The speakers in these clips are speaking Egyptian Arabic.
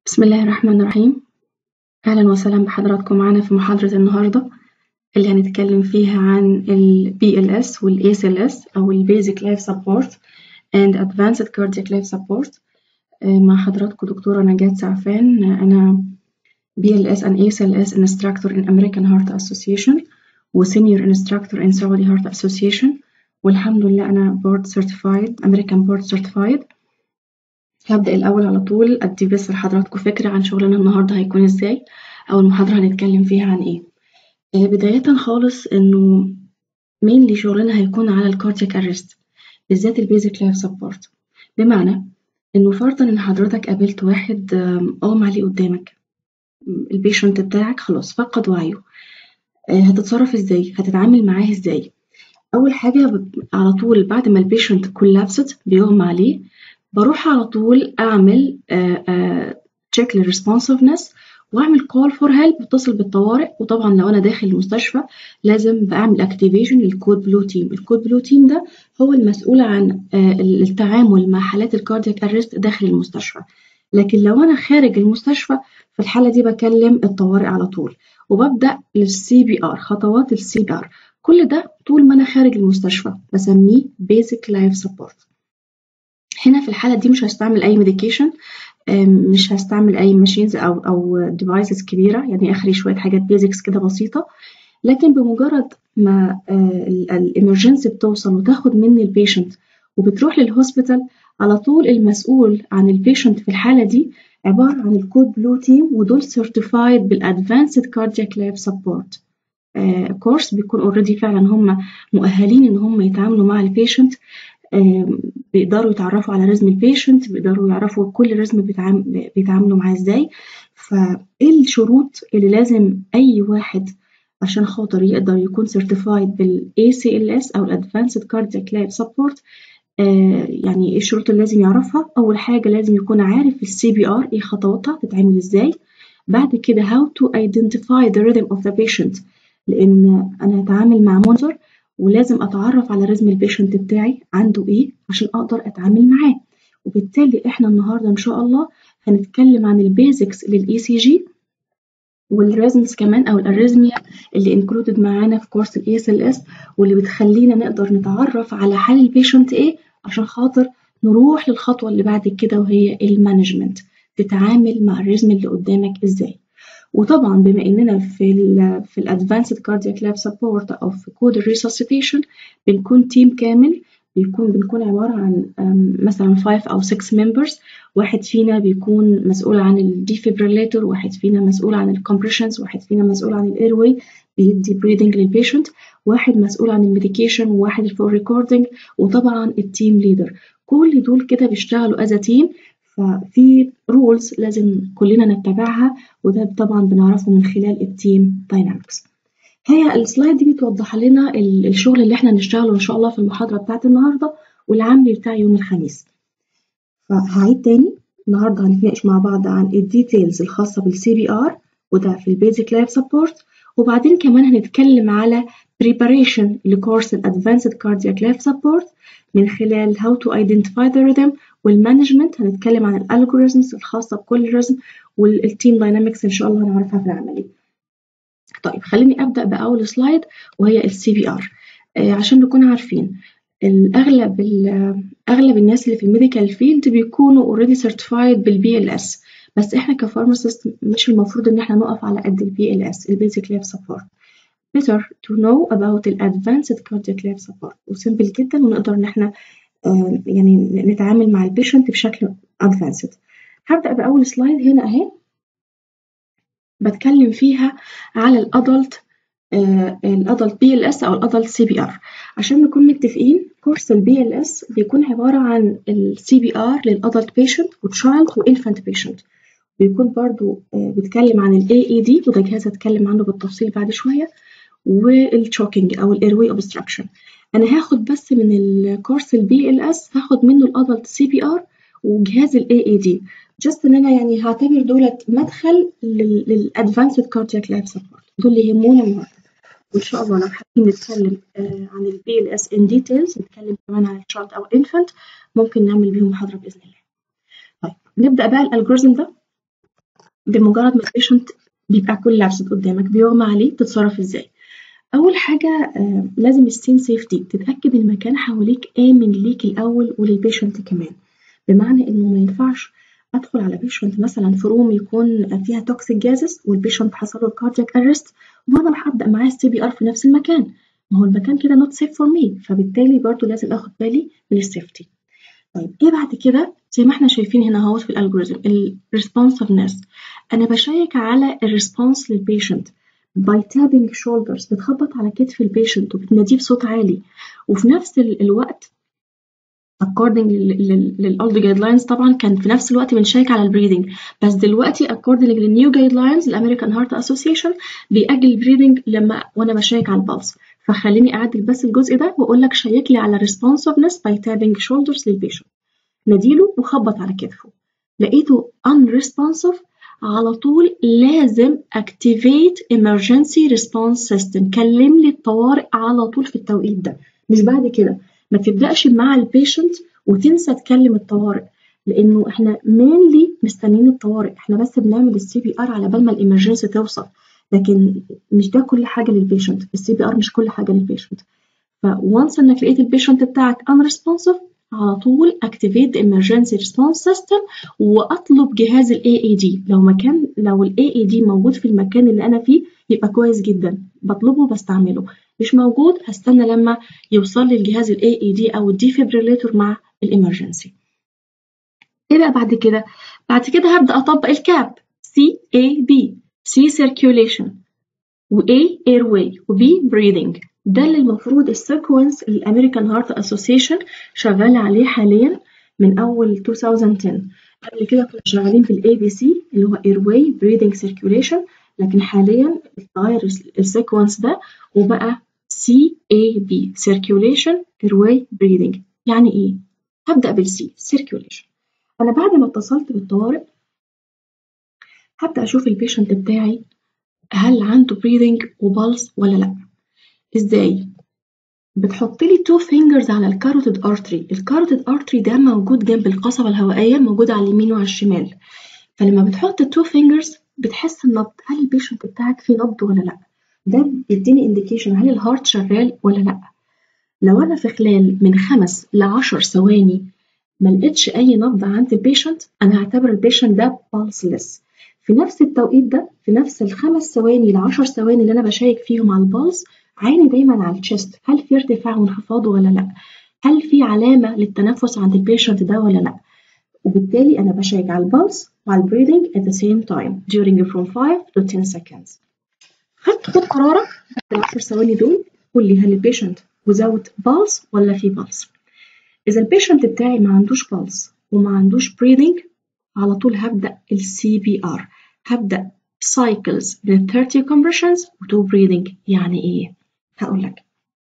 بسم الله الرحمن الرحيم أهلا وسهلا بحضراتكم معنا في محاضرة النهاردة اللي هنتكلم فيها عن ال BLS وال ACLS أو ال Basic Life Support and Advanced Cardiac Life Support مع حضراتكم دكتورة نجاة سعفان أنا BLS and ACLS Instructor in American Heart Association و Senior Instructor in Saudi Heart Association والحمد لله أنا Board Certified American Board Certified هبدأ الأول على طول أدي بس لحضراتكم فكرة عن شغلنا النهاردة هيكون إزاي أو المحاضرة هنتكلم فيها عن إيه بداية خالص إنه mainly شغلنا هيكون على الكاردياك أرست بالذات البيزك لايف سبورت بمعنى إنه فرضا إن حضرتك قابلت واحد أغمى عليه قدامك البيشنت بتاعك خلاص فقد وعيه هتتصرف إزاي؟ هتتعامل معاه إزاي؟ أول حاجة على طول بعد ما البيشنت كولابست بيغمى عليه بروح على طول أعمل تشيك للريسبونسفنس واعمل كول فور هيلب بتصل بالطوارئ وطبعا لو انا داخل المستشفى لازم بعمل اكتيفيشن للكود بلو تيم الكود بلو تيم ده هو المسؤول عن التعامل مع حالات الكاردياك ارست داخل المستشفى لكن لو انا خارج المستشفى في الحاله دي بكلم الطوارئ على طول وببدا للسي بي ار خطوات السي بي ار كل ده طول ما انا خارج المستشفى بسميه بيزك لايف سبورت هنا في الحالة دي مش هستعمل أي ميديكيشن مش هستعمل أي ماشينز أو أو ديفايسز كبيرة يعني آخري شوية حاجات بيزكس كده بسيطة لكن بمجرد ما الإمرجنسي بتوصل وتاخد مني البيشنت وبتروح للهوسبيتال على طول المسؤول عن البيشنت في الحالة دي عبارة عن الكود بلو تيم ودول سيرتيفايد بالادفانسد كاردياك لايف سبورت كورس بيكون اوريدي فعلا هم مؤهلين ان هم يتعاملوا مع البيشنت بيقدروا يتعرفوا على رزم البيشنت بيقدروا يعرفوا كل رزم بيتعاملوا معاه ازاي فايه الشروط اللي لازم اي واحد عشان خاطر يقدر يكون سيرتيفايد بال ACLS او Advanced Cardiac Life Support آه يعني ايه الشروط اللي لازم يعرفها اول حاجه لازم يكون عارف السي بي ار ايه خطواتها تتعمل ازاي بعد كده how to identify the rhythm of the patient لان انا هتعامل مع منظر ولازم اتعرف على رزم البيشنت بتاعي عنده ايه عشان اقدر اتعامل معاه وبالتالي احنا النهارده ان شاء الله هنتكلم عن البيزكس للاي سي جي والريزمز كمان او الاريزميا اللي انكلودد معانا في كورس الاي اس ال اس واللي بتخلينا نقدر نتعرف على حال البيشنت ايه عشان خاطر نروح للخطوه اللي بعد كده وهي المانجمنت تتعامل مع الريزم اللي قدامك ازاي وطبعا بما اننا في ال في الادفانسد كاردياك لايف سبورت او في كود الريسوسيتيشن بنكون تيم كامل بيكون بنكون عباره عن مثلا 5 او 6 ممبرز واحد فينا بيكون مسؤول عن الديفيبريلاتور واحد فينا مسؤول عن الكمبريشنز واحد فينا مسؤول عن الايرواي بيدي بريدنج للبيشنت واحد مسؤول عن الميديكيشن وواحد فور ريكوردنج وطبعا التيم ليدر كل دول كده بيشتغلوا از تيم ففي رولز لازم كلنا نتبعها وده طبعا بنعرفه من خلال التيم داينامكس هي السلايد دي بتوضح لنا الشغل اللي احنا هنشتغله ان شاء الله في المحاضره بتاعت النهارده والعملي بتاع يوم الخميس فهعيد تاني النهارده هنتناقش مع بعض عن الديتيلز الخاصه بالسي بي ار وده في البيزك لايف سبورت وبعدين كمان هنتكلم على preparation لكورس الادفانسد كاردياك لايف سبورت من خلال how to identify the rhythm والمانجمنت هنتكلم عن الالجوريزمز الخاصه بكل رزم والتيم داينامكس ان شاء الله هنعرفها في العملي طيب خليني ابدا باول سلايد وهي السي بي ار عشان نكون عارفين الاغلب اغلب الناس اللي في الميديكال فيلد بيكونوا اوريدي سيرتيفايد بالبي ال اس بس احنا كفارماسيست مش المفروض ان احنا نقف على قد البي ال اس البيزك لايف سبورت better to know about the advanced cardiac life support وسيمبل جدا ونقدر ان احنا آه يعني نتعامل مع البيشنت بشكل advanced هبدأ بأول سلايد هنا اهي بتكلم فيها على الادلت الادلت بي ال اس او الادلت سي بي ار عشان نكون متفقين كورس البي ال اس بيكون عباره عن السي بي ار للادلت بيشنت وتشايلد وانفانت بيشنت بيكون برضو بيتكلم عن الاي اي دي وده جهاز هتكلم عنه بالتفصيل بعد شويه والتشوكينج او الايروي اوبستراكشن انا هاخد بس من الكورس البي ال اس هاخد منه الادلت سي بي ار وجهاز الاي اي دي جاست ان انا يعني هعتبر دولت مدخل للادفانسد كاردياك لايف سبورت دول اللي يهمونا النهارده وان شاء الله لو حابين نتكلم عن البي ال اس ان ديتيلز نتكلم كمان عن التشايلد او الانفانت ممكن نعمل بيهم محاضره باذن الله طيب نبدا بقى الالجوريزم ده بمجرد ما البيشنت بيبقى كل لابسة قدامك بيغمى عليه بتتصرف ازاي أول حاجة آه، لازم السين سيفتي تتأكد المكان حواليك آمن ليك الأول وللبيشنت كمان بمعنى إنه ما ينفعش أدخل على بيشنت مثلا في روم يكون فيها توكسيك جازس والبيشنت حصل له الكاردياك أرست وأنا راح أبدأ معاه السي بي آر في نفس المكان ما هو المكان كده نوت سيف فور مي فبالتالي برضو لازم آخد بالي من السيفتي طيب ايه بعد كده زي ما احنا شايفين هنا اهوت في الالجوريزم الريسبونسفنس انا بشيك على الريسبونس للبيشنت باي تابنج شولدرز بتخبط على كتف البيشنت وبتناديه بصوت عالي وفي نفس الوقت according للاولد جايد لاينز طبعا كان في نفس الوقت بنشيك على البريدنج بس دلوقتي according للنيو جايد لاينز الامريكان هارت اسوسيشن بيأجل البريدنج لما وانا بشيك على البلس فخليني اعدل بس الجزء ده واقول لك شيك لي على responsiveness by tapping shoulders للبيشنت ناديله وخبط على كتفه لقيته unresponsive على طول لازم activate emergency response system كلم لي الطوارئ على طول في التوقيت ده مش بعد كده ما تبدأش مع البيشنت وتنسى تكلم الطوارئ لانه احنا مينلي مستنيين الطوارئ احنا بس بنعمل السي بي ار على بال ما الامرجنسي توصل لكن مش ده كل حاجه للبيشنت السي بي ار مش كل حاجه للبيشنت فوانس انك لقيت البيشنت بتاعك unresponsive على طول activate the emergency response system واطلب جهاز ال AED لو مكان لو ال AED موجود في المكان اللي انا فيه يبقى كويس جدا بطلبه بستعمله مش موجود هستنى لما يوصل لي الجهاز ال AED او الديفيبريليتور مع الامرجنسي ايه بقى بعد كده بعد كده هبدا اطبق الكاب C A B C circulation و A airway و B breathing ده اللي المفروض السيكونس اللي الامريكان هارت اسوسيشن شغال عليه حاليا من اول 2010 قبل كده كنا شغالين بالاي بي سي اللي هو airway breathing circulation لكن حاليا اتغير السيكونس ده وبقى سي اي بي circulation airway breathing يعني ايه؟ هبدأ بالسي circulation أنا بعد ما اتصلت بالطوارئ هبدأ أشوف البيشنت بتاعي هل عنده breathing وبلس ولا لأ إزاي؟ بتحط لي تو فينجرز على الكاروتيد ارتري الكاروتيد ارتري ده موجود جنب القصبة الهوائية موجود على اليمين وعلى الشمال فلما بتحط التو فينجرز بتحس النبض هل البيشنت بتاعك فيه نبض ولا لأ ده بيديني انديكيشن هل الهارت شغال ولا لأ لو أنا في خلال من خمس لعشر ثواني ما لقيتش أي نبض عند البيشنت أنا هعتبر البيشنت ده بالسلس في نفس التوقيت ده في نفس الخمس ثواني لعشر ثواني اللي أنا بشيك فيهم على البلس عيني دايما على الشيست هل في ارتفاع وانخفاض ولا لأ هل في علامة للتنفس عند البيشنت ده ولا لأ وبالتالي أنا بشيك على البلس وعلى البريدنج at the same time during from 5 to 10 seconds خد خد قرارك في العشر ثواني دول قول لي هل البيشنت without pulse ولا في pulse إذا البيشنت بتاعي ما عندوش pulse وما عندوش breathing على طول هبدأ ال CPR هبدأ cycles من 30 compressions و 2 breathing يعني إيه؟ هقول لك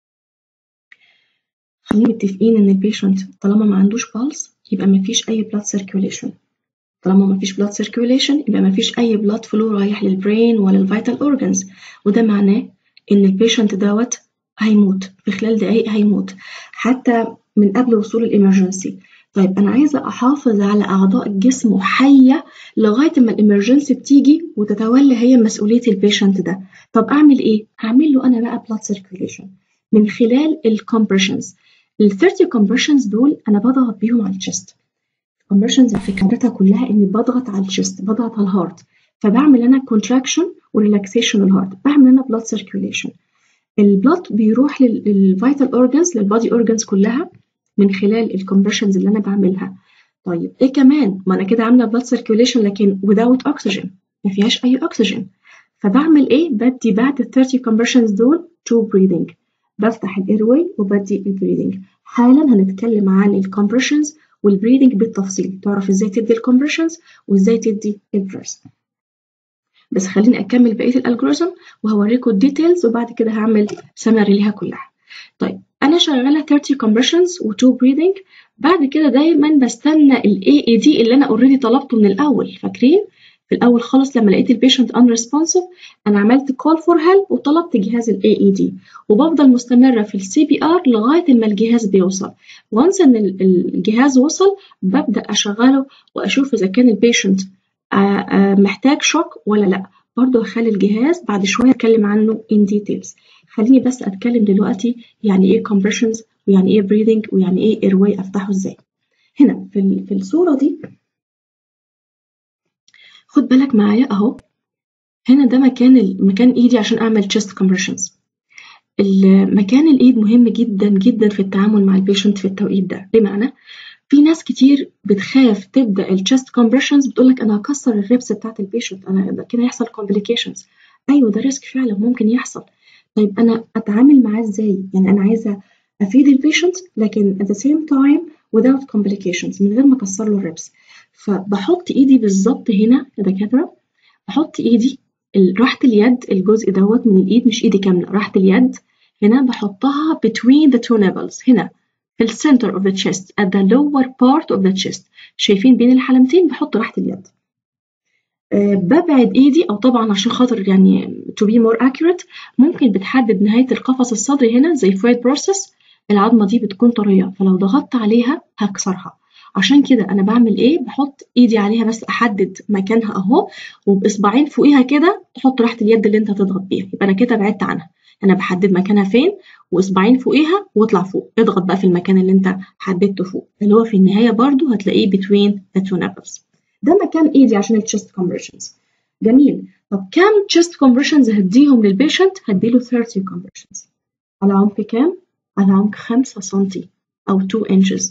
خلينا متفقين إن البيشنت طالما ما عندوش pulse يبقى ما فيش أي blood circulation طالما ما فيش blood circulation يبقى ما فيش أي blood flow رايح للبرين ولا الفيتال organs وده معناه إن البيشنت دوت هيموت في خلال دقايق هيموت حتى من قبل وصول الإمرجنسي طيب أنا عايزة أحافظ على أعضاء الجسم حية لغاية ما الإمرجنسي بتيجي وتتولى هي مسؤولية البيشنت ده طب أعمل إيه؟ هعمل له أنا بقى blood circulation من خلال الكمبريشنز ال 30 compressions دول أنا بضغط بيهم على الشيست compressions فكرتها كلها إني بضغط على الشيست بضغط على الهارت فبعمل أنا contraction وريلاكسيشن للهارت بعمل أنا blood circulation البلاد بيروح للفيتال اورجانز للبادي اورجانز كلها من خلال الكمبريشنز اللي انا بعملها طيب ايه كمان ما انا كده عامله بلاد سيركيوليشن لكن without oxygen ما فيهاش اي اكسجين فبعمل ايه بدي بعد ال 30 compressions دول تو breathing بفتح الايرواي وبدي البريدنج حالا هنتكلم عن الكمبريشنز والبريدنج بالتفصيل تعرف ازاي تدي الكمبريشنز وازاي تدي البريس بس خليني اكمل بقيه الالجوريزم وهوريكم الديتيلز وبعد كده هعمل سمري ليها كلها طيب انا شغاله 30 compressions و 2 breathing بعد كده دايما بستنى ال AED اللي انا اوريدي طلبته من الاول فاكرين في الاول خالص لما لقيت البيشنت unresponsive انا عملت call for help وطلبت جهاز ال AED وبفضل مستمره في السي بي ار لغايه ما الجهاز بيوصل وانس ان الجهاز وصل ببدا اشغله واشوف اذا كان البيشنت محتاج شوك ولا لا برضه هخلي الجهاز بعد شويه اتكلم عنه in details خليني بس اتكلم دلوقتي يعني ايه compressions ويعني ايه breathing ويعني ايه airway افتحه ازاي هنا في في الصوره دي خد بالك معايا اهو هنا ده مكان مكان ايدي عشان اعمل chest compressions مكان الايد مهم جدا جدا في التعامل مع البيشنت في التوقيت ده بمعنى في ناس كتير بتخاف تبدا الشيست كومبريشنز بتقول لك انا هكسر الريبس بتاعت البيشنت انا كده هيحصل كومبليكيشنز ايوه ده ريسك فعلا ممكن يحصل طيب انا اتعامل معاه ازاي يعني انا عايزه افيد البيشنت لكن at the same time without complications من غير ما اكسر له الريبس فبحط ايدي بالظبط هنا يا دكاتره بحط ايدي راحه اليد الجزء دوت من الايد مش ايدي كامله راحه اليد هنا بحطها between the two nipples هنا في ال center of the chest at the lower part of the chest شايفين بين الحلمتين بحط راحة اليد أه ببعد ايدي او طبعا عشان خاطر يعني to be more accurate ممكن بتحدد نهاية القفص الصدري هنا زي فويد بروسس العظمة دي بتكون طرية فلو ضغطت عليها هكسرها عشان كده انا بعمل ايه بحط ايدي عليها بس احدد مكانها اهو وباصبعين فوقيها كده تحط راحة اليد اللي انت هتضغط بيها يبقى انا كده بعدت عنها انا بحدد مكانها فين واصبعين فوقيها واطلع فوق اضغط بقى في المكان اللي انت حددته فوق اللي هو في النهايه برضو هتلاقيه between the two nipples ده مكان ايدي عشان الشيست compressions جميل طب كام chest compressions هديهم للبيشنت هديله 30 compressions على عمق كام على عمق 5 سم او 2 inches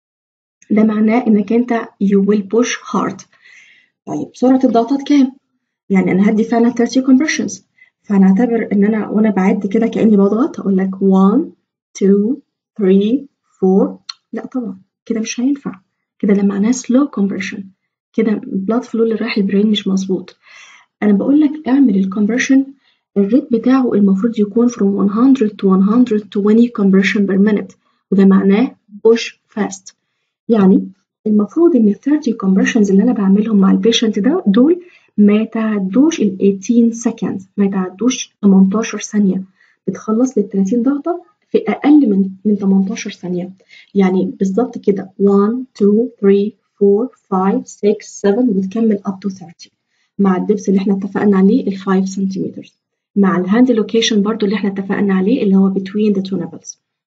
ده معناه انك انت you will push hard طيب سرعه الضغطات كام يعني انا هدي فعلا 30 compressions فهنعتبر ان انا وانا بعد كده كاني بضغط هقول لك 1 2 3 4 لا طبعا كده مش هينفع كده ده معناه slow compression كده blood flow اللي رايح البرين مش مظبوط انا بقول لك اعمل الكمبريشن الريت بتاعه المفروض يكون from 100 to 120 compression per minute وده معناه push fast يعني المفروض ان ال 30 compressions اللي انا بعملهم مع البيشنت ده دول ما يتعدوش ال 18 سكند ما يتعدوش 18 ثانية بتخلص لل 30 ضغطة في أقل من من 18 ثانية يعني بالظبط كده 1 2 3 4 5 6 7 وتكمل up to 30 مع الدبس اللي احنا اتفقنا عليه ال 5 سنتيمتر مع الهاند لوكيشن برضو اللي احنا اتفقنا عليه اللي هو between the two nipples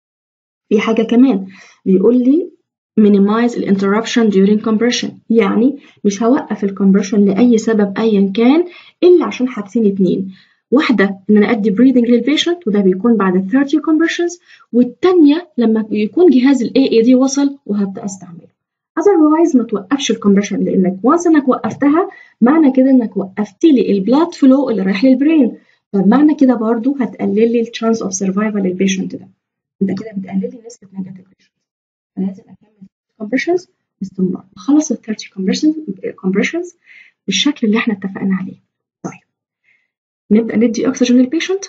في حاجة كمان بيقول لي minimize الانتربشن during compression يعني مش هوقف الكمبريشن لأي سبب أيا كان إلا عشان حاجتين اتنين واحدة إن أنا أدي breathing للبيشنت وده بيكون بعد 30 compressions والتانية لما يكون جهاز ال AAD وصل وهبدأ أستعمله otherwise ما توقفش الكمبريشن لأنك once إنك وقفتها معنى كده إنك وقفت لي البلاد فلو اللي رايح للبرين فمعنى كده برضو هتقلل لي الشانس اوف سرفايفل للبيشنت ده انت كده بتقلل لي نسبه نجاه البيشنت فلازم اكمل compressions باستمرار اخلص ال 30 compressions compressions بالشكل اللي احنا اتفقنا عليه طيب نبدا ندي اكسجين للبيشنت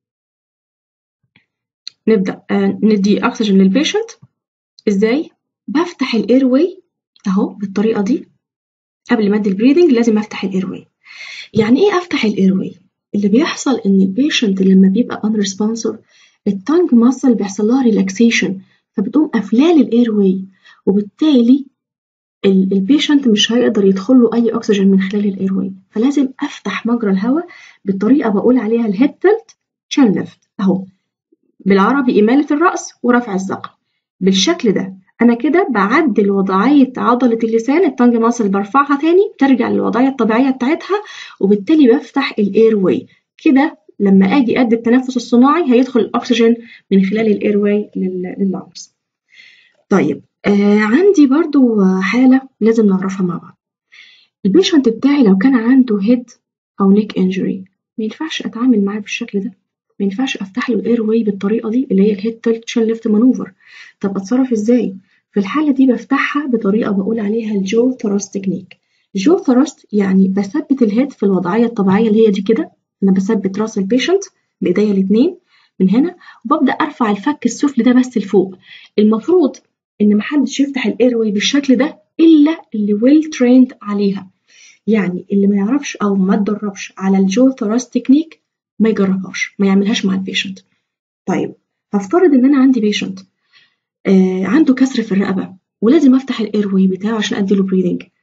نبدا آه ندي اكسجين للبيشنت ازاي بفتح الاير واي اهو بالطريقه دي قبل ما ادي البريدنج لازم افتح الاير واي يعني ايه افتح الاير واي اللي بيحصل ان البيشنت لما بيبقى unresponsive التانج ماسل بيحصل لها ريلاكسيشن فبتقوم قافله الاير واي وبالتالي البيشنت مش هيقدر يدخل له اي اكسجين من خلال الاير واي فلازم افتح مجرى الهواء بالطريقه بقول عليها الهيد تلت تشين ليفت اهو بالعربي اماله الراس ورفع الذقن بالشكل ده انا كده بعدل وضعيه عضله اللسان التانج ماسل برفعها تاني ترجع للوضعيه الطبيعيه بتاعتها وبالتالي بفتح الاير واي كده لما اجي ادي التنفس الصناعي هيدخل الاكسجين من خلال الاير واي لللانجز طيب آه عندي برضو حالة لازم نعرفها مع بعض البيشنت بتاعي لو كان عنده هيد أو نيك انجري ما ينفعش أتعامل معاه بالشكل ده ما ينفعش أفتح له الإير واي بالطريقة دي اللي هي الهيد تلت تشين ليفت مانوفر طب أتصرف إزاي؟ في الحالة دي بفتحها بطريقة بقول عليها الجو ثراست تكنيك الجو ثراست يعني بثبت الهيد في الوضعية الطبيعية اللي هي دي كده أنا بثبت راس البيشنت بإيديا الاتنين من هنا وببدأ أرفع الفك السفلي ده بس لفوق المفروض ان محدش يفتح الايروي بالشكل ده الا اللي ويل تريند عليها يعني اللي ما يعرفش او ما اتدربش على الجو ثراست تكنيك ما يجربهاش ما يعملهاش مع البيشنت طيب هفترض ان انا عندي بيشنت آه عنده كسر في الرقبه ولازم افتح الايروي بتاعه عشان اديله بريدنج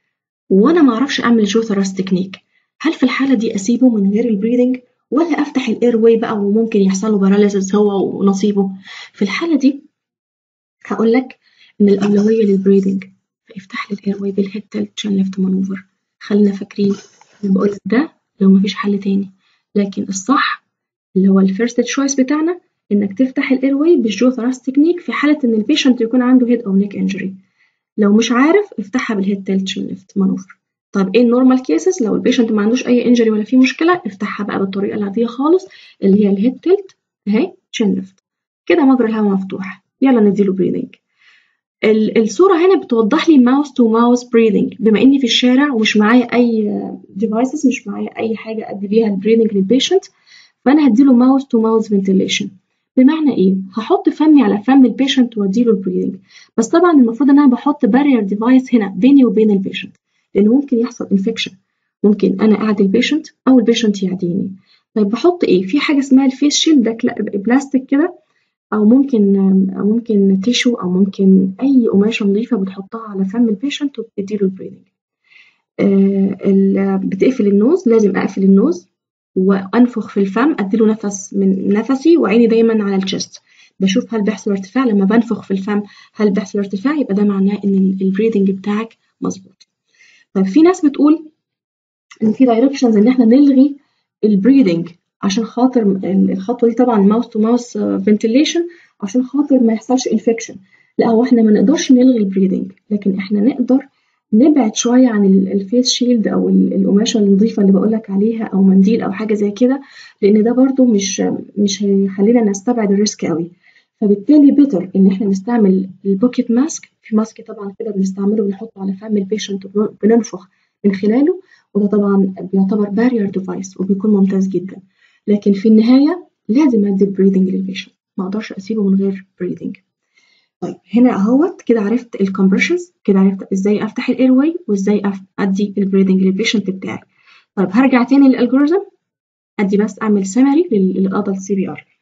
وانا ما اعرفش اعمل جو ثراس تكنيك هل في الحاله دي اسيبه من غير البريدنج ولا افتح الاير واي بقى وممكن يحصل له باراليسيس هو ونصيبه في الحاله دي هقول لك ان الاولويه للبريدنج فافتح لي الاير واي بالهيد تلت شان ليفت مانوفر خلينا فاكرين بقول لك ده لو مفيش حل تاني لكن الصح اللي هو الفيرست تشويس بتاعنا انك تفتح الاير واي بالجو ثراس تكنيك في حاله ان البيشنت يكون عنده هيد او نيك انجري لو مش عارف افتحها بالهيد تلت شان ليفت مانوفر طب ايه النورمال كيسز لو البيشنت ما عندوش اي انجري ولا في مشكله افتحها بقى بالطريقه العاديه خالص اللي هي الهيد تلت اهي شين ليفت كده مجرى الهواء مفتوح يلا نديله بريذنج الصورة هنا بتوضح لي ماوس تو ماوس بريذنج بما اني في الشارع ومش معايا اي ديفايسز مش معايا اي حاجة ادي بيها البريذنج للبيشنت فانا هديله ماوس تو ماوس فنتيليشن بمعنى ايه هحط فمي على فم البيشنت واديله البريذنج بس طبعا المفروض ان انا بحط بارير ديفايس هنا بيني وبين البيشنت لان ممكن يحصل انفكشن ممكن انا اعدي البيشنت او البيشنت يعديني طيب بحط ايه في حاجه اسمها الفيس شيلد ده بلاستيك كده او ممكن أو ممكن تيشو او ممكن اي قماشه نظيفه بتحطها على فم البيشنت وبتديله البريدنج آه بتقفل النوز لازم اقفل النوز وانفخ في الفم اديله نفس من نفسي وعيني دايما على الشست بشوف هل بيحصل ارتفاع لما بنفخ في الفم هل بيحصل ارتفاع يبقى ده معناه ان البريدنج بتاعك مظبوط طيب في ناس بتقول ان في دايركشنز ان احنا نلغي البريدنج عشان خاطر الخطوه دي طبعا ماوس تو ماوس فنتيليشن عشان خاطر ما يحصلش انفكشن لا هو احنا ما نقدرش نلغي البريدنج لكن احنا نقدر نبعد شويه عن الفيس شيلد او القماشه النظيفه اللي بقول لك عليها او منديل او حاجه زي كده لان ده برضو مش مش هيخلينا نستبعد الريسك قوي فبالتالي بيتر ان احنا نستعمل البوكيت ماسك في ماسك طبعا كده بنستعمله بنحطه على فم البيشنت وبننفخ من خلاله وده طبعا بيعتبر بارير ديفايس وبيكون ممتاز جدا لكن في النهايه لازم ادي البريدنج للبيشنت ما اقدرش اسيبه من غير بريدنج طيب هنا اهوت كده عرفت الكمبريشنز كده عرفت ازاي افتح الاير واي وازاي ادي البريدنج للبيشنت بتاعي طيب هرجع تاني للالجوريزم ادي بس اعمل سمري للادلت سي بي ار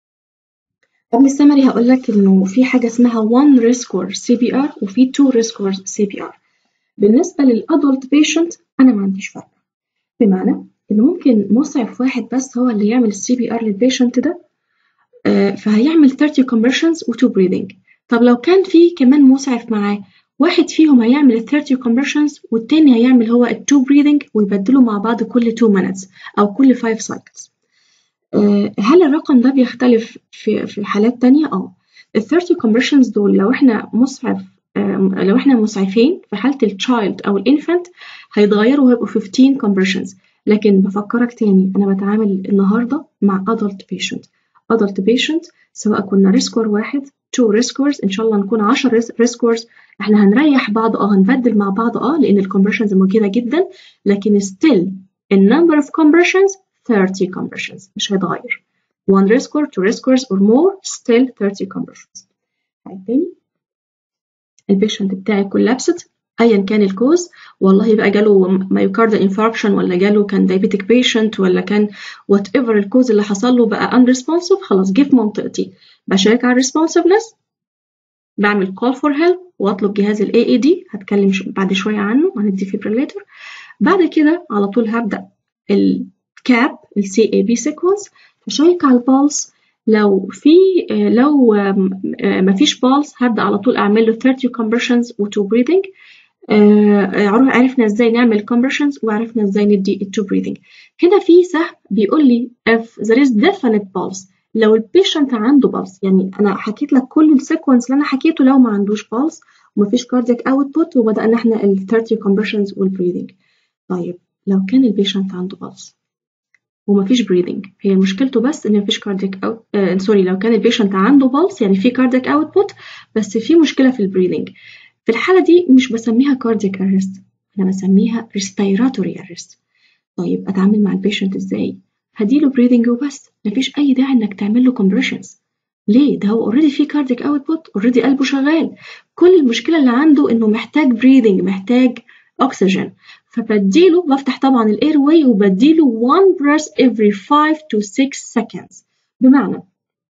قبل السمري هقول لك انه في حاجه اسمها 1 ريسكور سي بي ار وفي 2 ريسكور سي بي ار بالنسبه للادلت بيشنت انا ما عنديش فرق بمعنى ان ممكن مسعف واحد بس هو اللي يعمل السي بي ار للبيشنت ده آه فهيعمل 30 compressions و 2 breathing طب لو كان في كمان مسعف معاه واحد فيهم هيعمل ال 30 compressions والتاني هيعمل هو ال 2 breathing ويبدلوا مع بعض كل 2 minutes أو كل 5 cycles آه هل الرقم ده بيختلف في في حالات تانية؟ اه ال 30 compressions دول لو احنا مسعف آه لو احنا مسعفين في حالة التشايلد أو الانفانت هيتغيروا ويبقوا 15 compressions لكن بفكرك تاني أنا بتعامل النهاردة مع adult patient adult patient سواء كنا ريسكور واحد تو ريسكورز ان شاء الله نكون 10 ريسكورز احنا هنريح بعض اه هنبدل مع بعض اه لان الكompressions موجوده جدا لكن still the number of compressions 30 compressions مش هيتغير 1 ريسكور 2 ريسكورز or more still 30 compressions طيب تاني البيشنت بتاعي كولابست ايا كان الكوز والله بقى جاله مايوكاردال انفاركشن ولا جاله كان دايبيتك بيشنت ولا كان وات ايفر الكوز اللي حصل له بقى unresponsive خلاص جه في منطقتي بشيك على الريسبونسفنس بعمل كول فور هيلب واطلب جهاز الاي اي دي هتكلم بعد شويه عنه عن الديفيبريليتور بعد كده على طول هبدا الكاب السي اي بي سيكونس هشيك على البالس لو في لو مفيش بالس هبدا على طول اعمل له 30 compressions و 2 breathing عرفنا ازاي نعمل compressions وعرفنا ازاي ندي ال 2 breathing هنا في سهم بيقول لي if there is definite pulse لو البيشنت عنده بالس يعني انا حكيت لك كل السيكونس اللي انا حكيته لو ما عندوش بالس ومفيش كاردياك اوتبوت وبدانا احنا ال 30 compressions والبريذنج طيب لو كان البيشنت عنده بالس ومفيش بريذنج هي مشكلته بس ان مفيش كاردياك اوت آه سوري لو كان البيشنت عنده بالس يعني في كاردياك اوتبوت بس في مشكله في البريذنج في الحاله دي مش بسميها كاردياك ارست انا بسميها ريسبيراتوري ارست طيب اتعامل مع البيشنت ازاي هديله بريذنج وبس مفيش اي داعي انك تعمل له كومبريشنز ليه ده هو اوريدي في كارديك اوتبوت اوريدي قلبه شغال كل المشكله اللي عنده انه محتاج بريذنج محتاج اكسجين فبديله بفتح طبعا الاير واي وبديله one breath every 5 to 6 seconds بمعنى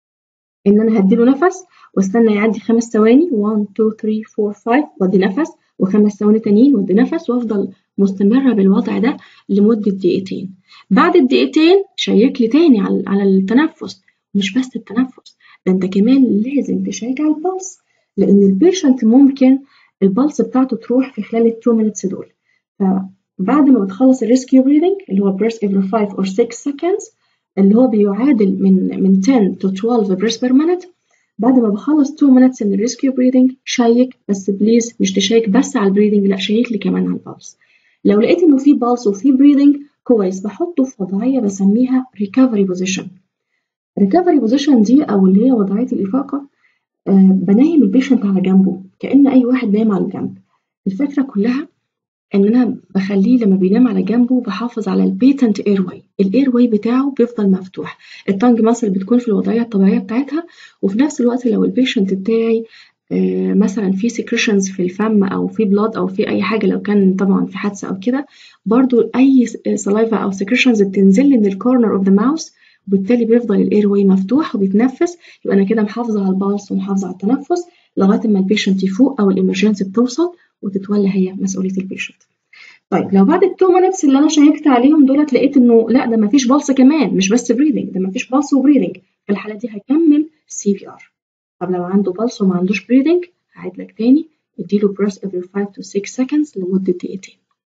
ان انا هديله نفس واستنى يعدي خمس ثواني 1 2 3 4 5 وادي نفس وخمس ثواني تانيين وادي نفس وافضل مستمرة بالوضع ده لمدة دقيقتين بعد الدقيقتين شيك لي تاني على على التنفس مش بس التنفس ده انت كمان لازم تشيك على البلس لان البيشنت ممكن البلس بتاعته تروح في خلال التو مينتس دول فبعد ما بتخلص الريسكيو بريدنج اللي هو بريس every 5 or 6 seconds اللي هو بيعادل من من 10 to 12 بريس بير مينت بعد ما بخلص 2 minutes من الريسكيو بريدنج شيك بس بليز مش تشيك بس على البريدنج لا شيك لي كمان على البلس لو لقيت انه في بالس وفي بريدنج كويس بحطه في وضعيه بسميها ريكفري بوزيشن ريكفري بوزيشن دي او اللي هي وضعيه الافاقه آه بنيم البيشنت على جنبه كان اي واحد نايم على الجنب الفكره كلها ان انا بخليه لما بينام على جنبه بحافظ على البيتنت اير واي الاير واي بتاعه بيفضل مفتوح التانج ماسل بتكون في الوضعيه الطبيعيه بتاعتها وفي نفس الوقت لو البيشنت بتاعي آه مثلا في سكريشنز في الفم او في بلاد او في اي حاجه لو كان طبعا في حادثه او كده برضو اي سلايفا او سكريشنز بتنزل لي من الكورنر اوف ذا ماوس وبالتالي بيفضل الاير واي مفتوح وبيتنفس يبقى انا كده محافظه على البالس ومحافظه على التنفس لغايه ما البيشنت يفوق او الامرجنسي بتوصل وتتولى هي مسؤوليه البيشنت طيب لو بعد التو مينتس اللي انا شيكت عليهم دولت لقيت انه لا ده مفيش بالس كمان مش بس بريدنج ده مفيش بالس وبريدنج في الحاله دي هكمل سي بي ار طب لو عنده بالس وما عندوش بريدنج هعيد لك تاني اديله بريس every 5 to 6 seconds لمده دقيقتين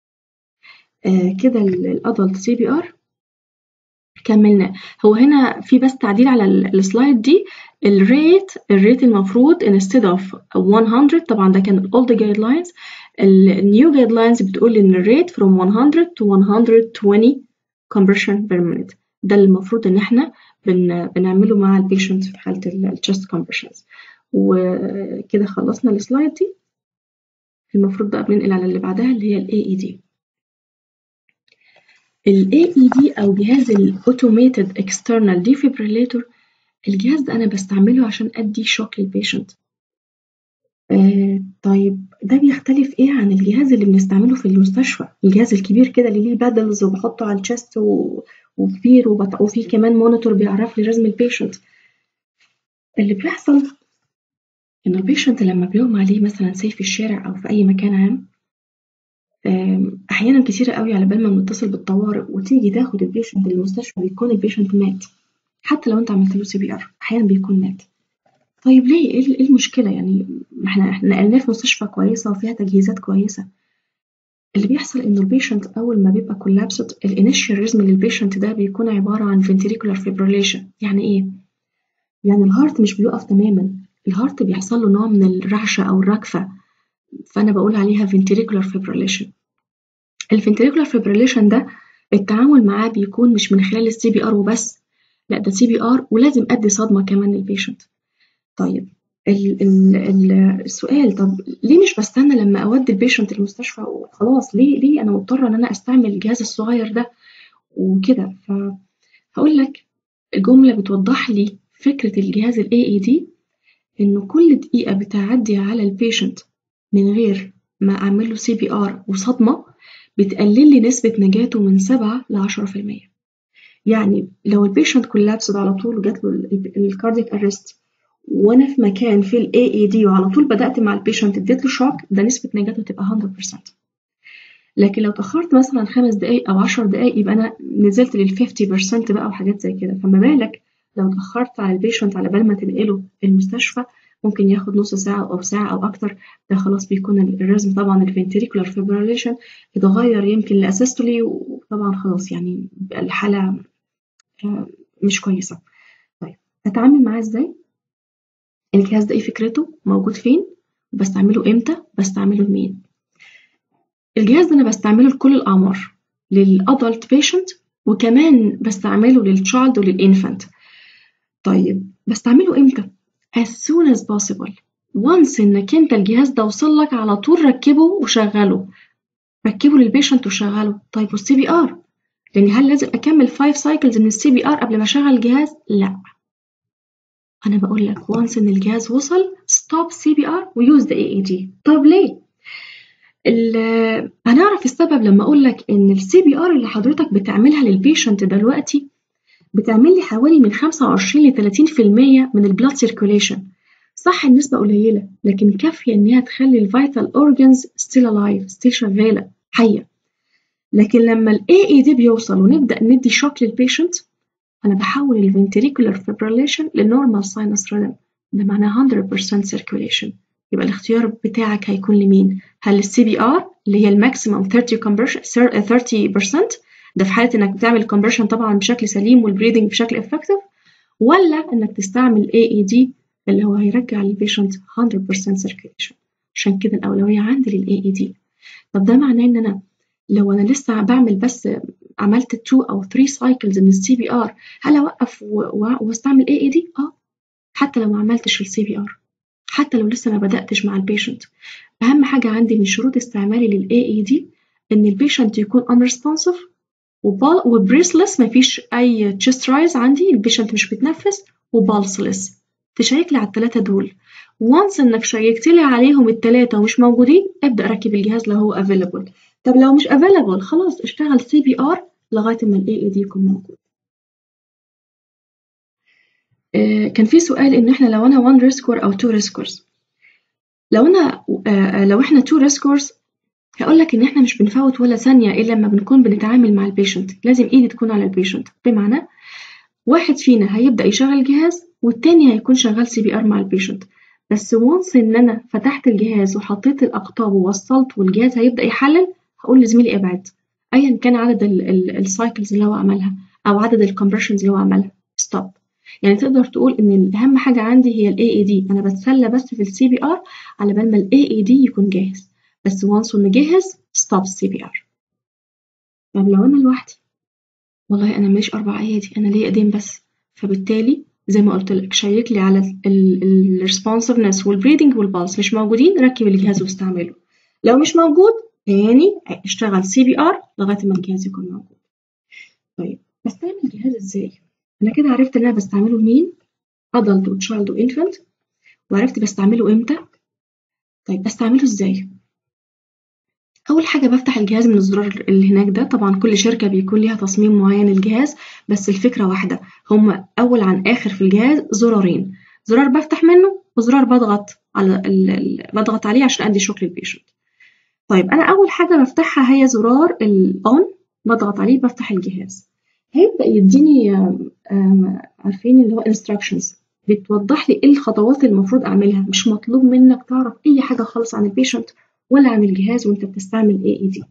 آه كده الادلت سي بي ار كملنا هو هنا في بس تعديل على السلايد دي الريت الريت المفروض instead of 100 طبعا ده كان old guidelines النيو guidelines بتقول ان الريت from 100 to 120 compression per minute ده المفروض ان احنا بن بنعمله مع البيشنت في حالة الchest compressions وكده خلصنا السلايد دي المفروض بقى بننقل على اللي بعدها اللي هي ال AED ال AED أو جهاز ال Automated External Defibrillator الجهاز ده أنا بستعمله عشان أدي شوك للبيشنت آه طيب ده بيختلف إيه عن الجهاز اللي بنستعمله في المستشفى الجهاز الكبير كده اللي ليه بادلز وبحطه على الشست و... وكبير وبط... وفيه كمان مونيتور بيعرف لي رزم البيشنت اللي بيحصل إن البيشنت لما بيغمى عليه مثلا سي في الشارع أو في أي مكان عام أحيانا كتيرة قوي على بال ما بنتصل بالطوارئ وتيجي تاخد البيشنت للمستشفى بيكون البيشنت مات حتى لو أنت عملت له سي بي آر أحيانا بيكون مات طيب ليه إيه المشكلة يعني إحنا إحنا نقلناه في مستشفى كويسة وفيها تجهيزات كويسة اللي بيحصل إنه البيشنت أول ما بيبقى كولابسد الانيشال ريزم للبيشنت ده بيكون عبارة عن ventricular fibrillation يعني إيه؟ يعني الهارت مش بيقف تماما الهارت بيحصل له نوع من الرعشة أو الركفة فأنا بقول عليها ventricular fibrillation الفنتريكولار فيبريليشن ده التعامل معاه بيكون مش من خلال السي بي ار وبس لا ده سي بي ار ولازم ادي صدمه كمان للبيشنت طيب ال ال ال السؤال طب ليه مش بستنى لما اودي البيشنت المستشفى وخلاص ليه ليه انا مضطره ان انا استعمل الجهاز الصغير ده وكده فهقول لك الجمله بتوضح لي فكره الجهاز الاي اي دي انه كل دقيقه بتعدي على البيشنت من غير ما اعمل له سي بي ار وصدمه بتقلل لي نسبة نجاته من 7 ل 10% يعني لو البيشنت كولابسد على طول وجات له الكارديك ارست وانا في مكان في الاي اي دي وعلى طول بدات مع البيشنت اديت له شوك ده نسبه نجاته تبقى 100% لكن لو تاخرت مثلا خمس دقائق او 10 دقائق يبقى انا نزلت لل 50% بقى وحاجات زي كده فما بالك لو تاخرت على البيشنت على بال ما تنقله المستشفى ممكن ياخد نص ساعة أو ساعة أو أكتر ده خلاص بيكون الرزم طبعا الفنتريكولار فيبريليشن اتغير يمكن لأسيستولي وطبعا خلاص يعني الحالة مش كويسة طيب أتعامل معاه إزاي؟ الجهاز ده إيه فكرته؟ موجود فين؟ بستعمله إمتى؟ بستعمله لمين؟ الجهاز ده أنا بستعمله لكل الأعمار للأدلت بيشنت وكمان بستعمله للتشايلد وللإنفانت طيب بستعمله إمتى؟ as soon as possible once انك انت الجهاز ده وصل لك على طول ركبه وشغله ركبه للبيشنت وشغله طيب والسي بي ار لان هل لازم اكمل 5 سايكلز من السي بي ار قبل ما اشغل الجهاز لا انا بقول لك once ان الجهاز وصل stop سي بي ار ويوز ذا اي اي دي طب ليه هنعرف السبب لما اقول لك ان السي بي ار اللي حضرتك بتعملها للبيشنت دلوقتي بتعمل لي حوالي من 25 ل 30% من البلاد سيركوليشن صح النسبة قليلة لكن كافية إنها تخلي الفيتال أورجنز still alive still شغالة حية لكن لما ال AED بيوصل ونبدأ ندي شوك للبيشنت أنا بحول ال ventricular fibrillation لنورمال sinus rhythm ده معناه 100% circulation يبقى الاختيار بتاعك هيكون لمين؟ هل السي بي ار اللي هي الماكسيمم 30 conversion 30% ده في حالة إنك بتعمل conversion طبعا بشكل سليم والبريدنج بشكل effective ولا إنك تستعمل AED اللي هو هيرجع للبيشنت 100% circulation عشان كده الأولوية عندي لل AED طب ده معناه إن أنا لو أنا لسه بعمل بس عملت 2 أو 3 cycles من السي بي ار هل أوقف واستعمل AED؟ آه حتى لو ما عملتش في السي بي ار حتى لو لسه ما بدأتش مع البيشنت أهم حاجة عندي من شروط استعمالي لل AED إن البيشنت يكون unresponsive وبريسلس مفيش أي chest rise عندي البيشنت مش بيتنفس وبالسلس تشيك لي على التلاتة دول وانس انك شيكت لي عليهم التلاتة ومش موجودين ابدأ ركب الجهاز لو هو available طب لو مش available خلاص اشتغل سي بي ار لغاية ما الاي اي دي يكون موجود آه كان في سؤال ان احنا لو انا 1 ريسكور او 2 ريسكورز لو انا آه لو احنا 2 ريسكورز هقول لك ان احنا مش بنفوت ولا ثانية الا لما بنكون بنتعامل مع البيشنت لازم ايدي تكون على البيشنت بمعنى واحد فينا هيبدأ يشغل الجهاز والتاني هيكون شغال سي بي ار مع البيشنت بس وانس ان انا فتحت الجهاز وحطيت الاقطاب ووصلت والجهاز هيبدأ يحلل هقول لزميلي ابعد ايا كان عدد السايكلز اللي هو عملها او عدد الكمبريشنز اللي هو عملها ستوب يعني تقدر تقول ان اهم حاجه عندي هي الاي اي دي انا بتسلى بس في السي بي ار على بال ما الاي اي دي يكون جاهز بس وانس انه جاهز ستوب السي بي ار طب لو انا لوحدي والله انا ماليش اربع ايادي انا ليا ايدين بس فبالتالي زي ما قلت لك شيك لي على الريسبونسفنس والبريدنج والبالس مش موجودين ركب الجهاز واستعمله لو مش موجود تاني اشتغل سي بي ار لغايه ما الجهاز يكون موجود طيب بستعمل الجهاز ازاي انا كده عرفت ان انا بستعمله لمين adult وتشايلد وانفنت وعرفت بستعمله امتى طيب بستعمله ازاي اول حاجه بفتح الجهاز من الزرار اللي هناك ده طبعا كل شركه بيكون ليها تصميم معين للجهاز بس الفكره واحده هما اول عن اخر في الجهاز زرارين زرار بفتح منه وزرار بضغط على ال ال بضغط عليه عشان ادي شوك للبيشنت طيب انا اول حاجه بفتحها هي زرار الاون بضغط عليه بفتح الجهاز هيبدا يديني عارفين اللي هو instructions بتوضح لي ايه الخطوات اللي المفروض اعملها مش مطلوب منك تعرف اي حاجه خالص عن البيشنت ولا عن الجهاز وانت بتستعمل اي اي دي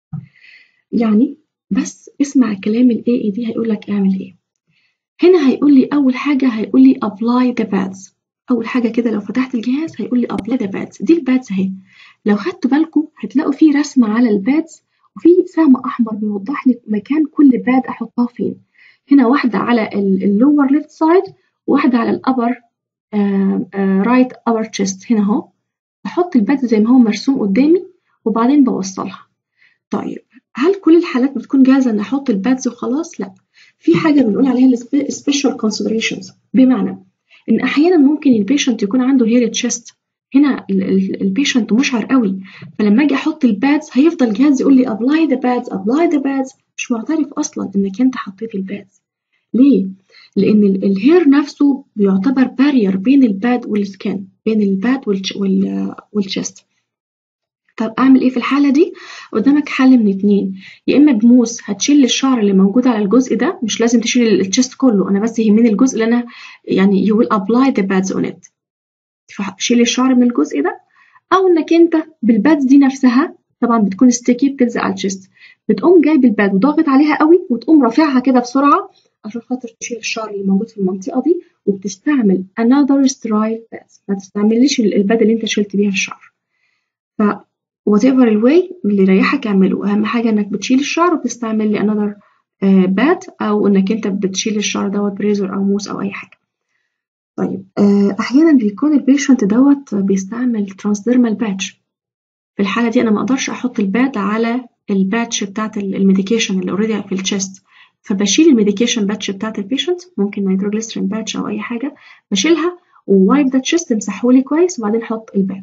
يعني بس اسمع كلام الاي اي دي هيقول لك اعمل ايه هنا هيقول لي اول حاجه هيقول لي apply the pads اول حاجه كده لو فتحت الجهاز هيقول لي apply the pads دي البادز اهي لو خدتوا بالكم هتلاقوا في رسمه على البادز وفي سهم احمر بيوضح لي مكان كل باد احطها فين هنا واحده على اللور ليفت سايد وواحده على الابر رايت ابر تشيست هنا اهو بحط الباد زي ما هو مرسوم قدامي وبعدين بوصلها طيب هل كل الحالات بتكون جاهزه ان احط البادز وخلاص لا في حاجه بنقول عليها special considerations بمعنى ان احيانا ممكن البيشنت يكون عنده هير تشيست هنا البيشنت مشعر قوي فلما اجي احط البادز هيفضل الجهاز يقول لي apply the pads apply the pads مش معترف اصلا انك انت حطيت البادز ليه لان الهير نفسه بيعتبر بارير بين الباد والسكان بين الباد والشيست طب اعمل ايه في الحاله دي قدامك حل من اتنين يا اما بموس هتشيل الشعر اللي موجود على الجزء ده مش لازم تشيل الشيست كله انا بس يهمني الجزء اللي انا يعني you will apply the pads on it فشيل الشعر من الجزء ده او انك انت بالبادز دي نفسها طبعا بتكون ستيكي بتلزق على الشيست بتقوم جايب الباد وضاغط عليها قوي وتقوم رافعها كده بسرعه عشان خاطر تشيل الشعر اللي موجود في المنطقه دي وبتستعمل another sterile pads ما تستعمليش الباد اللي انت شلت بيها الشعر ف whatever الواي اللي يريحك اعمله اهم حاجه انك بتشيل الشعر وبتستعمل لي another باد او انك انت بتشيل الشعر دوت بريزر او موس او اي حاجه طيب احيانا بيكون البيشنت دوت بيستعمل ترانسديرمال باتش في الحاله دي انا ما اقدرش احط الباد على الباتش بتاعت الميديكيشن اللي اوريدي في الشيست فبشيل الميديكيشن باتش بتاعت البيشنت ممكن نيتروجليسرين باتش او اي حاجه بشيلها ووايب ذات شيست امسحهولي كويس وبعدين احط الباد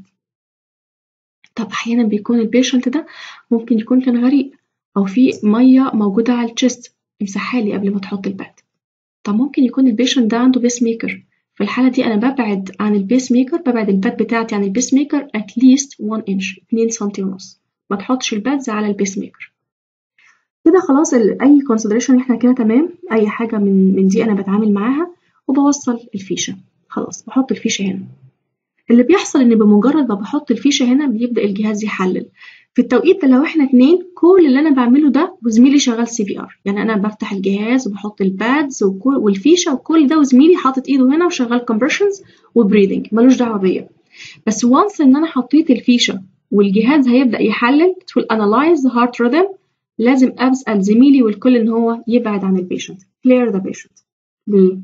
طب احيانا بيكون البيشنت ده ممكن يكون كان غريق او في ميه موجوده على الشيست امسحها لي قبل ما تحط الباد طب ممكن يكون البيشنت ده عنده بيس ميكر في الحالة دي أنا ببعد عن البيس ميكر ببعد الباد بتاعتي عن البيس ميكر at least 1 inch 2 سنتي ونص ما تحطش البادز على البيس ميكر كده خلاص أي consideration احنا كده تمام أي حاجة من من دي أنا بتعامل معاها وبوصل الفيشة خلاص بحط الفيشة هنا اللي بيحصل إن بمجرد ما بحط الفيشة هنا بيبدأ الجهاز يحلل في التوقيت ده لو احنا اتنين كل اللي انا بعمله ده وزميلي شغال سي بي ار يعني انا بفتح الجهاز وبحط البادز وكل والفيشه وكل ده وزميلي حاطط ايده هنا وشغال كومبريشنز وبريدنج ملوش دعوه بيا بس وانس ان انا حطيت الفيشه والجهاز هيبدا يحلل to analyze the heart rhythm لازم اسال زميلي والكل ان هو يبعد عن البيشنت clear the patient ليه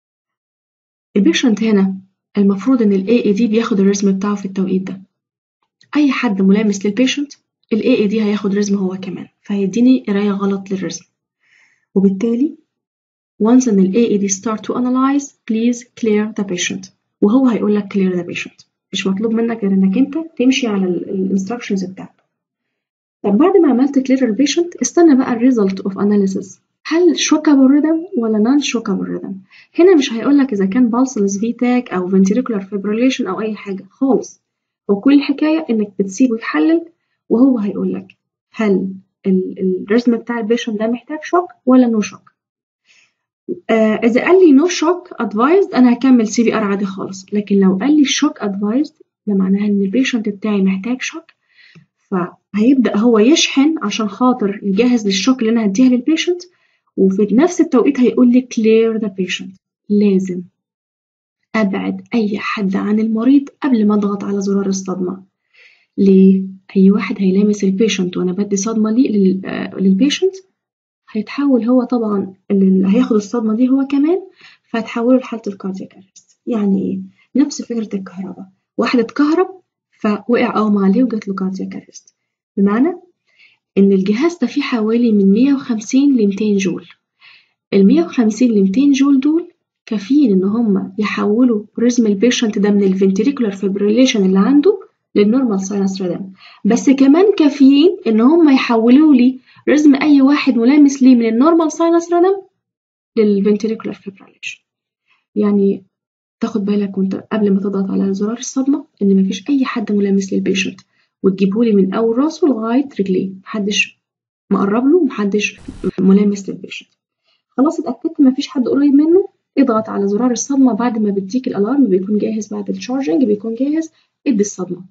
البيشنت هنا المفروض ان الاي اي دي بياخد الريزم بتاعه في التوقيت ده اي حد ملامس للبيشنت ال AAD هياخد رزم هو كمان فهيديني قراية غلط للرزم وبالتالي once ان ال AAD start to analyze please clear the patient وهو هيقول لك clear the patient مش مطلوب منك غير انك انت تمشي على الانستراكشنز بتاعته طب بعد ما عملت clear البيشنت استنى بقى الريزلت اوف analysis هل shockable rhythm ولا non shockable rhythm هنا مش هيقول لك اذا كان pulseless VTAC او ventricular fibrillation او اي حاجه خالص وكل الحكايه انك بتسيبه يحلل وهو هيقول لك هل الرسم بتاع البيشنت ده محتاج شوك ولا نو شوك آه اذا قال لي نو شوك ادفايزد انا هكمل سي بي ار عادي خالص لكن لو قال لي شوك ادفايزد ده معناها ان البيشنت بتاعي محتاج شوك فهيبدا هو يشحن عشان خاطر يجهز للشوك اللي انا هديها للبيشنت وفي نفس التوقيت هيقول لي clear the patient لازم ابعد اي حد عن المريض قبل ما اضغط على زرار الصدمه ليه أي واحد هيلامس البيشنت وأنا بدي صدمة لي للبيشنت هيتحول هو طبعا اللي هياخد الصدمة دي هو كمان فهتحوله لحالة الكاردياك أرست يعني إيه؟ نفس فكرة الكهرباء واحد اتكهرب فوقع أغمى عليه وجات له كاردياك أرست بمعنى إن الجهاز ده فيه حوالي من 150 ل 200 جول ال 150 ل 200 جول دول كافيين إن هم يحولوا رزم البيشنت ده من الفنتريكولار فيبريليشن اللي عنده للنورمال ساينس ريدم بس كمان كافيين ان هم يحولوا لي رزم اي واحد ملامس ليه من النورمال ساينس ريدم للفنتريكولار فيبريليشن يعني تاخد بالك وانت قبل ما تضغط على زرار الصدمه ان مفيش اي حد ملامس للبيشنت وتجيبهولي من اول راسه لغايه رجليه محدش مقرب له ومحدش ملامس للبيشنت خلاص اتاكدت مفيش حد قريب منه اضغط على زرار الصدمه بعد ما بيديك الالارم بيكون جاهز بعد الشارجنج بيكون جاهز ادي الصدمه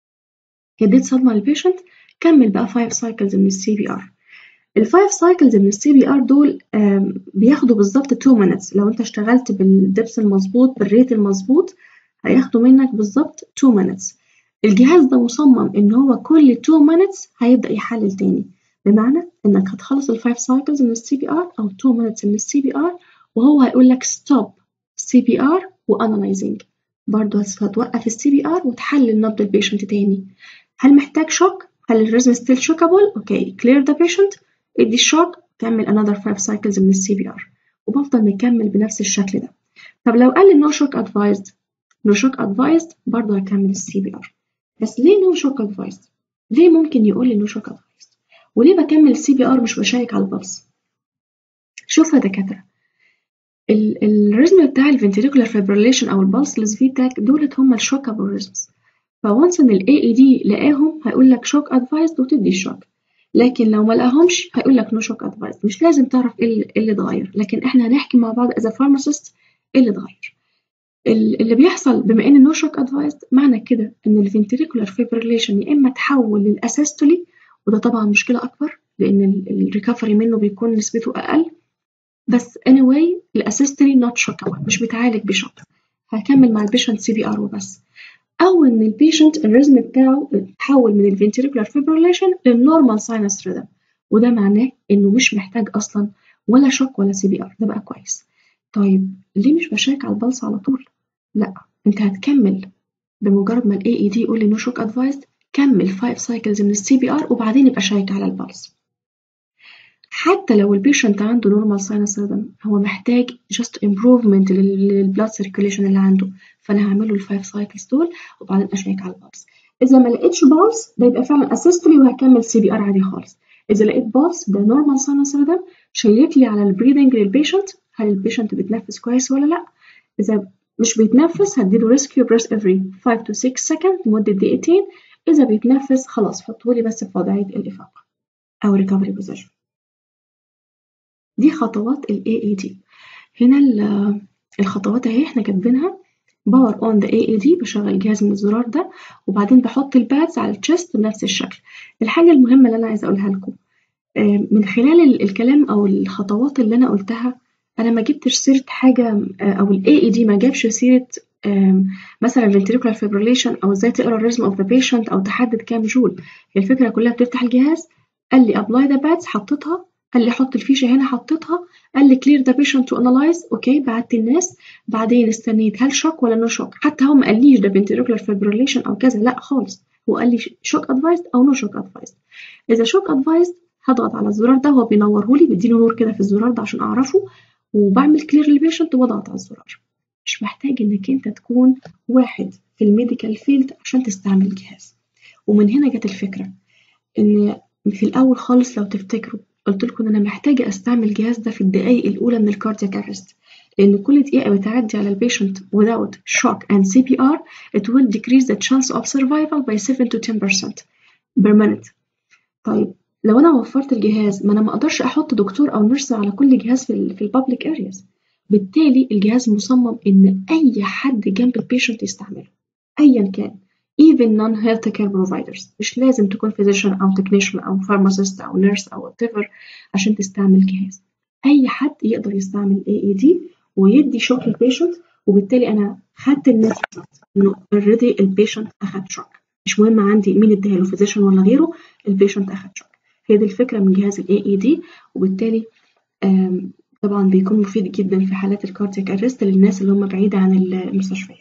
اديت صدمة للبيشنت كمل بقى 5 سايكلز من السي بي ار الفايف سايكلز من السي بي ار دول بياخدوا بالظبط 2 minutes لو انت اشتغلت بالدبس المظبوط بالريت المظبوط هياخدوا منك بالظبط 2 minutes الجهاز ده مصمم ان هو كل 2 minutes هيبدأ يحلل تاني بمعنى انك هتخلص الفايف سايكلز من السي بي ار او 2 minutes من السي بي ار وهو هيقول لك ستوب سي بي ار وانالايزنج برضه هتوقف السي بي ار وتحلل نبض البيشنت تاني هل محتاج شوك؟ هل الريزم ستيل شوكابل؟ اوكي clear the patient ادي الشوك كمل another 5 cycles من السي بي ار وبفضل مكمل بنفس الشكل ده طب لو قال لي no shock advised no shock advised برضه هكمل السي بي ار بس ليه no shock advised؟ ليه ممكن يقول لي no shock advised؟ وليه بكمل السي بي ار مش بشيك على البلس؟ شوف يا دكاترة الريزم بتاع الفنتريكولار فيبريليشن او البلسلس فيتاك دولت هم الشوكابل ريزمز فونس ان الاي اي دي لقاهم هيقول لك شوك ادفايسد وتدي الشوك لكن لو ما لقاهمش هيقول لك نو شوك ادفايسد مش لازم تعرف ايه اللي اتغير لكن احنا هنحكي مع بعض از فارماسيست ايه اللي اتغير اللي بيحصل بما ان نو شوك ادفايسد معنى كده ان الفنتريكولار فيبريليشن يا اما تحول للاسيستولي وده طبعا مشكله اكبر لان الريكفري منه بيكون نسبته اقل بس anyway الاسيستولي نوت شوكابل مش بتعالج بشوك هكمل مع البيشنت سي بي ار وبس او ان البيشنت الريزم بتاعه اتحول من الفنتريكولار فيبريليشن للنورمال ساينس ريزم وده معناه انه مش محتاج اصلا ولا شوك ولا سي بي ار ده بقى كويس طيب ليه مش بشيك على البلس على طول لا انت هتكمل بمجرد ما الاي اي دي يقول لي نو شوك ادفايسد كمل 5 سايكلز من السي بي ار وبعدين يبقى شيك على البلس حتى لو البيشنت عنده نورمال ساينس ريزم هو محتاج جاست امبروفمنت للبلاد سيركيوليشن اللي عنده فانا هعمل له الفايف سايكلز دول وبعدين اشيك على البلس اذا ما لقيتش بالس ده يبقى فعلا اسيستولي وهكمل سي بي ار عادي خالص اذا لقيت بالس ده نورمال ساينس ريزم شيك لي على البريذنج للبيشنت هل البيشنت بتنفس كويس ولا لا اذا مش بيتنفس هديله ريسكيو بريس افري 5 to 6 سكند لمدة دقيقتين إذا بيتنفس خلاص حطولي بس في وضعية الإفاقة أو ريكفري بوزيشن دي خطوات ال AED هنا الخطوات اهي احنا كاتبينها باور اون ذا اي اي دي بشغل الجهاز من الزرار ده وبعدين بحط البادز على التشست بنفس الشكل الحاجة المهمة اللي أنا عايزة أقولها لكم من خلال الكلام أو الخطوات اللي أنا قلتها أنا ما جبتش سيرة حاجة أو ال AED ما جابش سيرة مثلا ventricular fibrillation أو ازاي تقرا الريزم اوف ذا بيشنت أو تحدد كام جول الفكرة كلها بتفتح الجهاز قال لي apply the pads حطيتها قال لي حط الفيشة هنا حطيتها قال لي clear the patient to analyze اوكي بعت الناس بعدين استنيت هل شوك ولا نو شوك حتى هو ما قاليش ده ventricular fibrillation أو كذا لا خالص هو قال لي شوك advised أو نو شوك advised إذا شوك advised هضغط على الزرار ده هو بينورهولي بيديله نور كده في الزرار ده عشان أعرفه وبعمل كلير للبيشنت واضغط على الزرار مش محتاج انك انت تكون واحد في الميديكال فيلد عشان تستعمل الجهاز ومن هنا جت الفكرة ان في الاول خالص لو تفتكروا قلت لكم ان انا محتاجة استعمل الجهاز ده في الدقايق الاولى من الكاردياك ارست لان كل دقيقة بتعدي على البيشنت without shock and CPR it will decrease the chance of survival by 7 to 10% per minute طيب لو انا وفرت الجهاز ما انا ما اقدرش احط دكتور او نيرس على كل جهاز في ال في البابليك ارياز بالتالي الجهاز مصمم ان اي حد جنب البيشنت يستعمله ايا كان even non health care providers مش لازم تكون physician او technician او pharmacist او nurse او whatever عشان تستعمل الجهاز اي حد يقدر يستعمل AED ويدي شوك للبيشنت وبالتالي انا خدت الناس انه اوريدي البيشنت اخد شوك مش مهم عندي مين اداها له physician ولا غيره البيشنت اخد شوك هي دي الفكرة من جهاز ال AED وبالتالي طبعا بيكون مفيد جدا في حالات الكاردياك ارست للناس اللي هم بعيدة عن المستشفيات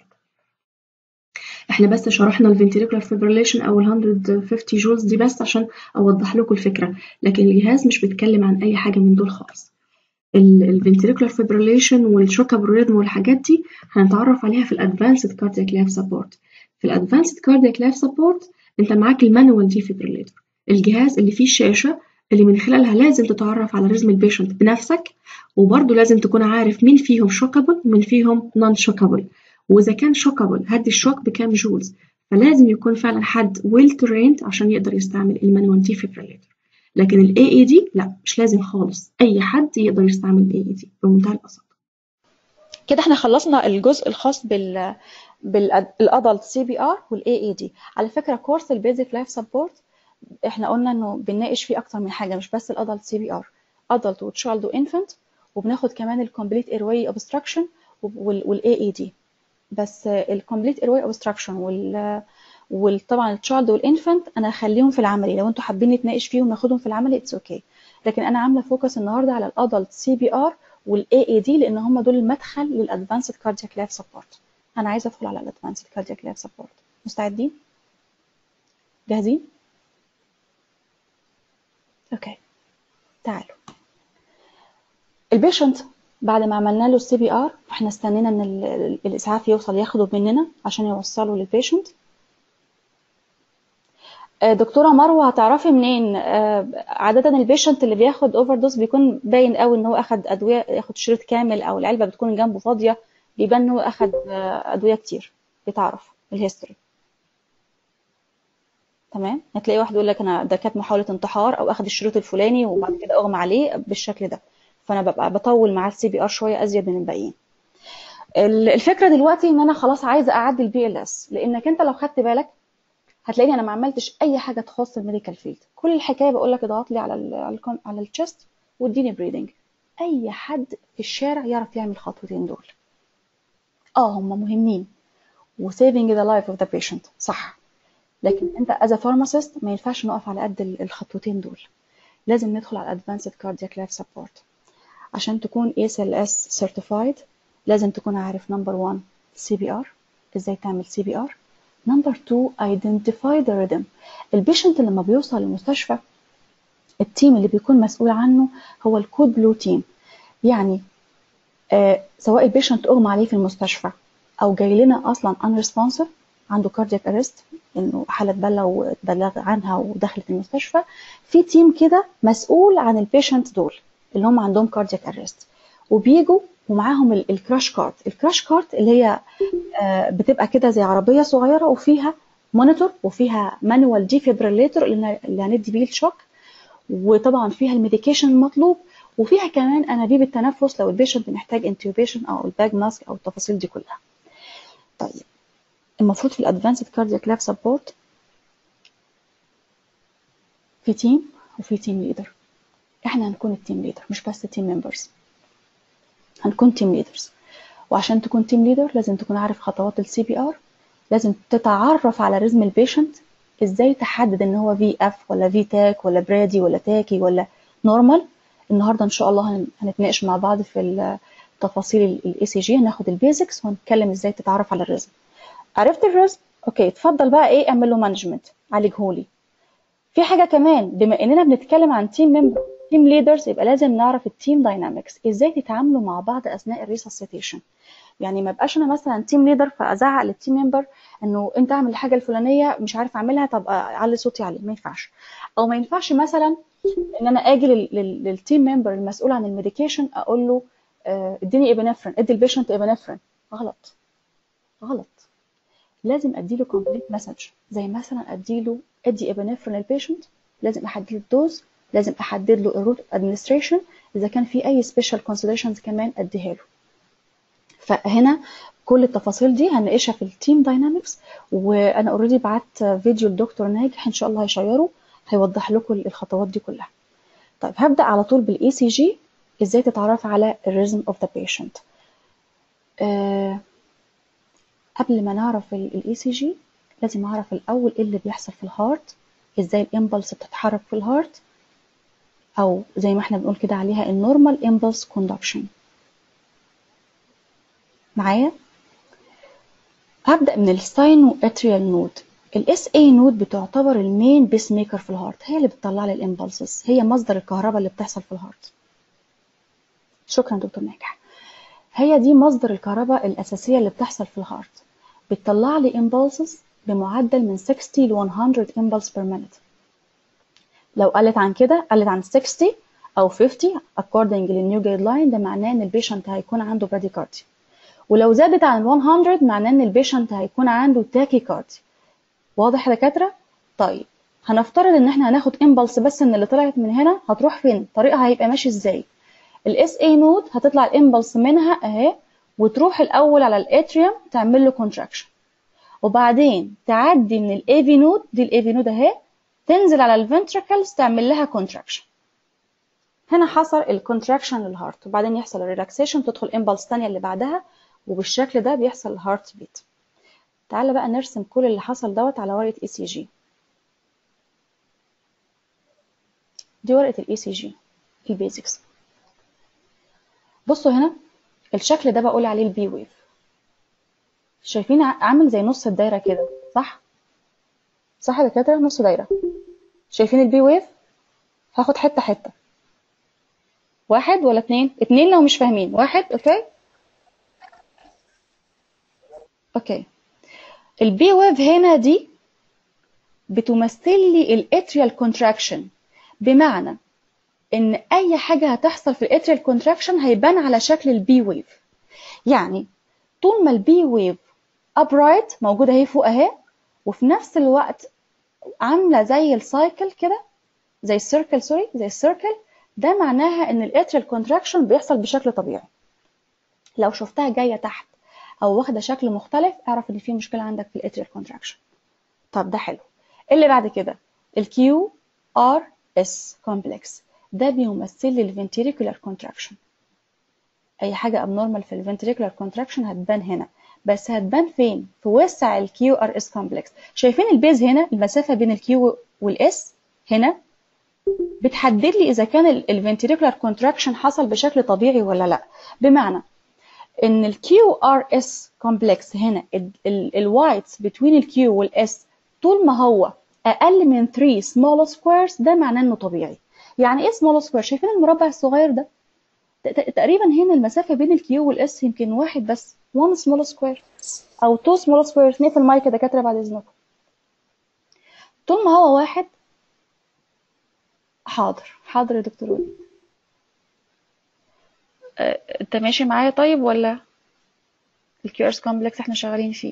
احنا بس شرحنا الفنتريكولار فيبريليشن او ال 150 جولز دي بس عشان اوضح لكم الفكرة لكن الجهاز مش بيتكلم عن اي حاجة من دول خالص الفنتريكولار فيبريليشن والشوك ابريدم والحاجات دي هنتعرف عليها في الادفانسد كاردياك لايف سبورت في الادفانسد كاردياك لايف سبورت انت معاك المانوال ديفيبريليتور الجهاز اللي فيه الشاشة اللي من خلالها لازم تتعرف على رزم البيشنت بنفسك وبرضه لازم تكون عارف مين فيهم شوكابل ومين فيهم نون شوكابل وإذا كان شوكابل هدي الشوك بكام جولز فلازم يكون فعلا حد ويل تريند عشان يقدر يستعمل المانوال ديفيبريليتور لكن ال AED لا مش لازم خالص أي حد يقدر يستعمل ال AED بمنتهى البساطة كده احنا خلصنا الجزء الخاص بال بالادلت سي بي ار والاي اي دي على فكره كورس البيزك لايف سبورت احنا قلنا انه بنناقش فيه اكتر من حاجه مش بس الادلت سي بي ار ادلت وتشايلد وانفنت وبناخد كمان الكومبليت ايرواي اوبستراكشن والاي اي دي بس الكومبليت ايرواي اوبستراكشن وال وطبعا التشايلد والانفنت انا هخليهم في العملي لو انتوا حابين نتناقش فيهم ناخدهم في العملي اتس اوكي okay. لكن انا عامله فوكس النهارده على الادلت سي بي ار والاي اي دي لان هم دول المدخل للادفانسد كاردياك لايف سبورت انا عايزه ادخل على الادفانسد كاردياك لايف سبورت مستعدين جاهزين اوكي تعالوا البيشنت بعد ما عملنا له السي بي ار واحنا استنينا ان الاسعاف يوصل ياخده مننا عشان يوصله للبيشنت دكتوره مروه هتعرفي منين عاده البيشنت اللي بياخد اوفر دوز بيكون باين قوي ان هو اخد ادويه ياخد شريط كامل او العلبه بتكون جنبه فاضيه بيبان ان هو اخد ادويه كتير بيتعرف الهيستوري تمام هتلاقي واحد يقول لك انا ده كانت محاوله انتحار او اخد الشريط الفلاني وبعد كده اغمى عليه بالشكل ده فانا ببقى بطول معاه السي بي ار شويه ازيد من الباقيين الفكره دلوقتي ان انا خلاص عايزه اعدي البي ال اس لانك انت لو خدت بالك هتلاقيني انا ما عملتش اي حاجه تخص الميديكال فيلد كل الحكايه بقول لك اضغط لي على ال على ال على الشيست واديني بريدنج اي حد في الشارع يعرف يعمل الخطوتين دول اه هم مهمين وسيفنج ذا لايف اوف ذا بيشنت صح لكن انت از فارماسيست ما ينفعش نقف على قد الخطوتين دول لازم ندخل على ادفانسد كاردياك لايف سبورت عشان تكون ACLS certified لازم تكون عارف نمبر 1 سي بي ار ازاي تعمل سي بي ار نمبر 2 identify the rhythm البيشنت لما بيوصل المستشفى التيم اللي بيكون مسؤول عنه هو الكود بلو تيم يعني آه سواء البيشنت اغمى عليه في المستشفى او جاي لنا اصلا unresponsive عنده كاردياك ارست انه حاله بلغ وبلغ عنها ودخلت المستشفى في تيم كده مسؤول عن البيشنت دول اللي هم عندهم كاردياك ارست وبيجوا ومعاهم الكراش كارت الكراش كارت اللي هي آه، بتبقى كده زي عربيه صغيره وفيها مونيتور وفيها مانوال ديفيبريليتور اللي هندي بيه الشوك وطبعا فيها الميديكيشن المطلوب وفيها كمان انابيب التنفس لو البيشنت محتاج انتوبيشن او الباج ماسك او التفاصيل دي كلها طيب المفروض في الادفانسد كاردياك لاف سبورت في تيم وفي تيم ليدر احنا هنكون التيم ليدر مش بس تيم ممبرز هنكون تيم ليدرز وعشان تكون تيم ليدر لازم تكون عارف خطوات السي بي ار لازم تتعرف على رزم البيشنت ازاي تحدد ان هو في اف ولا في تاك ولا برادي ولا تاكي ولا نورمال النهارده ان شاء الله هنتناقش مع بعض في تفاصيل الاي سي جي هناخد البيزكس وهنتكلم ازاي تتعرف على الرزم عرفت الرزم اوكي اتفضل بقى ايه اعمل له مانجمنت عالجهولي في حاجه كمان بما اننا بنتكلم عن تيم ممبر تيم ليدرز يبقى لازم نعرف التيم داينامكس ازاي تتعاملوا مع بعض اثناء الريسسيتيشن يعني ما بقاش انا مثلا تيم ليدر فازعق للتيم ممبر انه انت اعمل الحاجه الفلانيه مش عارف اعملها طب اعلي صوتي عليه ما ينفعش او ما ينفعش مثلا ان انا اجي للتيم ممبر المسؤول عن الميديكيشن اقول له اديني ابنفرين ادي البيشنت ابنفرين غلط غلط لازم ادي له كومبليت مسج زي مثلا ادي له ادي ابنفرين للبيشنت لازم احدد له الدوز لازم احدد له الروت ادمنستريشن اذا كان في اي سبيشال كونسيدريشنز كمان اديها له فهنا كل التفاصيل دي هنناقشها في التيم داينامكس وانا اوريدي بعت فيديو لدكتور ناجح ان شاء الله هيشيره هيوضح لكم الخطوات دي كلها طيب هبدا على طول بالاي سي جي ازاي تتعرف على الريزم اوف ذا بيشنت قبل ما نعرف الاي سي جي لازم اعرف الاول ايه اللي بيحصل في الهارت ازاي الامبلس بتتحرك في الهارت او زي ما احنا بنقول كده عليها النورمال امبلس كوندكشن معايا هبدا من الساينو اتريال نود الاس اي نود بتعتبر المين بيس ميكر في الهارت هي اللي بتطلع لي الامبلسز هي مصدر الكهرباء اللي بتحصل في الهارت شكرا دكتور ناجح هي دي مصدر الكهرباء الاساسيه اللي بتحصل في الهارت بتطلع لي امبلسز بمعدل من 60 ل 100 امبلس بير مينيت لو قلت عن كده قلت عن 60 او 50 according للنيو جايد لاين ده معناه ان البيشنت هيكون عنده براديكارديا ولو زادت عن 100 معناه ان البيشنت هيكون عنده تاكي كارديا واضح يا دكاتره طيب هنفترض ان احنا هناخد امبلس بس ان اللي طلعت من هنا هتروح فين طريقها هيبقى ماشي ازاي الاس اي نود هتطلع الامبلس منها اهي وتروح الاول على الاتريوم تعمل له كونتراكشن وبعدين تعدي من الاي في نود دي الاي في نود اهي تنزل على الفنتركلز تعمل لها كونتراكشن هنا حصل الكونتراكشن للهارت وبعدين يحصل الريلاكسيشن تدخل امبلس ثانيه اللي بعدها وبالشكل ده بيحصل الهارت بيت تعالى بقى نرسم كل اللي حصل دوت على ورقه اي سي جي دي ورقه الاي سي جي البيزكس بصوا هنا الشكل ده بقول عليه البي ويف شايفين عامل زي نص الدايره كده صح صح يا دكاتره نص دايره شايفين البي ويف هاخد حته حته واحد ولا اتنين اتنين لو مش فاهمين واحد اوكي اوكي البي ويف هنا دي بتمثل لي الاتريال كونتراكشن بمعنى ان اي حاجه هتحصل في الاتريال كونتراكشن هيبان على شكل البي ويف يعني طول ما البي ويف ابرايت موجوده اهي فوق اهي وفي نفس الوقت عامله زي السايكل كده زي السيركل سوري زي السيركل ده معناها ان الاتريال كونتراكشن بيحصل بشكل طبيعي لو شفتها جايه تحت او واخده شكل مختلف اعرف ان في مشكله عندك في الاتريال كونتراكشن طب ده حلو اللي بعد كده الكيو ار اس كومبلكس ده بيمثل لي الفنتريكولار كونتراكشن اي حاجه ابنورمال في الفنتريكولار كونتراكشن هتبان هنا بس هتبان فين في وسع الكيو ار اس كومبلكس شايفين البيز هنا المسافه بين الكيو والاس هنا بتحدد لي اذا كان الفنتريكولار كونتراكشن حصل بشكل طبيعي ولا لا بمعنى ان الكيو ار اس كومبلكس هنا الوايتس بتوين الكيو والاس طول ما هو اقل من 3 سمول سكويرز ده معناه انه طبيعي يعني ايه سمول سكوير شايفين المربع الصغير ده تقريبا هنا المسافه بين الكيو والاس يمكن واحد بس 1 سمول سكوير او 2 سمول سكوير نقفل المايك يا دكاتره بعد اذنكم طول ما هو واحد حاضر حاضر يا دكتور وليد آه، انت ماشي معايا طيب ولا الكيو ارس كومبلكس احنا شغالين فيه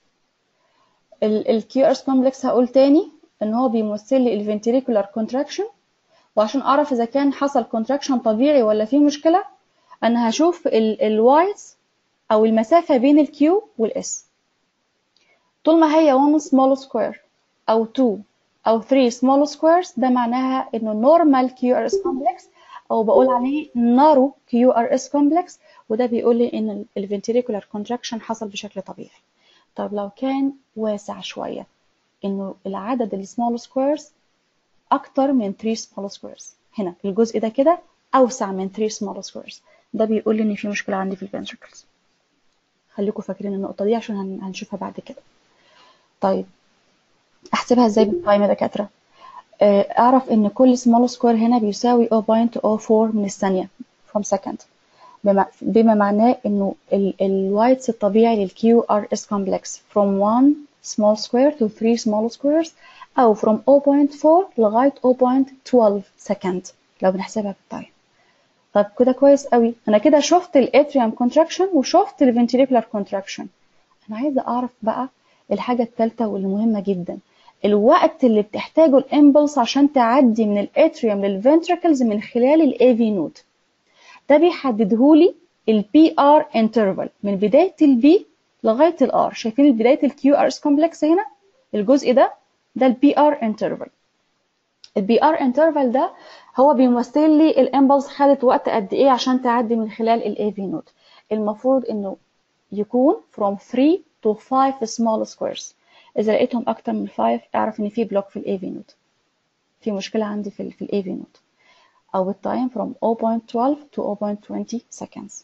الكيو ارس كومبلكس هقول تاني ان هو بيمثل لي الفنتريكولار كونتراكشن وعشان اعرف اذا كان حصل كونتراكشن طبيعي ولا في مشكله انا هشوف الوايز او المسافه بين الكيو والاس طول ما هي 1 small square او 2 او 3 small squares ده معناها انه normal QRS complex او بقول عليه narrow QRS complex وده بيقول لي ان الفنتريكولار contraction حصل بشكل طبيعي طب لو كان واسع شويه انه العدد السمول سكويرز اكتر من 3 small squares هنا الجزء ده كده اوسع من 3 small squares ده بيقول لي ان في مشكله عندي في الفنتريكلز خليكم فاكرين النقطه دي عشان هنشوفها بعد كده طيب احسبها ازاي بالتايم يا دكاتره آه، اعرف ان كل سمول سكوير هنا بيساوي 0.04 من الثانيه from second بما, بما معناه انه الوايتس الطبيعي للكيو ار اس complex from 1 small square to 3 small squares او from 0.4 لغايه 0.12 second لو بنحسبها بالتايم طب كده كويس قوي انا كده شفت الاتريوم كونتراكشن وشفت الفنتريكولار كونتراكشن انا عايزه اعرف بقى الحاجه الثالثه واللي مهمه جدا الوقت اللي بتحتاجه الامبلس عشان تعدي من الاتريوم للفنتركلز من خلال الاي في نود ده بيحددهولي البي ار انترفال من بدايه البي لغايه الار شايفين بدايه الكيو ار اس كومبلكس هنا الجزء ده ده البي ار انترفال البي ار انترفال ده هو بيمثل لي الامبلس خدت وقت قد ايه عشان تعدي من خلال الاي في نود المفروض انه يكون from 3 to 5 small squares اذا لقيتهم اكتر من 5 اعرف ان في بلوك في الاي في نود في مشكله عندي في في الاي في نود او التايم from 0.12 to 0.20 seconds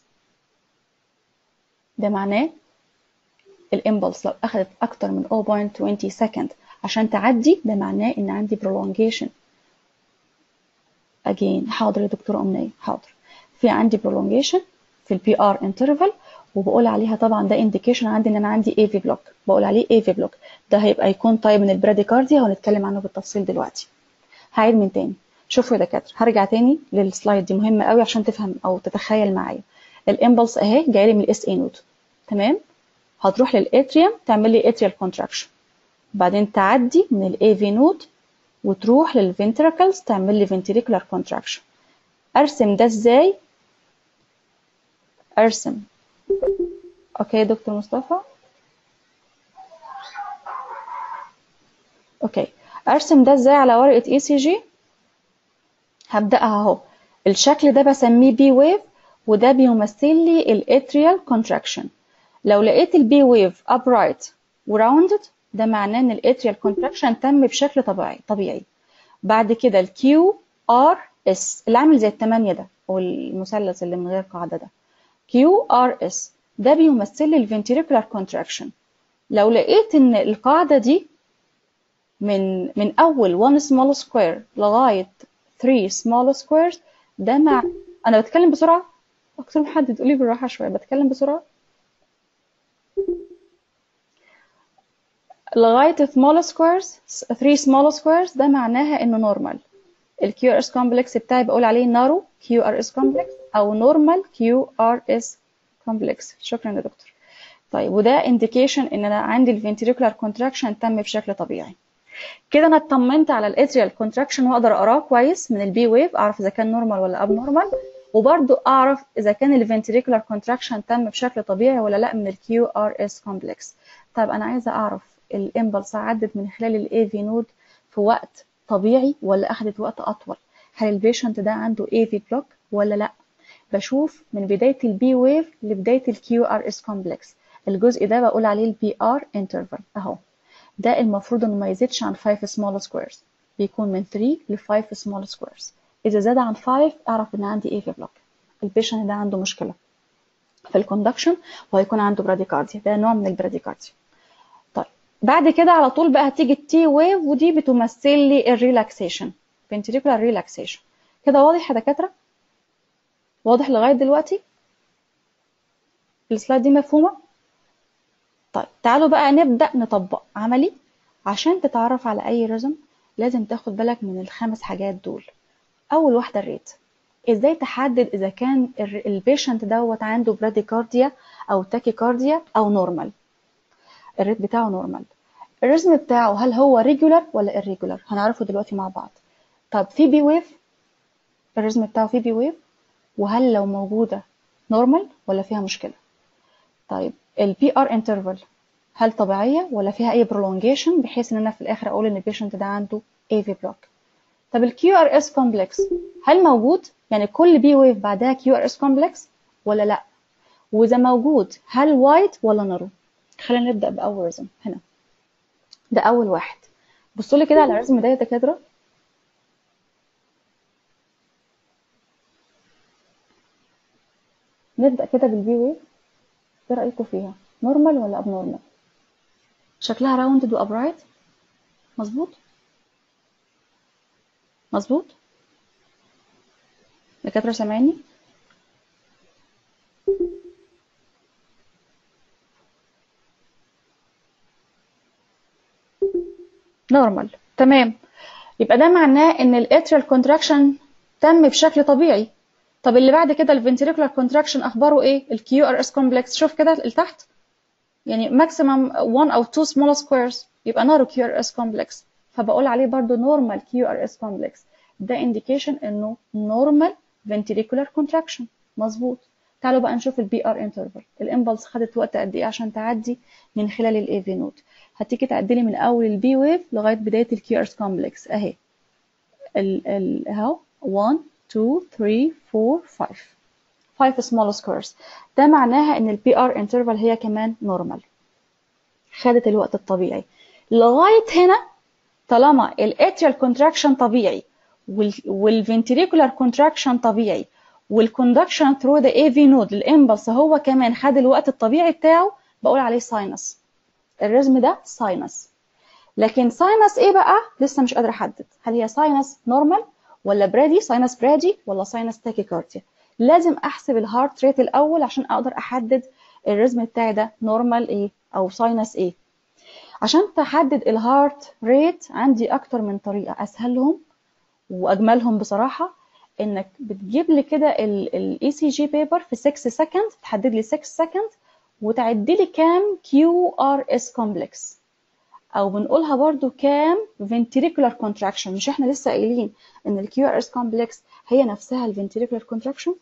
ده معناه الامبلس لو اخذت اكتر من 0.20 second عشان تعدي ده معناه ان عندي prolongation again حاضر يا دكتورة أمنية حاضر في عندي prolongation في البي ار انترفال وبقول عليها طبعا ده انديكيشن عندي ان انا عندي اي في بلوك بقول عليه اي في بلوك ده هيبقى يكون طيب من البراديكارديا وهنتكلم عنه بالتفصيل دلوقتي هعيد من تاني شوفوا يا دكاتره هرجع تاني للسلايد دي مهمه قوي عشان تفهم او تتخيل معايا الامبلس اهي جاي لي من الاس اي نود تمام هتروح للاتريوم تعمل لي اتريال كونتراكشن بعدين تعدي من الاي في نود وتروح للفنتركلز تعمل لي فنتريكولار كونتراكشن ارسم ده ازاي ارسم اوكي دكتور مصطفى اوكي ارسم ده ازاي على ورقه اي سي جي هبداها اهو الشكل ده بسميه بي ويف وده بيمثل لي الاتريال كونتراكشن لو لقيت البي ويف upright وراوندد ده معناه ان الاتريال كونتراكشن تم بشكل طبيعي طبيعي بعد كده الكيو ار اس اللي عامل زي الثمانيه ده او المثلث اللي من غير قاعده ده كيو ار اس ده بيمثل لي الفنتريكولار كونتراكشن لو لقيت ان القاعده دي من من اول 1 small square لغايه 3 small squares ده مع انا بتكلم بسرعه اكتر من حد تقولي بالراحه شويه بتكلم بسرعه لغايه small squares 3 small squares ده معناها انه نورمال الكيو ار اس كومبلكس بتاعي بقول عليه نارو كيو ار اس كومبلكس او نورمال كيو ار اس كومبلكس شكرا يا دكتور طيب وده انديكيشن ان انا عندي الفنتريكولار كونتراكشن تم بشكل طبيعي كده انا اطمنت على الاتريال كونتراكشن واقدر اقراه كويس من البي ويف اعرف اذا كان نورمال ولا اب نورمال وبرده اعرف اذا كان الفنتريكولار كونتراكشن تم بشكل طبيعي ولا لا من الكيو ار اس كومبلكس طيب انا عايزه اعرف الامبلس عدت من خلال الاي في نود في وقت طبيعي ولا اخذت وقت اطول هل البيشنت ده عنده اي في بلوك ولا لا بشوف من بدايه البي ويف لبدايه الكيو ار اس كومبلكس الجزء ده بقول عليه البي ار انترفال اهو ده المفروض انه ما يزيدش عن 5 small squares بيكون من 3 ل 5 small squares اذا زاد عن 5 اعرف ان عندي ايه في بلوك البيشنت ده عنده مشكله في الكوندكشن وهيكون عنده براديكارديا ده نوع من البراديكارديا طيب بعد كده على طول بقى هتيجي التي ويف ودي بتمثل لي الريلاكسيشن ventricular ريلاكسيشن كده واضح يا دكاتره واضح لغايه دلوقتي السلايد دي مفهومه طيب تعالوا بقى نبدأ نطبق عملي عشان تتعرف على أي رزم لازم تاخد بالك من الخمس حاجات دول أول واحدة الريت ازاي تحدد اذا كان البيشنت دوت عنده براديكارديا او تاكيكارديا او نورمال الريت بتاعه نورمال الريزم بتاعه هل هو ريجولار ولا irregular هنعرفه دلوقتي مع بعض طب في بي ويف الريزم بتاعه في بي ويف وهل لو موجوده نورمال ولا فيها مشكله طيب البي ار انترفال هل طبيعيه ولا فيها اي prolongation بحيث ان انا في الاخر اقول ان البيشنت ده عنده AV بلوك طب الكيو ار اس كومبلكس هل موجود يعني كل بي ويف بعدها كيو ار اس كومبلكس ولا لا واذا موجود هل وايد ولا نارو خلينا نبدا باول رسم هنا ده اول واحد بصوا لي كده على الرسم ده يا دكاتره نبدا كده بالبي ويف ايه رايكم فيها نورمال ولا اب نورمال شكلها راوندد وابرايت مظبوط مظبوط دكاتره سامعيني نورمال تمام يبقى ده معناه ان الاتريال كونتراكشن تم بشكل طبيعي طب اللي بعد كده الفنتريكولار كونتراكشن اخباره ايه الكيو ار اس كومبلكس شوف كده لتحت يعني ماكسيمم 1 او 2 سمول سكويرز يبقى نارو كيو ار اس كومبلكس فبقول عليه برضو نورمال كيو ار اس كومبلكس ده انديكيشن انه نورمال ventricular contraction مظبوط تعالوا بقى نشوف البي ار انترفال الامبلس خدت وقت قد ايه عشان تعدي من خلال الاي في نود هتيجي تعدلي من اول البي ويف لغايه بدايه الكيو ار كومبلكس اهي ال ال اهو 1 2 3 4 5 5 small squares ده معناها ان البي ار انترفال هي كمان نورمال خدت الوقت الطبيعي لغايه هنا طالما الاتريال كونتراكشن طبيعي والفنتريكولار كونتراكشن طبيعي والكوندكشن ثرو ذا اي في نود للامبلس هو كمان خد الوقت الطبيعي بتاعه بقول عليه ساينس الرسم ده ساينس لكن ساينس ايه بقى لسه مش قادره احدد هل هي ساينس نورمال ولا برادي ساينس برادي ولا ساينس تاكيكارديا لازم احسب الهارت ريت الاول عشان اقدر احدد الرسم بتاعي ده نورمال ايه او ساينس ايه عشان تحدد الهارت ريت عندي اكتر من طريقه اسهلهم واجملهم بصراحه انك بتجيب لي كده الاي سي جي بيبر في 6 سكند تحدد لي 6 سكند وتعد لي كام كيو ار اس كومبلكس او بنقولها برضو كام ventricular contraction مش احنا لسه قايلين ان الكيو ار اس كومبلكس هي نفسها الفنتريكولار كونتراكشن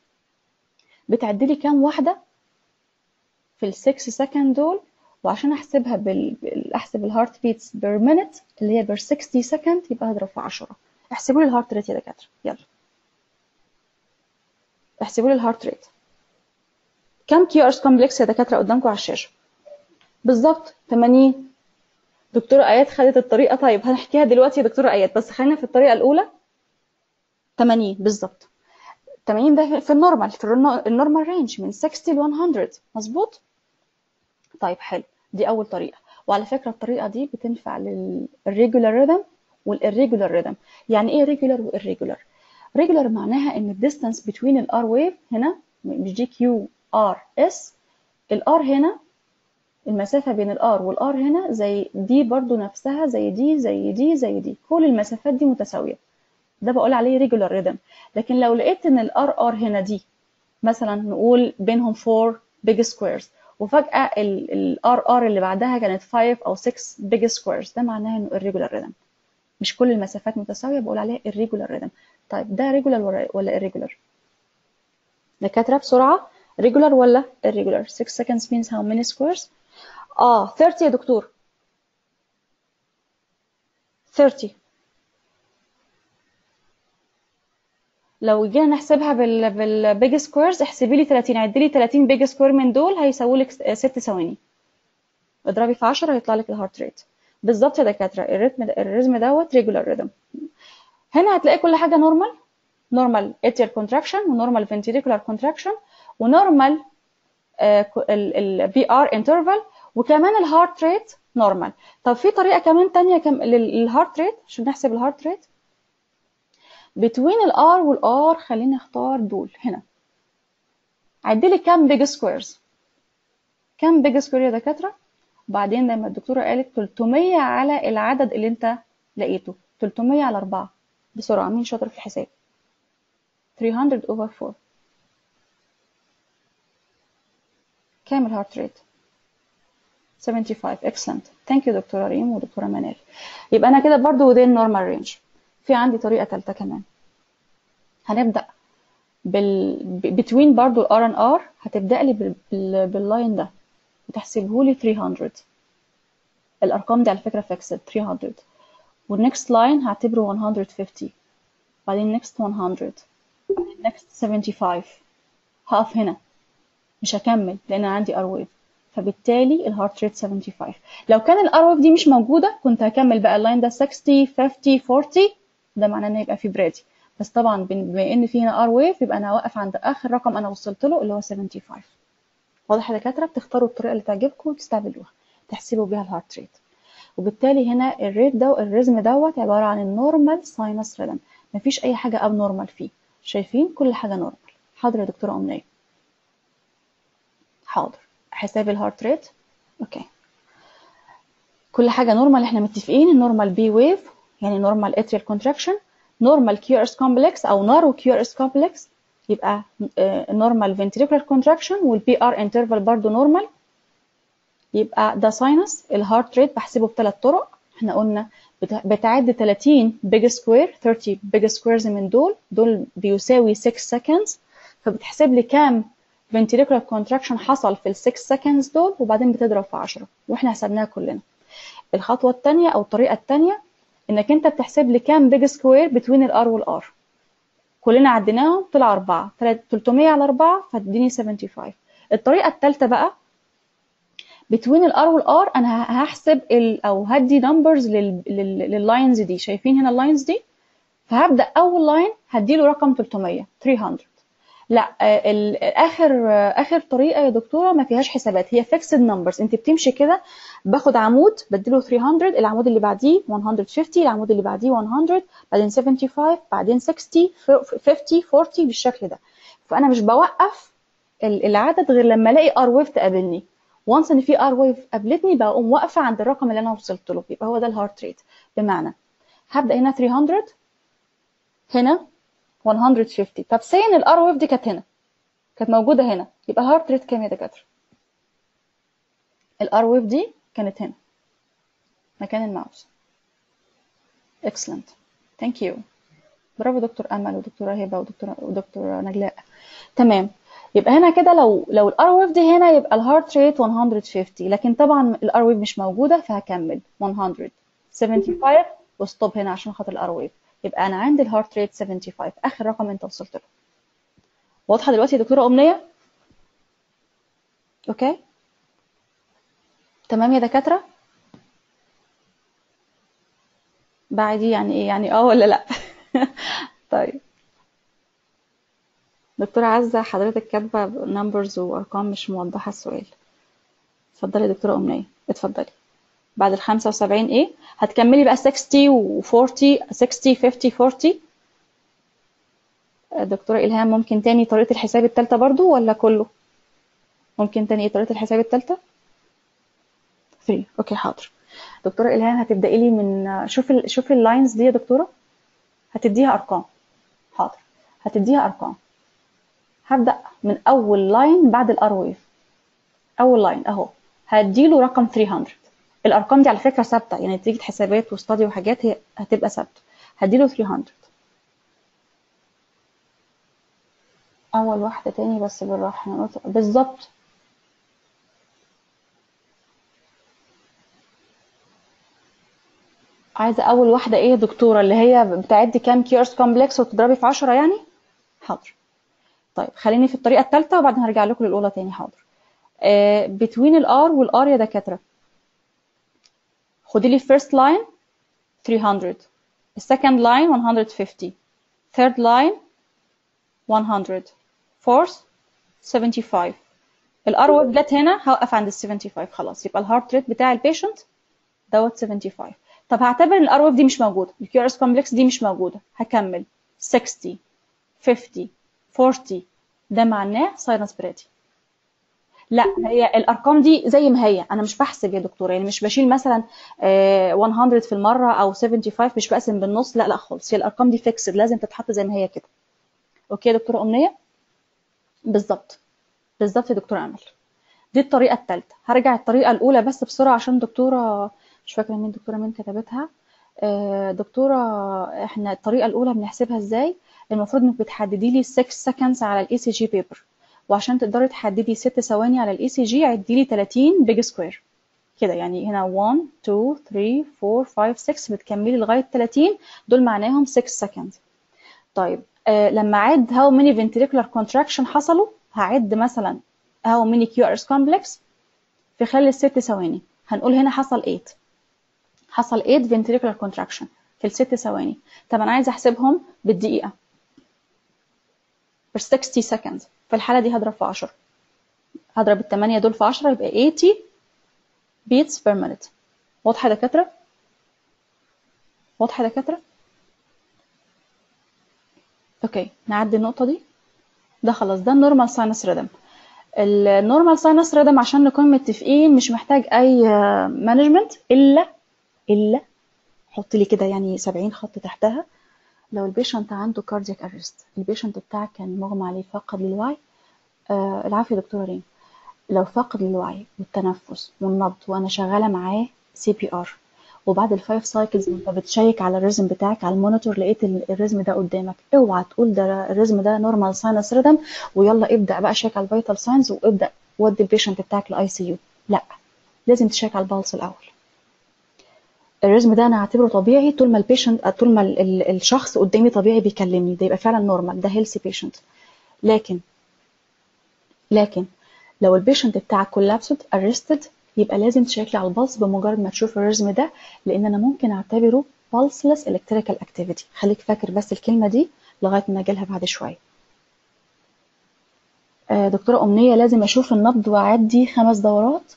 بتعد لي كام واحده في ال 6 سكند دول وعشان احسبها بال... احسب الهارت بيتس بير مينت اللي هي بير 60 سكند يبقى هضرب في 10 احسبوا لي الهارت ريت يا دكاتره يلا احسبوا لي الهارت ريت كم كيو ارس كومبلكس يا دكاتره قدامكم على الشاشه بالظبط 80 دكتوره ايات خدت الطريقه طيب هنحكيها دلوقتي يا دكتوره ايات بس خلينا في الطريقه الاولى 80 بالظبط 80 ده في النورمال في النورمال رينج من 60 ل 100 مظبوط طيب حلو دي اول طريقه وعلى فكره الطريقه دي بتنفع للريجولار ريذم والirregular ريذم يعني ايه ريجولار والirregular ريجولار معناها ان الديستانس بين الار ويف هنا مش دي كيو ار اس الار هنا المسافه بين الار والار هنا زي دي برضو نفسها زي دي زي دي زي دي كل المسافات دي متساويه ده بقول عليه ريجولار ريذم لكن لو لقيت ان الار ار هنا دي مثلا نقول بينهم 4 بيج سكويرز وفجاه الار ار اللي بعدها كانت 5 او 6 بيج سكويرز ده معناها انه irregular ريذم مش كل المسافات متساويه بقول عليها irregular ريذم طيب ده ريجولار ولا irregular دكاتره بسرعه regular ولا irregular 6 seconds means how many squares اه 30 يا دكتور 30 لو جينا نحسبها بال بالبيج سكويرز احسبي لي 30 عدي لي 30 بيج سكوير من دول هيساووا لك 6 ثواني اضربي في 10 هيطلع لك الهارت ريت بالظبط يا دكاتره الريتم الريزم دوت ريجولار ريذم هنا هتلاقي كل حاجه نورمال نورمال اتريال كونتراكشن ونورمال فنتريكولار كونتراكشن ونورمال البي ار انترفال وكمان الهارت ريت نورمال طب في طريقه كمان تانية كم للهارت ريت عشان نحسب الهارت ريت between الار والار خليني اختار دول هنا عدي لي كام بيج سكويرز كام بيج سكوير يا دكاتره وبعدين لما الدكتوره قالت 300 على العدد اللي انت لقيته 300 على 4 بسرعه مين شاطر في الحساب 300 over 4 كام الهارت ريت 75 excellent thank you دكتورة ريم ودكتورة منال يبقى أنا كده برضو within normal range في عندي طريقة تالتة كمان هنبدأ بال between برضو ال R and R هتبدأ لي بال... بال... باللاين ده وتحسبه لي 300 الأرقام دي على فكرة fixed 300 والنكست لاين هعتبره 150 بعدين next 100 بعدين next 75 هقف هنا مش هكمل لأن أنا عندي R wave فبالتالي الهارت ريت 75 لو كان الار ويف دي مش موجوده كنت هكمل بقى اللاين ده 60 50 40 ده معناه ان يبقى في برادي بس طبعا بما ان في هنا ار ويف يبقى انا هوقف عند اخر رقم انا وصلت له اللي هو 75 واضح يا دكاتره بتختاروا الطريقه اللي تعجبكم وتستعملوها تحسبوا بيها الهارت ريت وبالتالي هنا الريت ده الريزم دوت عباره عن النورمال ساينس ريدم مفيش اي حاجه اب نورمال فيه شايفين كل حاجه نورمال حاضر يا دكتوره امنيه حاضر حساب الهارت ريت اوكي كل حاجه نورمال احنا متفقين النورمال بي ويف يعني نورمال اتريال كونتراكشن نورمال كيو ارس كومبلكس او نارو كيو ارس كومبلكس يبقى نورمال فنتريكولار كونتراكشن والبي ار انترفال برضه نورمال يبقى ده ساينس الهارت ريت بحسبه بثلاث طرق احنا قلنا بتعد 30 بيج سكوير 30 بيج سكويرز من دول دول بيساوي 6 سكندز فبتحسب لي كام ventricular contraction حصل في ال 6 seconds دول وبعدين بتضرب في 10 واحنا حسبناها كلنا الخطوه الثانيه او الطريقه الثانيه انك انت بتحسب لي كام بيج سكوير بتوين الار والار كلنا عديناهم طلع 4 300 على 4 فتديني 75 الطريقه الثالثه بقى بتوين الار والار انا هحسب ال او هدي نمبرز لللاينز دي شايفين هنا اللاينز دي فهبدا اول لاين هديله رقم 300 300 لا اخر اخر طريقه يا دكتوره ما فيهاش حسابات هي فيكسد نمبرز انت بتمشي كده باخد عمود بديله 300 العمود اللي بعديه 150 العمود اللي بعديه 100 بعدين 75 بعدين 60 50 40 بالشكل ده فانا مش بوقف العدد غير لما الاقي ار ويف تقابلني وانس ان في ار ويف قابلتني بقوم واقفه عند الرقم اللي انا وصلت له يبقى هو ده الهارت ريت بمعنى هبدا هنا 300 هنا 150 طب سي ان الار ويف دي كانت هنا كانت موجوده هنا يبقى الهارت ريت كام يا دكاتره الار ويف دي كانت هنا مكان الماوس اكسلنت ثانك يو برافو دكتور امل ودكتوره هبه ودكتوره ودكتور نجلاء تمام يبقى هنا كده لو لو الار ويف دي هنا يبقى الهارت ريت 150 لكن طبعا الار ويف مش موجوده فهكمل 175 وستوب هنا عشان خاطر الار ويف يبقى انا عندي الهارت ريت 75 اخر رقم انت وصلت له واضحه دلوقتي يا دكتوره امنيه اوكي تمام يا دكاتره بعدي يعني ايه يعني اه ولا لا طيب دكتورة عزة حضرتك كاتبة نمبرز وأرقام مش موضحة السؤال اتفضلي يا دكتورة أمنية اتفضلي بعد ال 75 ايه هتكملي بقى 60 و 40 60 50 40 دكتورة إلهام ممكن تاني طريقة الحساب التالتة برضو ولا كله ممكن تاني ايه طريقة الحساب التالتة 3 اوكي حاضر دكتورة إلهام هتبدأي لي من شوفي ال... شوفي اللاينز دي يا دكتورة هتديها أرقام حاضر هتديها أرقام هبدأ من أول لاين بعد الار ويف أول لاين أهو هديله رقم 300 الأرقام دي على فكرة ثابتة يعني نتيجة حسابات وستادي وحاجات هي هتبقى ثابتة هديله 300 أول واحدة تاني بس بالراحة بالظبط عايزة أول واحدة إيه يا دكتورة اللي هي بتعدي كام كيورس كومبلكس وتضربي في 10 يعني؟ حاضر طيب خليني في الطريقة الثالثة وبعدين هرجع لكم للأولى تاني حاضر آه بتوين الار والار يا دكاترة خدي لي first line 300 second line 150 third line 100 fourth 75 الار ويف جت هنا هوقف عند ال 75 خلاص يبقى الهارت ريت بتاع البيشنت دوت 75 طب هعتبر ان الار ويف دي مش موجوده الكيو ار اس كومبلكس دي مش موجوده هكمل 60 50 40 ده معناه ساينس برادي لا هي الارقام دي زي ما هي انا مش بحسب يا دكتوره يعني مش بشيل مثلا 100 في المره او 75 مش بقسم بالنص لا لا خالص هي الارقام دي فيكسد لازم تتحط زي ما هي كده اوكي يا دكتوره امنيه بالظبط بالظبط يا دكتوره امل دي الطريقه الثالثه هرجع الطريقه الاولى بس بسرعه عشان دكتوره مش فاكره مين دكتوره مين كتبتها آه، دكتوره احنا الطريقه الاولى بنحسبها ازاي المفروض انك بتحددي لي 6 seconds على الاي سي جي بيبر وعشان تقدري تحددي 6 ثواني على الاي سي جي عدي لي 30 بيج سكوير كده يعني هنا 1 2 3 4 5 6 بتكملي لغايه 30 دول معناهم 6 seconds طيب آه لما اعد how many ventricular contraction حصلوا هعد مثلا how many QRS complex في خلال الست ثواني هنقول هنا حصل 8 حصل 8 ventricular contraction في الست ثواني طب انا عايزه احسبهم بالدقيقه for 60 seconds في الحاله دي هضرب في 10 هضرب الثمانية دول في 10 يبقى 80 beats per minute واضحه يا دكاتره واضحه يا دكاتره اوكي نعدي النقطه دي ده خلاص ده النورمال ساينس ريدم النورمال ساينس ريدم عشان نكون متفقين مش محتاج اي مانجمنت الا الا حط لي كده يعني 70 خط تحتها لو البيشنت عنده كاردياك ارست البيشنت بتاعك كان مغمى عليه فقد للوعي آه العافيه دكتوره ريم لو فقد للوعي والتنفس والنبض وانا شغاله معاه سي بي ار وبعد الفايف سايكلز انت بتشيك على الريزم بتاعك على المونيتور لقيت الريزم ده قدامك اوعى تقول ده الريزم ده نورمال ساينس ريدم ويلا ابدا بقى شيك على الفيتال ساينز وابدا ودي البيشنت بتاعك لاي سي يو لا لازم تشيك على البالس الاول الريزم ده انا هعتبره طبيعي طول ما البيشنت طول ما ال ال الشخص قدامي طبيعي بيكلمني ده يبقى فعلا نورمال ده هيلثي بيشنت لكن لكن لو البيشنت بتاعك كولابسد ارستد يبقى لازم تشيك لي على البلس بمجرد ما تشوف الريزم ده لان انا ممكن اعتبره pulseless electrical activity خليك فاكر بس الكلمه دي لغايه ما اجي لها بعد شويه آه دكتوره امنيه لازم اشوف النبض واعدي خمس دورات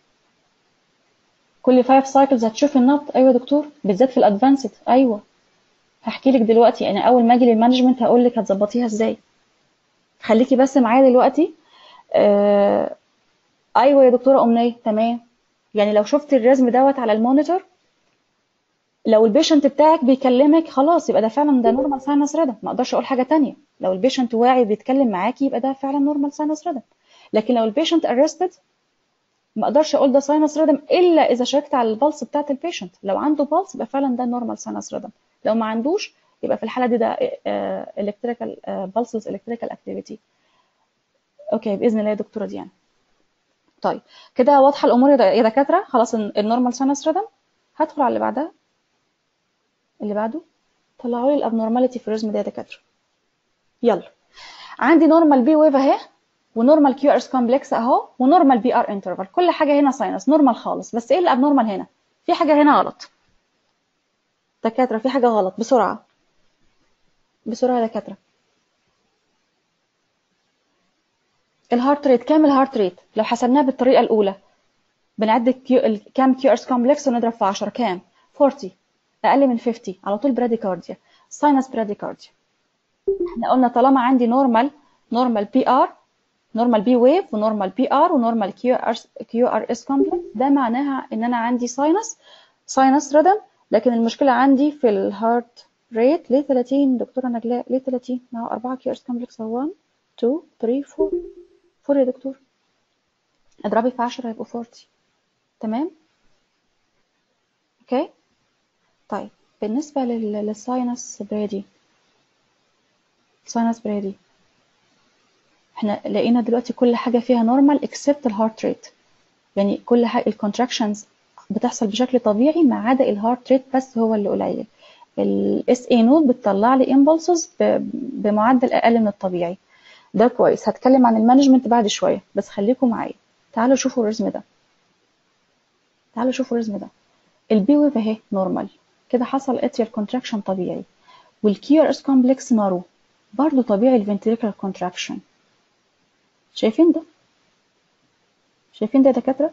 كل 5 سايكلز هتشوف النبض ايوه يا دكتور بالذات في الادفانسد ايوه هحكي لك دلوقتي انا اول ما اجي للمانجمنت هقول لك هتظبطيها ازاي خليكي بس معايا دلوقتي آه ايوه يا دكتوره امنيه تمام يعني لو شفت الرسم دوت على المونيتور لو البيشنت بتاعك بيكلمك خلاص يبقى ده فعلا ده نورمال ساينس ريدم ما اقدرش اقول حاجه تانية لو البيشنت واعي بيتكلم معاكي يبقى ده فعلا نورمال ساينس ريدم لكن لو البيشنت ارستد ما اقدرش اقول ده ساينس ريدم الا اذا شاركت على البلس بتاعت البيشنت لو عنده بلس يبقى فعلا ده نورمال ساينس ريدم لو ما عندوش يبقى في الحاله دي ده الكتريكال بلسلس الكتريكال اكتيفيتي اوكي باذن الله يا دكتوره ديانا طيب كده واضحه الامور يا دكاتره خلاص النورمال ساينس ريدم هدخل على اللي بعدها اللي بعده طلعوا لي الابنورماليتي في الرسم ده يا دكاتره يلا عندي نورمال بي ويف اهي ونورمال كيو ارس كومبلكس اهو ونورمال بي ار انترفال كل حاجه هنا ساينس نورمال خالص بس ايه اللي ابنورمال هنا في حاجه هنا غلط دكاتره في حاجه غلط بسرعه بسرعه يا دكاتره الهارت ريت كام الهارت ريت لو حسبناها بالطريقه الاولى بنعد كيو كام كيو ارس كومبلكس ونضرب في 10 كام 40 اقل من 50 على طول براديكارديا ساينس براديكارديا احنا قلنا طالما عندي نورمال نورمال بي ار نورمال بي ويف ونورمال بي ار ونورمال كيو ار كيو ار اس كومبلكس ده معناها ان انا عندي ساينس ساينس ريدم لكن المشكله عندي في الهارت ريت ليه 30 دكتوره نجلاء ليه 30 ما هو 4 كيو ار اس كومبلكس 1 2 3 4 4 يا دكتور اضربي في 10 هيبقوا 40 تمام اوكي طيب بالنسبة للساينس برادي ساينس برادي احنا لقينا دلوقتي كل حاجة فيها نورمال اكسبت الهارت ريت يعني كل حاجة الكونتراكشنز بتحصل بشكل طبيعي ما عدا الهارت ريت بس هو اللي قليل الاس اي نود بتطلع لي امبulses بمعدل اقل من الطبيعي ده كويس هتكلم عن المانجمنت بعد شوية بس خليكم معايا تعالوا شوفوا الرسم ده تعالوا شوفوا الرسم ده البي ويف اهي نورمال كده حصل اتريال كونتراكشن طبيعي والكيو ار اس كومبلكس نارو برضه طبيعي الفنتريكولار كونتراكشن شايفين ده شايفين ده يا دكاتره